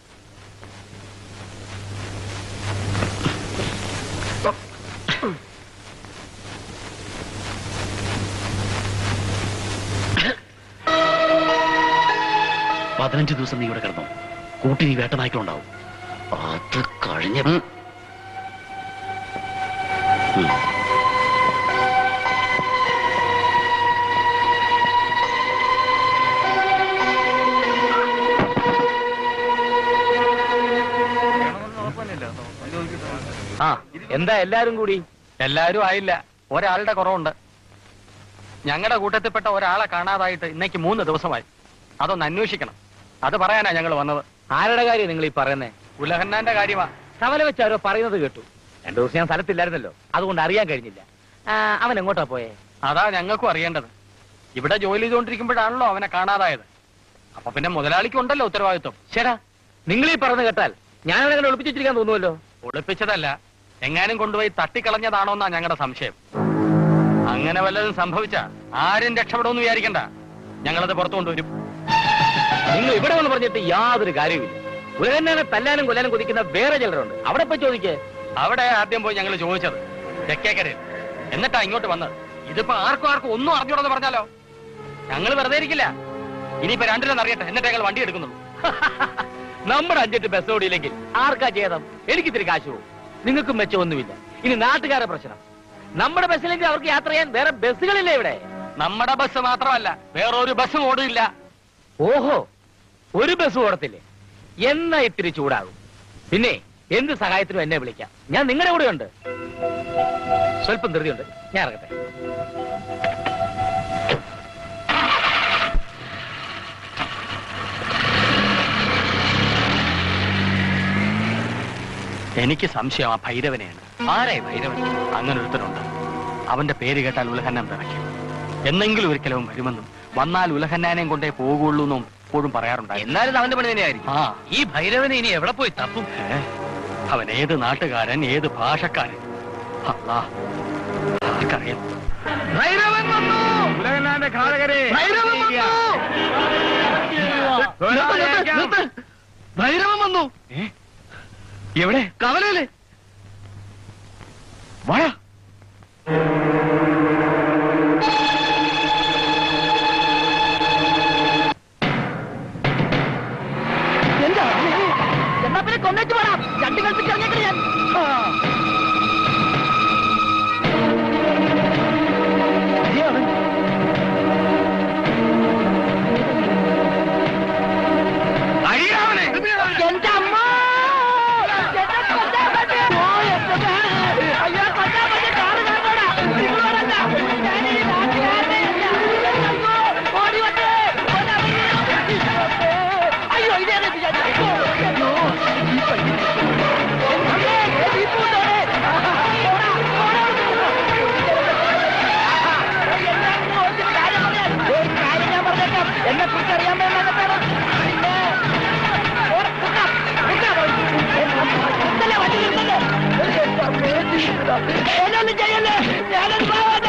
പതിനഞ്ച് ദിവസം നീ ഇവിടെ കിടന്നു കൂട്ടി നീ വേട്ടനായ്ക്കളുണ്ടാവും അത് കഴിഞ്ഞ ഉം. ആ എന്താ എല്ലാരും കൂടി എല്ലാരും ആയില്ല ഒരാളുടെ കുറവുണ്ട് ഞങ്ങളുടെ കൂട്ടത്തിൽപ്പെട്ട ഒരാളെ കാണാതായിട്ട് ഇന്നേക്ക് മൂന്ന് ദിവസമായി അതൊന്ന് അന്വേഷിക്കണം അത് പറയാനാ ഞങ്ങൾ വന്നത് ആരുടെ കാര്യം നിങ്ങൾ ഈ പറയുന്നേ ഉലഹന്നാന്റെ കാര്യമാ കവല വെച്ച് ആരോ പറയുന്നത് കേട്ടു രണ്ടു ദിവസം ഞാൻ സ്ഥലത്തില്ലായിരുന്നല്ലോ അതുകൊണ്ട് അറിയാൻ കഴിഞ്ഞില്ല ആ, അവൻ എങ്ങോട്ടാ പോയേ അതാ ഞങ്ങൾക്കും അറിയേണ്ടത് ഇവിടെ ജോലി ചെയ്തുകൊണ്ടിരിക്കുമ്പോഴാണല്ലോ അവനെ കാണാതായത് അപ്പൊ പിന്നെ മുതലാളിക്ക് ഉണ്ടല്ലോ ഉത്തരവാദിത്വം ചേടാ നിങ്ങൾ ഈ പറഞ്ഞു കേട്ടാൽ ഞാൻ അവനെ അങ്ങനെ ഒളിപ്പിച്ചു വെച്ചിരിക്കാൻ തോന്നുമല്ലോ ഒളിപ്പിച്ചതല്ല എങ്ങാനും കൊണ്ടുപോയി തട്ടിക്കളഞ്ഞതാണോന്നാ ഞങ്ങളുടെ സംശയം അങ്ങനെ വല്ലതും സംഭവിച്ച ആരും രക്ഷപ്പെടുമെന്ന് വിചാരിക്കണ്ട ഞങ്ങളത് പുറത്തു കൊണ്ടുവരും നിങ്ങൾ ഇവിടെ വന്ന് പറഞ്ഞിട്ട് യാതൊരു കാര്യവുമില്ല ഉലകന്നാനെ തല്ലാനും കൊല്ലാനും കൊതിക്കുന്ന വേറെ ചിലരുണ്ട് അവിടെ പോയി ചോദിക്കേ അവിടെ ആദ്യം പോയി ഞങ്ങൾ ചോദിച്ചത് തെക്കേക്കരയിൽ എന്നിട്ടാ ഇങ്ങോട്ട് വന്നത് ഇതിപ്പോ ആർക്കും ആർക്കും ഒന്നും അറിഞ്ഞൂടെന്ന് പറഞ്ഞാലോ ഞങ്ങൾ വെറുതെ ഇരിക്കില്ല ഇനിയിപ്പോ രണ്ടിലെന്ന് അറിയട്ടെ എന്നിട്ട് ഞങ്ങൾ വണ്ടി എടുക്കുന്നുള്ളൂ നമ്മുടെ അഞ്ചെട്ട് ബസ് ഓടിയില്ലെങ്കിൽ ആർക്കാ ചെയ്തം എനിക്ക് ഇത്തിരി കാശ് പോകും നിങ്ങൾക്കും മെച്ചമൊന്നുമില്ല ഇനി നാട്ടുകാരെ പ്രശ്നം നമ്മുടെ ബസ്സിലെങ്കിൽ അവർക്ക് യാത്ര ചെയ്യാൻ വേറെ ബസ്സുകളില്ലേ ഇവിടെ നമ്മുടെ ബസ് മാത്രമല്ല വേറൊരു ബസ്സും ഓടില്ല ഓഹോ ഒരു ബസ് ഓടത്തില്ലേ എന്നാ ഇത്തിരി ചൂടാകും പിന്നെ എന്ത് സഹായത്തിനും എന്നെ വിളിക്കാം ഞാൻ നിങ്ങളുടെ കൂടെ ഉണ്ട് സ്വല്പം ധൃതിയുണ്ട് ഞാൻ ഇറങ്ങട്ടെ എനിക്ക് സംശയം ആ ഭൈരവനെയാണ് ആരെ ഭൈരവൻ അങ്ങനെ ഒരുത്തനുണ്ട് അവന്റെ പേര് കേട്ടാൽ ഉലഹന്നാൻ പിറയ്ക്കും എന്നെങ്കിലും ഒരിക്കലും അവൻ വരുമെന്നും വന്നാൽ ഉലഹന്നാനെയും കൊണ്ടേ പോകുള്ളൂ എന്നും എപ്പോഴും പറയാറുണ്ടായിരുന്നു എന്നാലും അവന്റെ പണി തന്നെയായിരിക്കും ആ ഈ ഭൈരവനെ ഇനി എവിടെ പോയി തപ്പും ഏ? അവൻ ഏത് നാട്ടുകാരൻ ഏത് ഭാഷക്കാരൻ അല്ലാ, ആർക്കറിയാം ഭൈരവൻ വന്നു ഭൈരവൻ വന്നു നിർത്ത്, നിർത്ത്, നിർത്ത്. ഭൈരവൻ വന്നു എവിടെ കവലയില് വാഴ എന്താ എന്നാ പിന്നെ കൊന്നേച്ചു വേണം രണ്ട് കളിച്ച് കളഞ്ഞേക്കണ ഞാൻ ആ. അയ്യോ, അവൻ. എന്റെ അമ്മ എന്നെ കൊല്ലാൻ പറ്റുമോ? എന്റെ മേ. അയ്യോ, കൊല്ലാൻ പറ്റുമോ? ചെയ്യല്ലേ ഞാനൊരു പാവത്തെ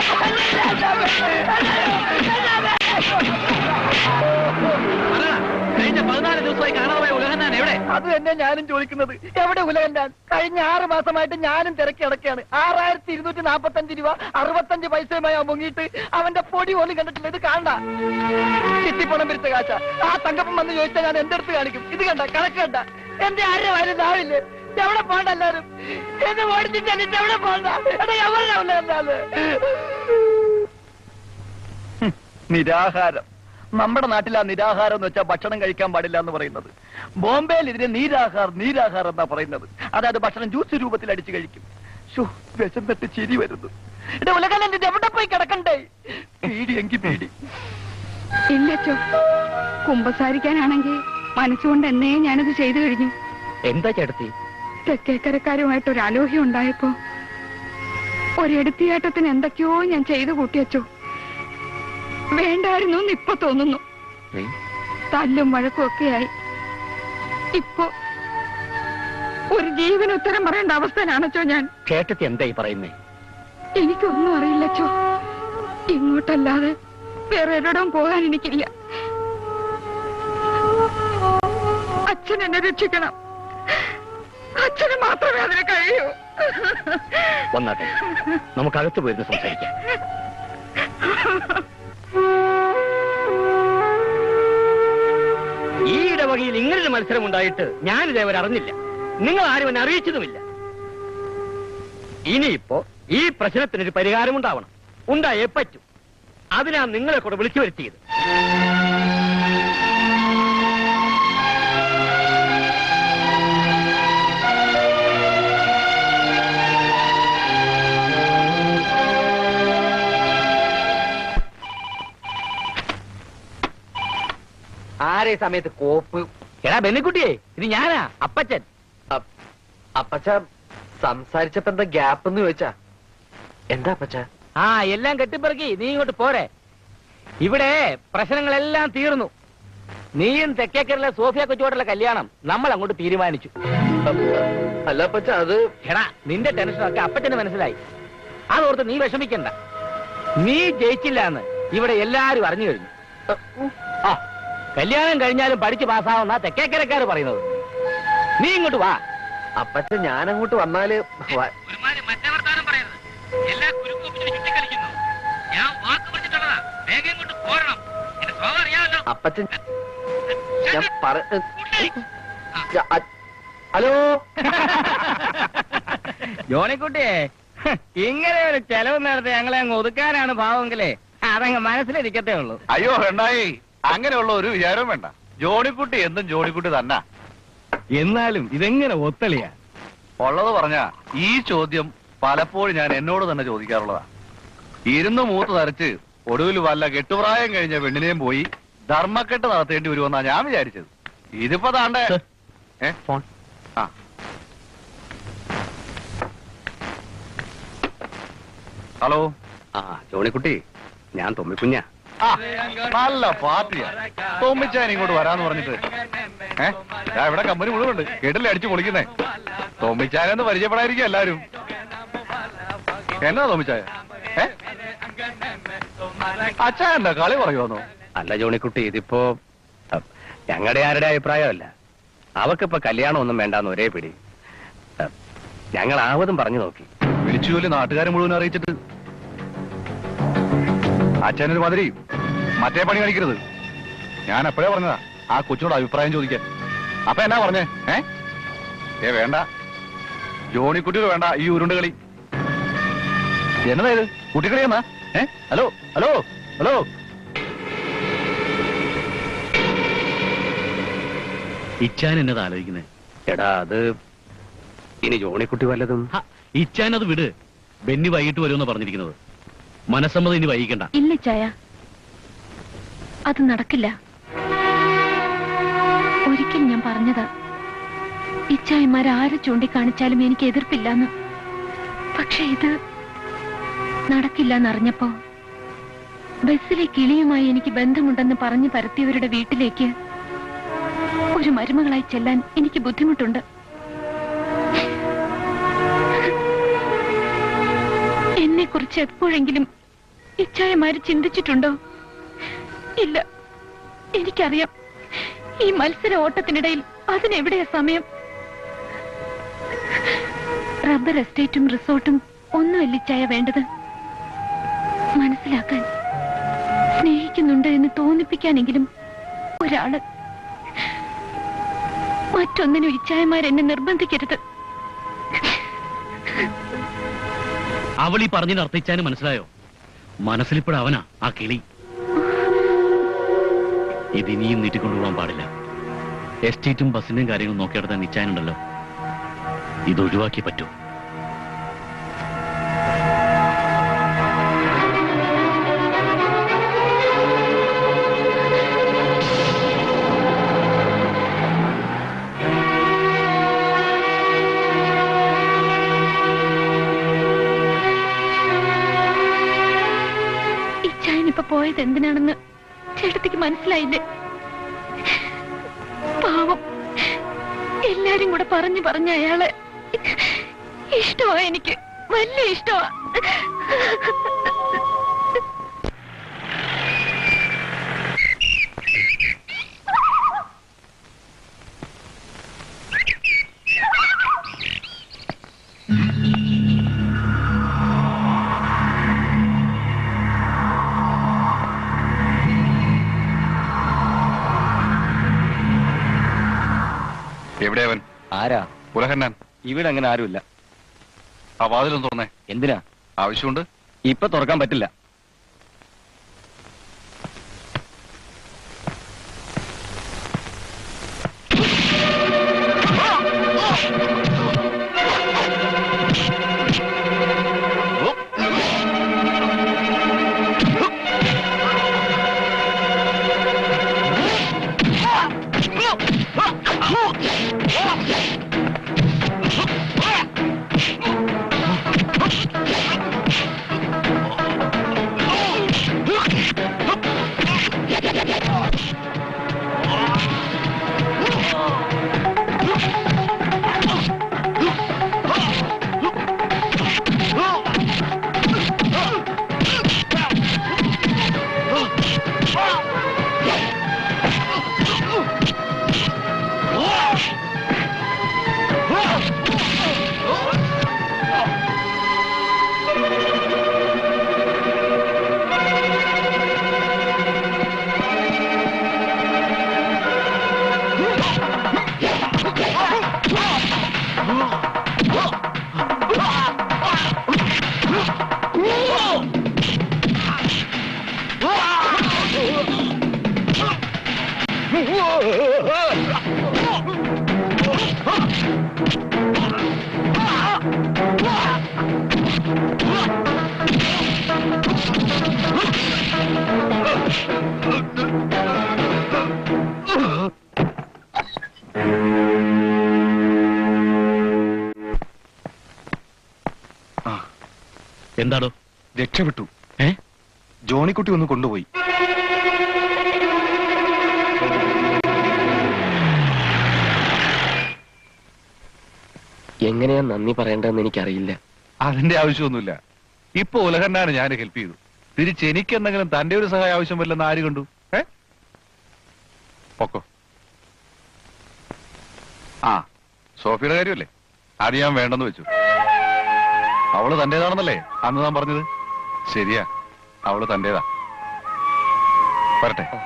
കഴിഞ്ഞ പതിനാല് ദിവസമായി കാണാതെ ഉലഹന്നാൻ എവിടെ അത് തന്നെ ഞാനും ചോദിക്കുന്നത് എവിടെ ഉലകണ്ടാൻ കഴിഞ്ഞ ആറ് മാസമായിട്ട് ഞാനും തിരക്കി അടക്കുകയാണ് ആറായിരത്തി ഇരുന്നൂറ്റി നാപ്പത്തി അഞ്ച് രൂപ അറുപത്തഞ്ച് പൈസയുമായി അവൻ മുങ്ങിയിട്ട് അവന്റെ പൊടി പോലും കണ്ടിട്ടില്ല ഇത് കാണണ്ട ചിറ്റിപ്പണം പിരിച്ച കാശ ആ തങ്കപ്പം വന്ന് ചോദിച്ചാൽ ഞാൻ എന്റെ അടുത്ത് കാണിക്കും ഇത് കണ്ട കണക്ക് കണ്ട എന്റെ ആരുടെ വാര്യം നാവില്ലേ എവിടെ പോണ്ട എല്ലാരും എന്നെ ഓടിച്ചിട്ട് എന്നിട്ട് എവിടെ പോണ്ട എടാ എവിടെ ഉലകണ്ടാല് നിരാഹാരം നമ്മുടെ നാട്ടിൽ ആ നിരാഹാരം എന്ന് വെച്ചാൽ ഭക്ഷണം കഴിക്കാൻ പാടില്ല എന്ന് പറയുന്നത് ബോംബെയിൽ ഇതിന് നീരാഹാർ നീരാഹാർ എന്നാ പറയുന്നത് അതായത് ഭക്ഷണം ജ്യൂസ് രൂപത്തിൽ അടിച്ചു കഴിക്കും ശോ, വിശന്നിട്ട് ചിരി വരുന്നു എന്റെ ഉലകലന്റെ എവിടെ പോയി കിടക്കണ്ടേ പീടി എങ്കി പീടി ഇല്ലച്ചോ കുമ്പസാരിക്കാനാണെങ്കിൽ മനസ്സുകൊണ്ട് എന്നേ ഞാനത് ചെയ്തു കഴിഞ്ഞു എന്താ ചേട്ടത്തി തെക്കേക്കരക്കാരുമായിട്ട് ഒരു അലോഹ്യം ഉണ്ടായപ്പോ ഒരെടുത്തിയാട്ടത്തിന് എന്തൊക്കെയോ ഞാൻ ചെയ്തു കൂട്ടിയച്ചോ വേണ്ടായിരുന്നു എന്ന് ഇപ്പൊ തോന്നുന്നു തല്ലും വഴക്കും ഒക്കെയായി ഇപ്പൊ ഒരു ജീവന് ഉത്തരം പറയേണ്ട അവസ്ഥയിലാണച്ചോ ഞാൻ ചേട്ടത്തി എന്തായി പറയുന്നേ എനിക്കൊന്നും അറിയില്ലച്ചോ ഇങ്ങോട്ടല്ലാതെ വേറെ ഒരിടവും പോകാൻ എനിക്കില്ല അച്ഛൻ എന്നെ രക്ഷിക്കണം അച്ഛന് മാത്രമേ അതിന് കഴിയൂ വന്നാട്ടെ നമുക്ക് അകത്ത് പോയിരുന്ന് സംസാരിക്കാം ഈ ഇടവകയിൽ ഇങ്ങനൊരു മത്സരം ഉണ്ടായിട്ട് ഞാൻ ഇതേവരെ അറിഞ്ഞില്ല നിങ്ങൾ ആരും എന്നെ അറിയിച്ചതുമില്ല ഇനിയിപ്പോ ഈ പ്രശ്നത്തിനൊരു പരിഹാരമുണ്ടാവണം ഉണ്ടായേ പറ്റൂ അതിനാ നിങ്ങളെ കൂടെ വിളിച്ചു വരുത്തിയത് ആരെ സമയത്ത് കോപ്പ് എടാ ബെന്നിക്കുട്ടിയെ ഇത് ഞാനാ അപ്പച്ചൻ അ- അപ്പച്ച സംസാരിച്ചപ്പോ എന്താ ഗ്യാപ്പ് എന്ന് ചോദിച്ചാ എന്താ അപ്പച്ച ആ എല്ലാം കെട്ടിപ്പറക്കി നീ ഇങ്ങോട്ട് പോരെ ഇവിടെ പ്രശ്നങ്ങളെല്ലാം തീർന്നു നീയും തെക്കേക്കരയിലെ സോഫിയ കൊച്ചുവോട്ടുള്ള കല്യാണം നമ്മൾ അങ്ങോട്ട് തീരുമാനിച്ചു അല്ല അപ്പച്ച അത് എടാ നിന്റെ ടെൻഷനൊക്കെ അപ്പച്ചന് മനസ്സിലായി അതോർത്ത് നീ വിഷമിക്കണ്ട നീ ജയിച്ചില്ല എന്ന് ഇവിടെ എല്ലാരും അറിഞ്ഞു കഴിഞ്ഞു ആ കല്യാണം കഴിഞ്ഞാലും പഠിച്ച് പാസ്സാവുന്ന തെക്കേക്കരക്കാര് പറയുന്നത് നീ ഇങ്ങോട്ട് വാ അപ്പച്ച ഞാൻ അങ്ങോട്ട് വന്നാല് വ- അപ്പച്ചൻ ഞാൻ പറ ഞാ- അ- ഹലോ ജോണിക്കുട്ടിയെ ഇങ്ങനെ ഒരു ചെലവ് നേരത്തെ ഞങ്ങളെ അങ്ങ് ഒതുക്കാനാണ് ഭാവമെങ്കിലേ അതങ്ങ് മനസ്സിലിരിക്കത്തേ ഉള്ളൂ അയ്യോ വേണ്ടായി അങ്ങനെയുള്ള ഒരു വിചാരവും വേണ്ട ജോണിക്കുട്ടി എന്തും ജോണിക്കുട്ടി തന്നെ എന്നാലും ഇതെങ്ങനെ ഒത്തളിയാ ഉള്ളത് പറഞ്ഞ ഈ ചോദ്യം പലപ്പോഴും ഞാൻ എന്നോട് തന്നെ ചോദിക്കാറുള്ളതാ ഇരുന്ന് മൂത്ത് തരച്ച് ഒടുവിൽ വല്ല കെട്ടുപ്രായം കഴിഞ്ഞ പെണ്ണിനെയും പോയി ധർമ്മക്കെട്ട് നടത്തേണ്ടി വരുമെന്നാ ഞാൻ വിചാരിച്ചത് ഇതിപ്പോ താണ്ടെ ഏ ഫോൺ ആ ഹലോ ആ ജോണിക്കുട്ടി ഞാൻ തൊമ്മിക്കുഞ്ഞ ആ നല്ല പാർട്ടിയാ തോമ്മിച്ചാൻ ഇങ്ങോട്ട് വരാന്ന് പറഞ്ഞിട്ട് ഏ ഞാൻ ഇവിടെ കമ്പനി മുഴുവനുണ്ട് കേട്ടില്ലേ അടിച്ചു പൊളിക്കുന്നേ തോമ്മിച്ചാനെന്ന് പരിചയപ്പെടാതിരിക്കും എല്ലാരും എന്നാ തോമ്മിച്ചായ ഏ അച്ഛാ എന്താ കളി പറയുമെന്നോ അല്ല ജോണിക്കുട്ടി ഇതിപ്പോ അ, ഞങ്ങളുടെ ആരുടെ അഭിപ്രായമല്ല അവക്കിപ്പോ കല്യാണം ഒന്നും വേണ്ടാന്ന് ഒരേ പിടി അ, ഞങ്ങൾ ആവതും പറഞ്ഞു നോക്കി വിളിച്ചു ജോലി നാട്ടുകാരെ മുഴുവൻ അറിയിച്ചിട്ട് അച്ഛനൊരു മാതിരി മറ്റേ പണി കാണിക്കരുത് ഞാൻ എപ്പോഴേ പറഞ്ഞതാ ആ കൊച്ചിനോട് അഭിപ്രായം ചോദിക്കാൻ അപ്പൊ എന്നാ പറഞ്ഞേ ഏ ഏ വേണ്ട ജോണിക്കുട്ടികൾ വേണ്ട ഈ ഉരുണ്ട് കളി എന്നതാ ഇത് കുട്ടിക്കളി എന്നാ ഏ ഹലോ ഹലോ ഹലോ ഇച്ചാൻ എന്നത് ആലോചിക്കുന്നത് എടാ അത് ഇനി ജോണിക്കുട്ടി വല്ലതും ഇച്ചാൻ അത് വിട് ബെന്നി വൈകിട്ട് വരുമെന്ന് പറഞ്ഞിരിക്കുന്നത് മനസ്സമ്മതം ഇനി വൈകിക്കണ്ട ഇല്ല ചായ അത് നടക്കില്ല ഒരിക്കൽ ഞാൻ പറഞ്ഞതാ ഇച്ചായമാരെ ആരെ ചൂണ്ടിക്കാണിച്ചാലും എനിക്ക് എതിർപ്പില്ലെന്ന് പക്ഷെ ഇത് നടക്കില്ലെന്നറിഞ്ഞപ്പോ ബസ്സിലെ കിളിയുമായി എനിക്ക് ബന്ധമുണ്ടെന്ന് പറഞ്ഞു പരത്തിയവരുടെ വീട്ടിലേക്ക് ഒരു മരുമകളായി ചെല്ലാൻ എനിക്ക് ബുദ്ധിമുട്ടുണ്ട് എന്നെ കുറിച്ച് എപ്പോഴെങ്കിലും ഇച്ഛായമാര് ചിന്തിച്ചിട്ടുണ്ടോ ഇല്ല എനിക്കറിയാം ഈ മത്സര ഓട്ടത്തിനിടയിൽ അതിനെവിടെയാ സമയം റബ്ബർ എസ്റ്റേറ്റും റിസോർട്ടും ഒന്നുമല്ല ഇച്ചായ വേണ്ടത് മനസ്സിലാക്കാൻ സ്നേഹിക്കുന്നുണ്ട് എന്ന് തോന്നിപ്പിക്കാനെങ്കിലും ഒരാള് മറ്റൊന്നിനും ഇച്ഛായമാരെന്നെ നിർബന്ധിക്കരുത് അവൾ ഈ പറഞ്ഞതിന് അർത്ഥിച്ചാനും മനസ്സിലായോ മനസ്സിലിപ്പോഴും അവനാ ആ കിളി ഇതിനിയും നീട്ടിക്കൊണ്ടുപോകാൻ പാടില്ല എസ്റ്റേറ്റും ബസിന്റെയും കാര്യങ്ങളും നോക്കിയെടുത്താൻ നിശ്ചയനുണ്ടല്ലോ ഇത് ഒഴിവാക്കി പറ്റൂ ഇച്ചായനിപ്പൊ പോയത് എന്തിനാണെന്ന് ചേട്ടത്തിക്ക് മനസ്സിലായില്ലേ പാവം എല്ലാരും കൂടെ പറഞ്ഞു പറഞ്ഞ അയാളെ ഇഷ്ടമാ എനിക്ക് വലിയ ഇഷ്ടമാ എവിടെയാ അവൻ ആരാ ഉലഹന്നാൻ ഇവിടെ അങ്ങനെ ആരുമില്ല ആ വാതിലൊന്ന് തുറന്നേ എന്തിനാ ആവശ്യമുണ്ട് ഇപ്പൊ തുറക്കാൻ പറ്റില്ല എന്താടോ രക്ഷപ്പെട്ടു ഏ ജോണിക്കുട്ടി ഒന്ന് കൊണ്ടുപോയി എങ്ങനെയാ നന്ദി പറയേണ്ടതെന്ന് എനിക്കറിയില്ല അതിന്റെ ആവശ്യമൊന്നുമില്ല ഇപ്പൊ ഉലഹന്നാണ് ഞാൻ ഹെൽപ്പ് ചെയ്തു തിരിച്ച് എനിക്ക് എന്തെങ്കിലും തന്റെ ഒരു സഹായം ആവശ്യം വരില്ലെന്ന് ആര് കണ്ടു ഏ പൊക്കോ ആ സോഫിയുടെ കാര്യമല്ലേ അത് ഞാൻ വേണ്ടെന്ന് വെച്ചു അവള് തന്റേതാണെന്നല്ലേ അന്ന് താൻ പറഞ്ഞത് ശരിയാ അവള് തന്റേതാ വരട്ടെ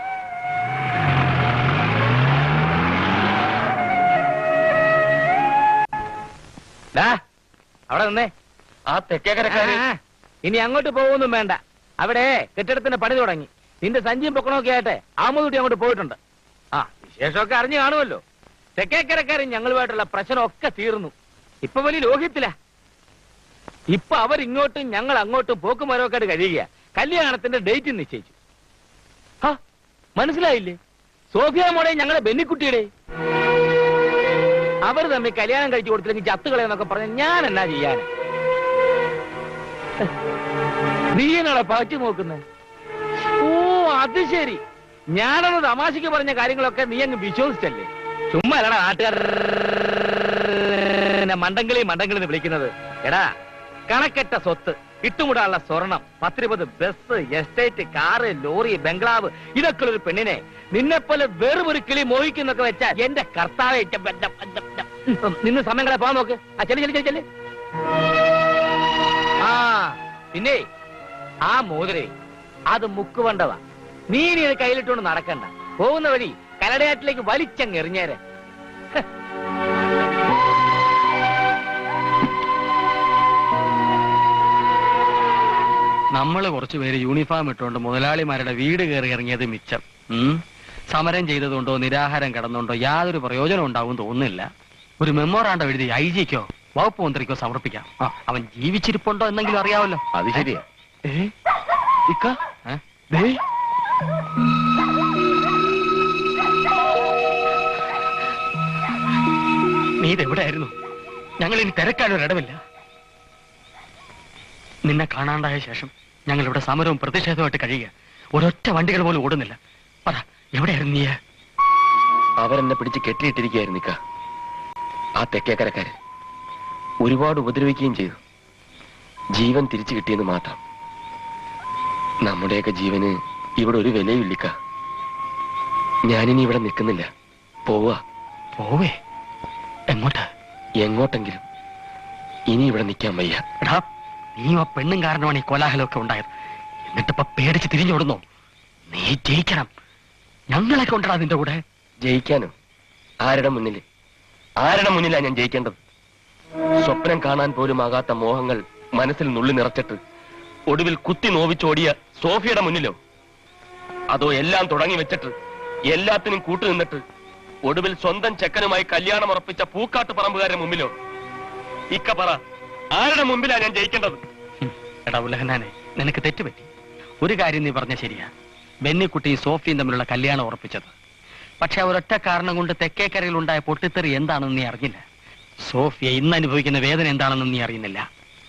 ദാ, അവിടെ നിന്നേ ആ തെക്കേക്കരക്കാര് ആ, ഇനി അങ്ങോട്ട് പോകുമൊന്നും വേണ്ട അവിടെ കെട്ടിടത്തിന്റെ പണി തുടങ്ങി നിന്റെ സഞ്ചിയും പൊക്കണമൊക്കെ ആയിട്ട് ആമതുട്ടി അങ്ങോട്ട് പോയിട്ടുണ്ട് ആ വിശേഷമൊക്കെ അറിഞ്ഞു കാണുമല്ലോ തെക്കേക്കരക്കാരും ഞങ്ങളുമായിട്ടുള്ള പ്രശ്നമൊക്കെ തീർന്നു ഇപ്പൊ വലിയ ലോഹിത്തില ഇപ്പൊ അവരിങ്ങോട്ടും ഞങ്ങൾ അങ്ങോട്ടും പോക്കുമരമൊക്കെ ആയിട്ട് കഴിയുക കല്യാണത്തിന്റെ ഡേറ്റ് നിശ്ചയിച്ചു ആ മനസ്സിലായില്ലേ സോഫിയ മോളെ ഞങ്ങളെ ബെന്നിക്കുട്ടിയുടെ അവർ തമ്മിൽ കല്യാണം കഴിച്ചു കൊടുത്തില്ലെങ്കിൽ ചത്തുകളയെന്നൊക്കെ പറഞ്ഞ ഞാൻ എന്നാ ചെയ്യാൻ നീ എന്നോടെ പകച്ചു നോക്കുന്നേ ഓ അത് ശരി ഞാനൊന്ന് തമാശക്ക് പറഞ്ഞ കാര്യങ്ങളൊക്കെ നീ അങ്ങ് വിശ്വസിച്ചല്ലേ ചുമ്മാ അല്ലടാ നാട്ടുകാർ മണ്ടങ്കിളി മണ്ടങ്കിളി എന്ന് വിളിക്കുന്നത് എടാ കണക്കെട്ട സ്വത്ത് ഇട്ടുമുടാനുള്ള സ്വർണം പത്തിരുപത് ബസ് എസ്റ്റേറ്റ് കാറ് ലോറി ബംഗ്ലാവ് ഇതൊക്കെ ഒരു പെണ്ണിനെ നിന്നെപ്പോലെ വെറും ഒരു കിളി മോഹിക്കുന്നൊക്കെ വെച്ചാൽ എന്റെ കർത്താവെ ഇച്ച ബദ്ധം, ബദ്ധം, ബദ്ധം. ഉം, നിന്ന് സമയങ്ങളെ പോകാൻ നോക്ക് ആ ചെല്ലു ചെല്ലു ചെല്ലു ആ പിന്നെ ആ മോതിരെ അത് മുക്കുവണ്ടതാ നീ ഇനി ഇത് കയ്യിലിട്ടുകൊണ്ട് നടക്കണ്ട പോകുന്ന വഴി കലടയാറ്റിലേക്ക് വലിച്ചങ്ങ് എറിഞ്ഞേരെ നമ്മൾ കുറച്ചുപേര് യൂണിഫോം ഇട്ടുകൊണ്ട് മുതലാളിമാരുടെ വീട് കയറി ഇറങ്ങിയത് മിച്ചം ഉം. സമരം ചെയ്തതുകൊണ്ടോ നിരാഹാരം കിടന്നുകൊണ്ടോ യാതൊരു പ്രയോജനം ഉണ്ടാവും തോന്നുന്നില്ല ഒരു മെമ്മോറാണ്ടം എഴുതി ഐ ജിക്കോ വകുപ്പ് മന്ത്രിക്കോ സമർപ്പിക്കാം ആ, അവൻ ജീവിച്ചിരിപ്പുണ്ടോ എന്നെങ്കിലും അറിയാവല്ലോ അത് ശരിയാ ഏ? ഇക്ക ഏ? ദേ. നീ ഇതെവിടെയായിരുന്നു ഞങ്ങൾ ഇനി തിരക്കാനൊരിടമില്ല നിന്നെ കാണാണ്ടായ ശേഷം ഞങ്ങൾ ഇവിടെ സമരവും പ്രതിഷേധവുമായിട്ട് കഴിയുക ഒരൊറ്റ വണ്ടികൾ പോലും ഓടുന്നില്ല പറ എവിടെയായിരുന്നു നീ അവരെന്നെ പിടിച്ച് കെട്ടിയിട്ടിരിക്കുകയായിരുന്നു ഇക്ക ആ തെക്കേക്കരക്കാര് ഒരുപാട് ഉപദ്രവിക്കുകയും ചെയ്തു ജീവൻ തിരിച്ചു കിട്ടിയെന്ന് മാത്രം നമ്മുടെയൊക്കെ ജീവന് ഇവിടെ ഒരു വിലയുമില്ലിക്ക ഞാനിനി ഇവിടെ നിൽക്കുന്നില്ല പോവാ പോവേ എങ്ങോട്ട് എങ്ങോട്ടെങ്കിലും ഇനി ഇവിടെ നിൽക്കാൻ വയ്യ എടാ നീ ആ പെണ്ണും കാരണമാണ് ഈ കോലാഹലമൊക്കെ ഉണ്ടായത് എന്നിട്ടിപ്പോ പേടിച്ച് തിരിഞ്ഞോടുന്നോ നീ ജയിക്കണം ഞങ്ങളൊക്കെ ഉണ്ടടാ നിന്റെ കൂടെ ജയിക്കാനോ ആരുടെ മുന്നിൽ ആരുടെ മുന്നിലാ ഞാൻ ജയിക്കേണ്ടത് സ്വപ്നം കാണാൻ പോലും ആകാത്ത മോഹങ്ങൾ മനസ്സിൽ നുള്ളി നിറച്ചിട്ട് ഒടുവിൽ കുത്തി നോവിച്ചോടിയ സോഫിയുടെ മുന്നിലോ അതോ എല്ലാം തുടങ്ങി വെച്ചിട്ട് എല്ലാത്തിനും കൂട്ടുനിന്നിട്ട് ഒടുവിൽ സ്വന്തം ചെക്കനുമായി കല്യാണം ഉറപ്പിച്ച പൂക്കാട്ട് പറമ്പുകാരുടെ മുമ്പിലോ ഇക്ക പറ ആരുടെ മുമ്പിലാ ഞാൻ ജയിക്കേണ്ടത് ഹും, എടാ ഉലഹനാനെ നിനക്ക് തെറ്റുപറ്റി ഒരു കാര്യം നീ പറഞ്ഞ ശരിയാ ബെന്നിക്കുട്ടിയും സോഫിയും തമ്മിലുള്ള കല്യാണം ഉറപ്പിച്ചത് പക്ഷെ ഒരൊറ്റ കാരണം കൊണ്ട് തെക്കേക്കരയിൽ ഉണ്ടായ പൊട്ടിത്തെറി എന്താണെന്ന് നീ അറിഞ്ഞില്ല സോഫിയ ഇന്ന് അനുഭവിക്കുന്ന വേദന എന്താണെന്ന് നീ അറിയുന്നില്ല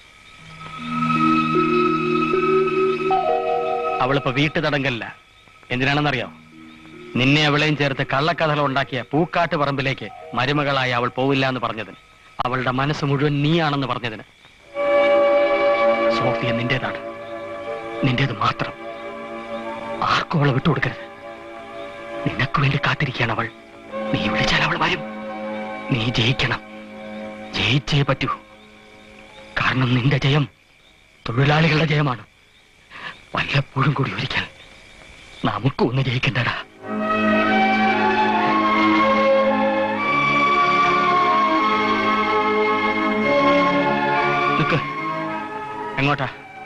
അവളിപ്പോ വീട്ടു തടങ്കല്ല എന്തിനാണെന്നറിയോ നിന്നെ അവളെയും ചേർത്ത് കള്ളക്കഥകൾ ഉണ്ടാക്കിയ പൂക്കാട്ട് പറമ്പിലേക്ക് മരുമകളായി അവൾ പോവില്ല എന്ന് പറഞ്ഞതിന് അവളുടെ മനസ്സ് മുഴുവൻ നീയാണെന്ന് പറഞ്ഞതിന് സോഫിയ നിന്റേതാണ് നിന്റേത് മാത്രം ആർക്കും അവളെ വിട്ടുകൊടുക്കരുത് നിനക്ക് വേണ്ടി കാത്തിരിക്കുകയാണ് അവൾ നീ വിളിച്ചാൽ അവൾ വരും നീ ജയിക്കണം ജയിച്ചേ പറ്റൂ കാരണം നിന്റെ ജയം തൊഴിലാളികളുടെ ജയമാണ് വല്ലപ്പോഴും കൂടി ഒരിക്കൽ നമുക്കും ഒന്ന് ജയിക്കണ്ടടാ നിക്ക് എങ്ങോട്ടാ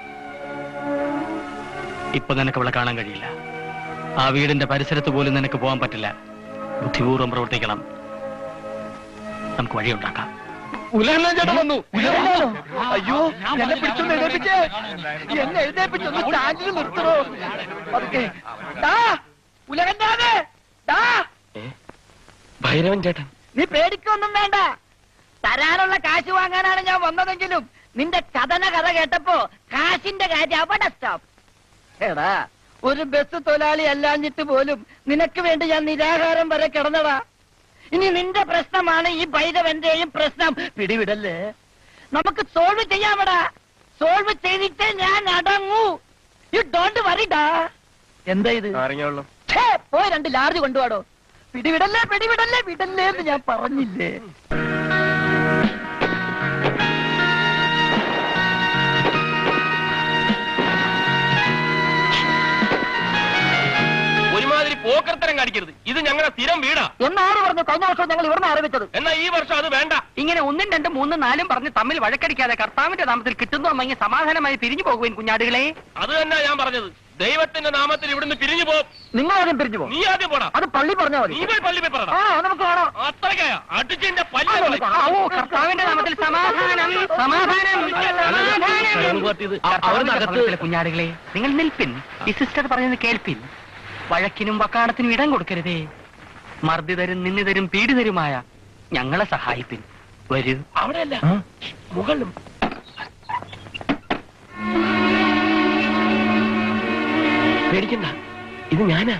ഇപ്പൊ നിനക്ക് അവളെ കാണാൻ കഴിയില്ല ആ വീടിന്റെ പരിസരത്ത് പോലും നിനക്ക് പോകാൻ പറ്റില്ല ബുദ്ധിപൂർവ്വം പ്രവർത്തിക്കണം നമുക്ക് വഴിയുണ്ടാക്കാം ചേട്ടൻ വന്നു അയ്യോ എന്നെ പിടിച്ചൊന്ന് എഴുന്നേപ്പിച്ചേ എന്നെ എഴുന്നേപ്പിച്ചൊന്ന് സ്റ്റാൻഡിൽ നിർത്തണോ പതുക്കെ ദാ, ഉലകന്റാതെ ദാ, ഭൈരവൻ ചേട്ടൻ നീ പേടിക്കൊന്നും വേണ്ട തരാനുള്ള കാശ് വാങ്ങാനാണ് ഞാൻ വന്നതെങ്കിലും നിന്റെ കഥന കഥ കേട്ടപ്പോ കാശിന്റെ കാര്യം അവിടെ സ്റ്റോപ്പ് എടാ ഒരു ബസ് തൊഴിലാളി അല്ലാഞ്ഞിട്ട് പോലും നിനക്ക് വേണ്ടി ഞാൻ നിരാഹാരം വരെ കിടന്നടാ ഇനി നിന്റെ പ്രശ്നമാണ് ഈ ഭൈരവന്റെയും പ്രശ്നം പിടിവിടല്ലേ നമുക്ക് സോൾവ് ചെയ്യാമടാ സോൾവ് ചെയ്തിട്ടേ ഞാൻ അടങ്ങൂ യു ഡോണ്ട് വറിടാ എന്താ ഇത് അറിഞ്ഞോളൂ ഛേ, പോയി രണ്ട് ലാർജ് കൊണ്ടുപോടോ പിടിവിടല്ലേ പിടിവിടല്ലേ വിടല്ലേ എന്ന് ഞാൻ പറഞ്ഞില്ലേ ഒരുമാതിരി പോക്കർത്തരം കാണിക്കരുത് ഇത് ഞങ്ങളുടെ സ്ഥിരം വീടാ എന്നാര് പറഞ്ഞു കഴിഞ്ഞ വർഷം ഞങ്ങൾ ഇവിടുന്ന് ആരംഭിച്ചത് എന്നാ ഈ വർഷം അത് വേണ്ട ഇങ്ങനെ ഒന്നും രണ്ടും മൂന്നും നാലും പറഞ്ഞ് തമ്മിൽ വഴക്കടിക്കാതെ കർത്താവിന്റെ നാമത്തിൽ കിട്ടുന്നു അമ്മങ്ങി സമാധാനമായി പിരിഞ്ഞു പോകുവേൻ കുഞ്ഞാടുകളെ അത് തന്നെ ഞാൻ പറഞ്ഞത് ദൈവത്തിന്റെ നാമത്തിൽ ഇവിടുന്ന് പിരിഞ്ഞു പോ നിങ്ങൾ ആദ്യം പിരിഞ്ഞു പോകും നീ ആദ്യം പോടാ അത് പള്ളി പറഞ്ഞാൽ മതി നീ പോയി പള്ളി പോയി പറ ആ നമുക്ക് കാണാം അത്രയ്ക്കായ അടിച്ചിന്റെ പല്ല് ആ, കളയും. ആ, ഓ, കർത്താവിന്റെ നാമത്തിൽ സമാധാനം സമാധാനം സമാധാനം കുഞ്ഞാടുകളെ നിങ്ങൾ നിൽപ്പിൻ ഈ സിസ്റ്റർ പറഞ്ഞത് കേൾപ്പിൻ വഴക്കിനും വക്കാണത്തിനും ഇടം കൊടുക്കരുതേ മർദ്ദിതരും നിന്നിതരും പീഡിതരുമായ ഞങ്ങളെ സഹായിപ്പിൻ വരൂ അവിടെയല്ല മുകളിലും പേടിക്കണ്ട ഇത് ഞാനാ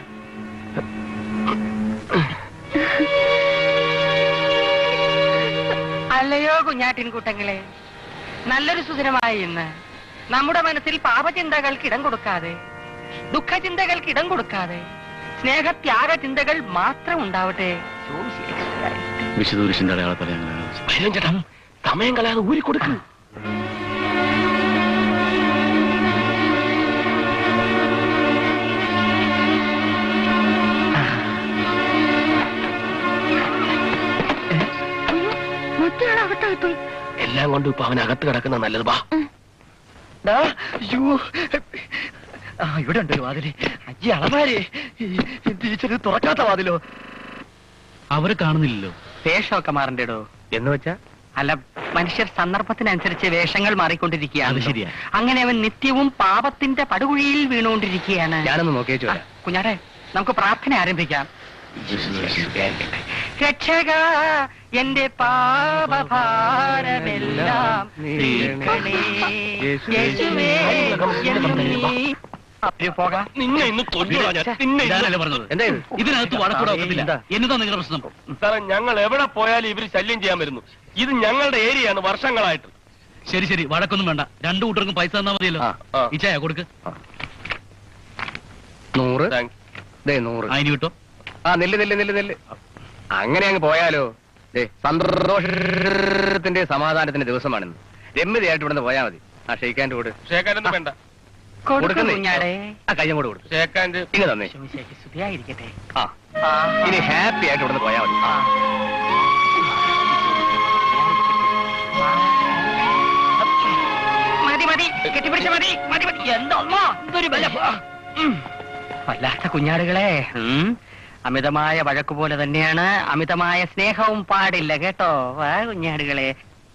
അല്ലയോ കുഞ്ഞാട്ടിൻ കൂട്ടങ്ങളെ നല്ലൊരു സുദിനമായി ഇന്ന് നമ്മുടെ മനസ്സിൽ പാപചിന്തകൾക്ക് ഇടം കൊടുക്കാതെ ദുഃഖചിന്തകൾക്ക് ഇടം കൊടുക്കാതെ സ്നേഹത്യാഗ ചിന്തകൾ മാത്രം ഉണ്ടാവട്ടെ വിശുദ്ധപുരുഷന്റെ അടയാളത്തല ഞങ്ങൾ ചേട്ടാ സമയം കളയാതെ ഊരി കൊടുക്കും മറ്റൊരാൾ അകത്തായിപ്പോയി എല്ലാം കൊണ്ടും ഇപ്പൊ അവൻ അകത്ത് കിടക്കുന്ന നല്ലത് ബാ ഡാ, അയ്യോ ആ ഇവിടെ ഉണ്ട് ഒരു വാതില് അയ്യ അളമാരെ ടീച്ചർ തുറക്കാത്ത വാതിലോ അവരെ കാണുന്നില്ലല്ലോ വേഷമൊക്കെ മാറണ്ടേടോ എന്ന് വെച്ചാ അല്ല മനുഷ്യർ സന്ദർഭത്തിനനുസരിച്ച് വേഷങ്ങൾ മാറിക്കൊണ്ടിരിക്കുകയാണ് അത് ശരിയാ. അങ്ങനെ അവൻ നിത്യവും പാപത്തിന്റെ പടുകുഴിയിൽ വീണുകൊണ്ടിരിക്കുകയാണ് ഞാനൊന്ന് നോക്കിയേച്ചു വരാം കുഞ്ഞാടെ നമുക്ക് പ്രാർത്ഥന ആരംഭിക്കാം രക്ഷക എന്റെ പാപഭാരമെല്ലാം നീക്കണേ. യേശുവേ, എന്നും നീ- അയ്യോ, പോകാം നിന്നെ ഇന്ന് തൊല്ലുവാ ഞാൻ നിന്നെ ഇന്ന് ഞാനല്ലേ പറഞ്ഞത് എന്തായത് ഇതിനകത്ത് വഴക്കൂടെ ഒക്കത്തില്ല എന്നതാ നിങ്ങളുടെ പ്രശ്നം സാറേ ഞങ്ങൾ എവിടെ പോയാലും ഇവര് ശല്യം ചെയ്യാൻ വരുന്നു ഇത് ഞങ്ങളുടെ ഏരിയയാണ് വർഷങ്ങളായിട്ട് ശരി ശരി വഴക്കൊന്നും വേണ്ട രണ്ടു കൂട്ടർക്കും പൈസ തന്നാ മതിയല്ലോ ആ, ആ. ഇച്ചായ കൊടുക്ക് നൂറ് താങ്ക് ദേ നൂറ് അതിന് കിട്ടോ ആ നെല്ല് നെല്ല് നെല്ല് നെല്ല് അങ്ങനെ അങ്ങ് പോയാലോ ദേ സന്തോഷത്തിന്റെ സമാധാനത്തിന്റെ ദിവസമാണിന്ന് രമ്യതയായിട്ട് ഇവിടുന്ന് പോയാ മതി ആ ഷെയ്ക്കാൻ്റെ കൂട് ഷേക്കാനൊന്നും വേണ്ട കൊടുക്ക് കൊടുക്കുന്നേ. കുഞ്ഞാടെ ആ കയ്യം കൂടെ കൊടുത്തു ഷേക്കാൻ്റെ ഇങ്ങ് തന്നെ ശമിശയ്ക്ക് സ്തുതിയായിരിക്കട്ടെ ആ ആ. ഇനി ഹാപ്പി ആയിട്ട് ഇവിടുന്ന് പോയാ മതി ആ. മതി മതി കെട്ടിപ്പിടിച്ച മതി മതി മതി എന്തോന്നോ ഇതൊരു ബലം ഉം. വല്ലാത്ത കുഞ്ഞാടുകളെ ഉം. അമിതമായ വഴക്ക് പോലെ തന്നെയാണ് അമിതമായ സ്നേഹവും പാടില്ല കേട്ടോ വാ കുഞ്ഞാടുകളെ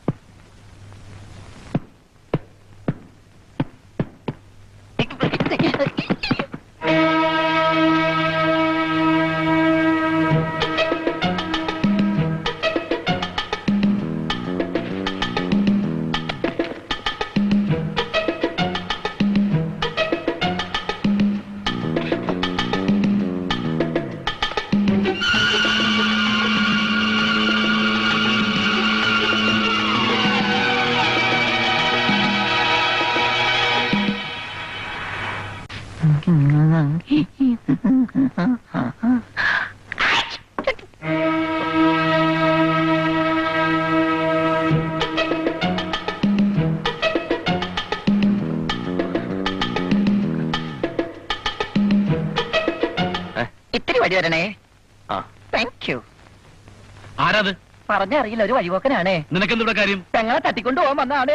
ഇത്തിരി വഴി വരണേ ആ താങ്ക് യു ആരാത് പറഞ്ഞറിയില്ല ഒരു വഴിപോക്കനാണേ നിനക്കെന്തുടെ കാര്യം പെങ്ങളെ തട്ടിക്കൊണ്ടു പോകാൻ വന്നാണ്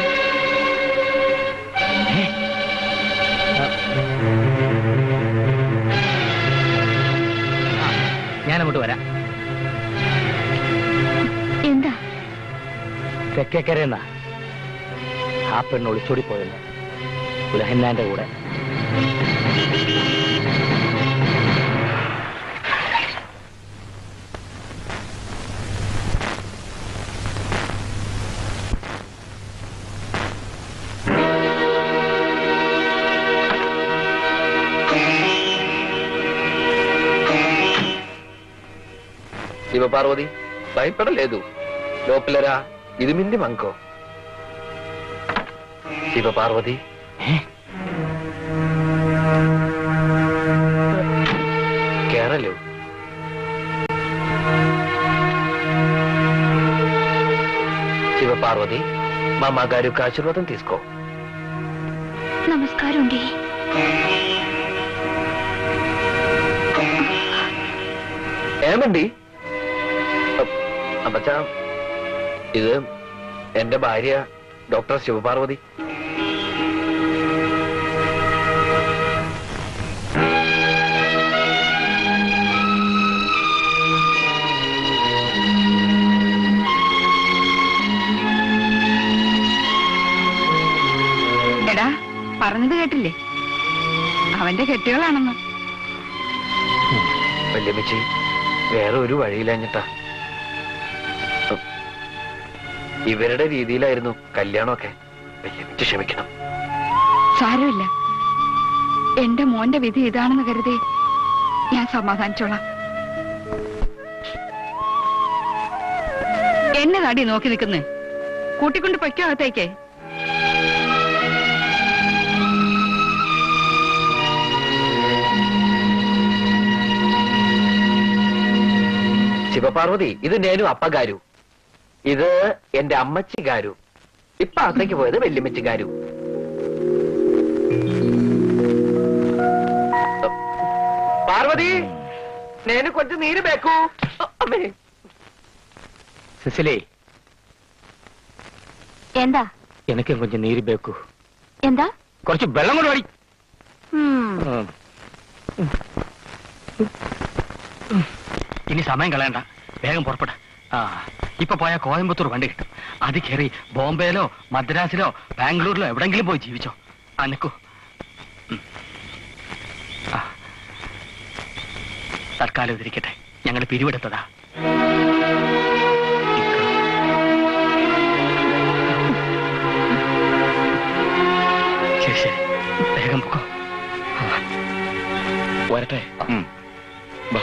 ഞാനങ്ങോട്ട് വരാം എന്താ തെക്കേക്കരയെന്നാ ആ പെണ്ണ് ഒളിച്ചോടി പോയെന്ന് ഉലഹന്നാന്റെ കൂടെ శివపార్వతి భయపడలేదు లోపలరా ఇది మింది మంకో శివపార్వతి కేరళవు శివపార్వతి మా అమ్మగారి యొక్క ఆశీర్వాదం తీసుకో നമസ്കാരം ഉണ്ടേ ఏమండి അപ്പച്ച ഇത് എന്റെ ഭാര്യ ഡോക്ടർ ശിവപാർവതി എടാ പറഞ്ഞത് കേട്ടില്ലേ അവന്റെ കെട്ടുകളാണെന്ന് വല്യമ്മച്ചി വേറെ ഒരു വഴിയില്ലഞ്ഞിട്ടാ ഇവരുടെ രീതിയിലായിരുന്നു കല്യാണമൊക്കെ വല്യമ്മച്ചി ക്ഷമിക്കണം സാരമില്ല എന്റെ മോന്റെ വിധി ഇതാണെന്ന് കരുതി ഞാൻ സമാധാനിച്ചോളാം എന്നെ താടി നോക്കി നിൽക്കുന്നേ കൂട്ടിക്കൊണ്ട് പൊയ്ക്കോ അകത്തേക്ക് ശിവപാർവതി ഇത് നേനും അപ്പഗാരു ഇത് എന്റെ അമ്മച്ചി ഗാരു ഇപ്പൊ അകത്തേക്ക് പോയത് വെല്ലുമ്മച്ചി ഗാരു പാർവതി നേന് കൊഞ്ച് നീര് ബേക്കൂ അമ്മേ സിസിലി എന്താ എനിക്കും കൊഞ്ചം നീര് ബേക്കു എന്താ കുറച്ച് വെള്ളം കൊണ്ട് വടി ഉം. ഇനി സമയം കളയണ്ട വേഗം പുറപ്പെട ആ ഇപ്പൊ പോയാൽ കോയമ്പത്തൂർ വണ്ടി കിട്ടും അത് കയറി ബോംബെയിലോ മദ്രാസിലോ ബാംഗ്ലൂരിലോ എവിടെങ്കിലും പോയി ജീവിച്ചോ ആ നിക്കൂ ഉം. ആ. തൽക്കാലം ഇതിരിക്കട്ടെ ഞങ്ങൾ പിരിവെടുത്തതാ ശരി ശരി വേഗം പൊക്കോ വരട്ടെ ഉം. വാ.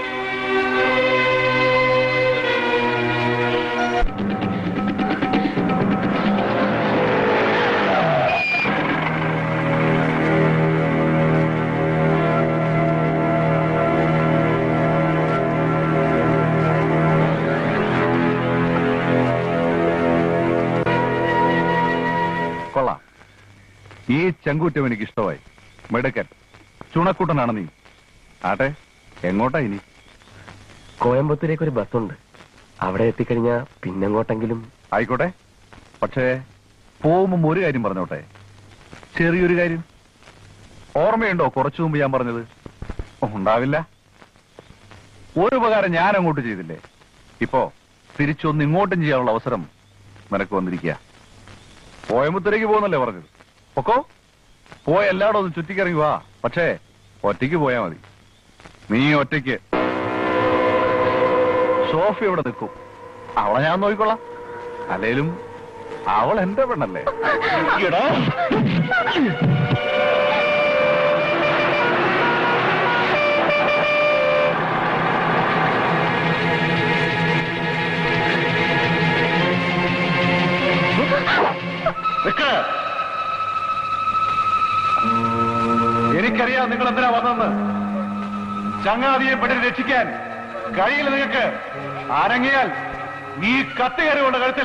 കൊള്ളാം ഈ ചെങ്കൂറ്റം എനിക്ക് ഇഷ്ടമായി മിടുക്കൻ ചുണക്കൂട്ടനാണ് നീ ആട്ടെ എങ്ങോട്ടാ ഇനി കോയമ്പത്തൂരേക്ക് ഒരു ബസ്സുണ്ട് അവിടെ എത്തിക്കഴിഞ്ഞാ പിന്നെങ്ങോട്ടെങ്കിലും ആയിക്കോട്ടെ പക്ഷേ പോകുമ്പോ ഒരു കാര്യം പറഞ്ഞോട്ടെ ചെറിയൊരു കാര്യം ഓർമ്മയുണ്ടോ കുറച്ചു മുമ്പ് ഞാൻ പറഞ്ഞത് ഉണ്ടാവില്ല ഒരു ഉപകാരം ഞാൻ അങ്ങോട്ട് ചെയ്തില്ലേ ഇപ്പോ തിരിച്ചൊന്ന് ഇങ്ങോട്ടും ചെയ്യാനുള്ള അവസരം നിനക്ക് വന്നിരിക്കുക കോയമ്പത്തൂരേക്ക് പോകുന്നല്ലേ പറഞ്ഞത് ഒക്കോ പോയ എല്ലായിടും ഒന്ന് ചുറ്റിക്കിറങ്ങി വാ പക്ഷേ ഒറ്റയ്ക്ക് പോയാ മതി നീ ഒറ്റയ്ക്ക് സോഫി ഇവിടെ നിൽക്കും അവളെ ഞാൻ നോക്കിക്കൊള്ളാം അല്ലേലും അവൾ എന്റെ പെണ്ണല്ലേ എടാ. നിക്ക്. എനിക്കറിയാം നിങ്ങൾ എന്തിനാ വന്നെന്ന് ചങ്ങാതിയെ പെട്ടെന്ന് രക്ഷിക്കാൻ കഴിയില്ല നിങ്ങൾക്ക് ആരങ്ങിയാൽ ഈ കത്തി കയറിയുള്ള കഴുത്തിൽ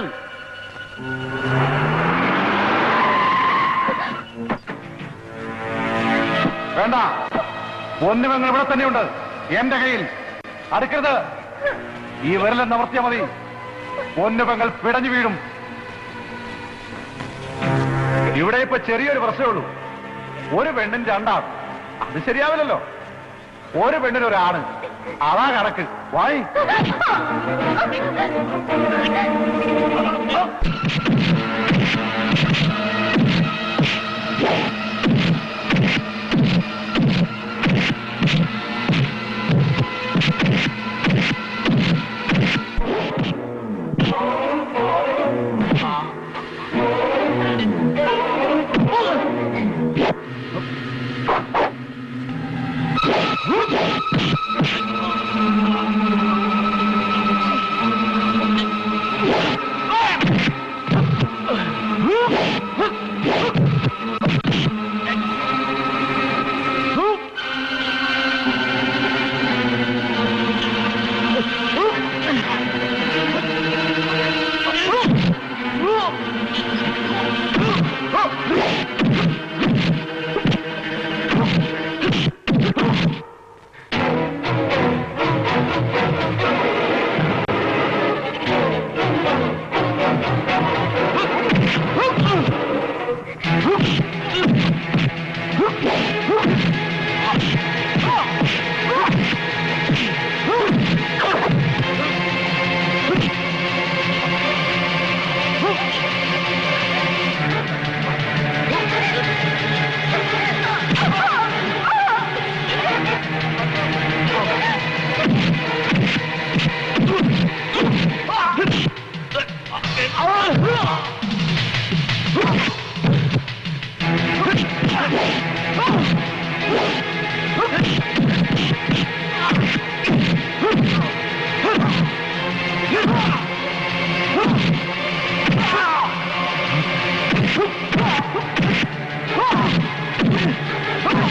വേണ്ട ഒന്നുമെങ്ങൾ ഇവിടെ തന്നെയുണ്ട് എന്റെ കയ്യിൽ അടുക്കരുത് ഈ വിരലെന്ന് അമർത്തിയാ മതി പൊന്നുപെങ്ങൾ പിടഞ്ഞു വീഴും ഇവിടെ ഇപ്പൊ ചെറിയൊരു പ്രശ്നമേ ഉള്ളൂ ഒരു പെണ്ണിന് രണ്ടാം അത് ശരിയാവില്ലല്ലോ ഒരു പെണ്ണിന് ഒരാണ് അതാ കണക്ക് വായി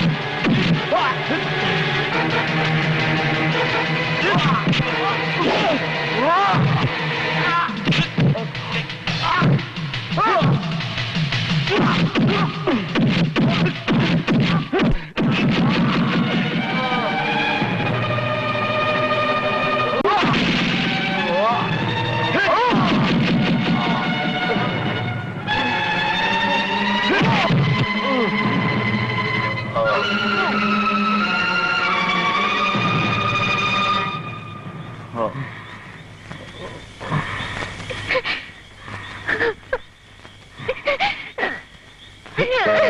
Ah! ഞാൻ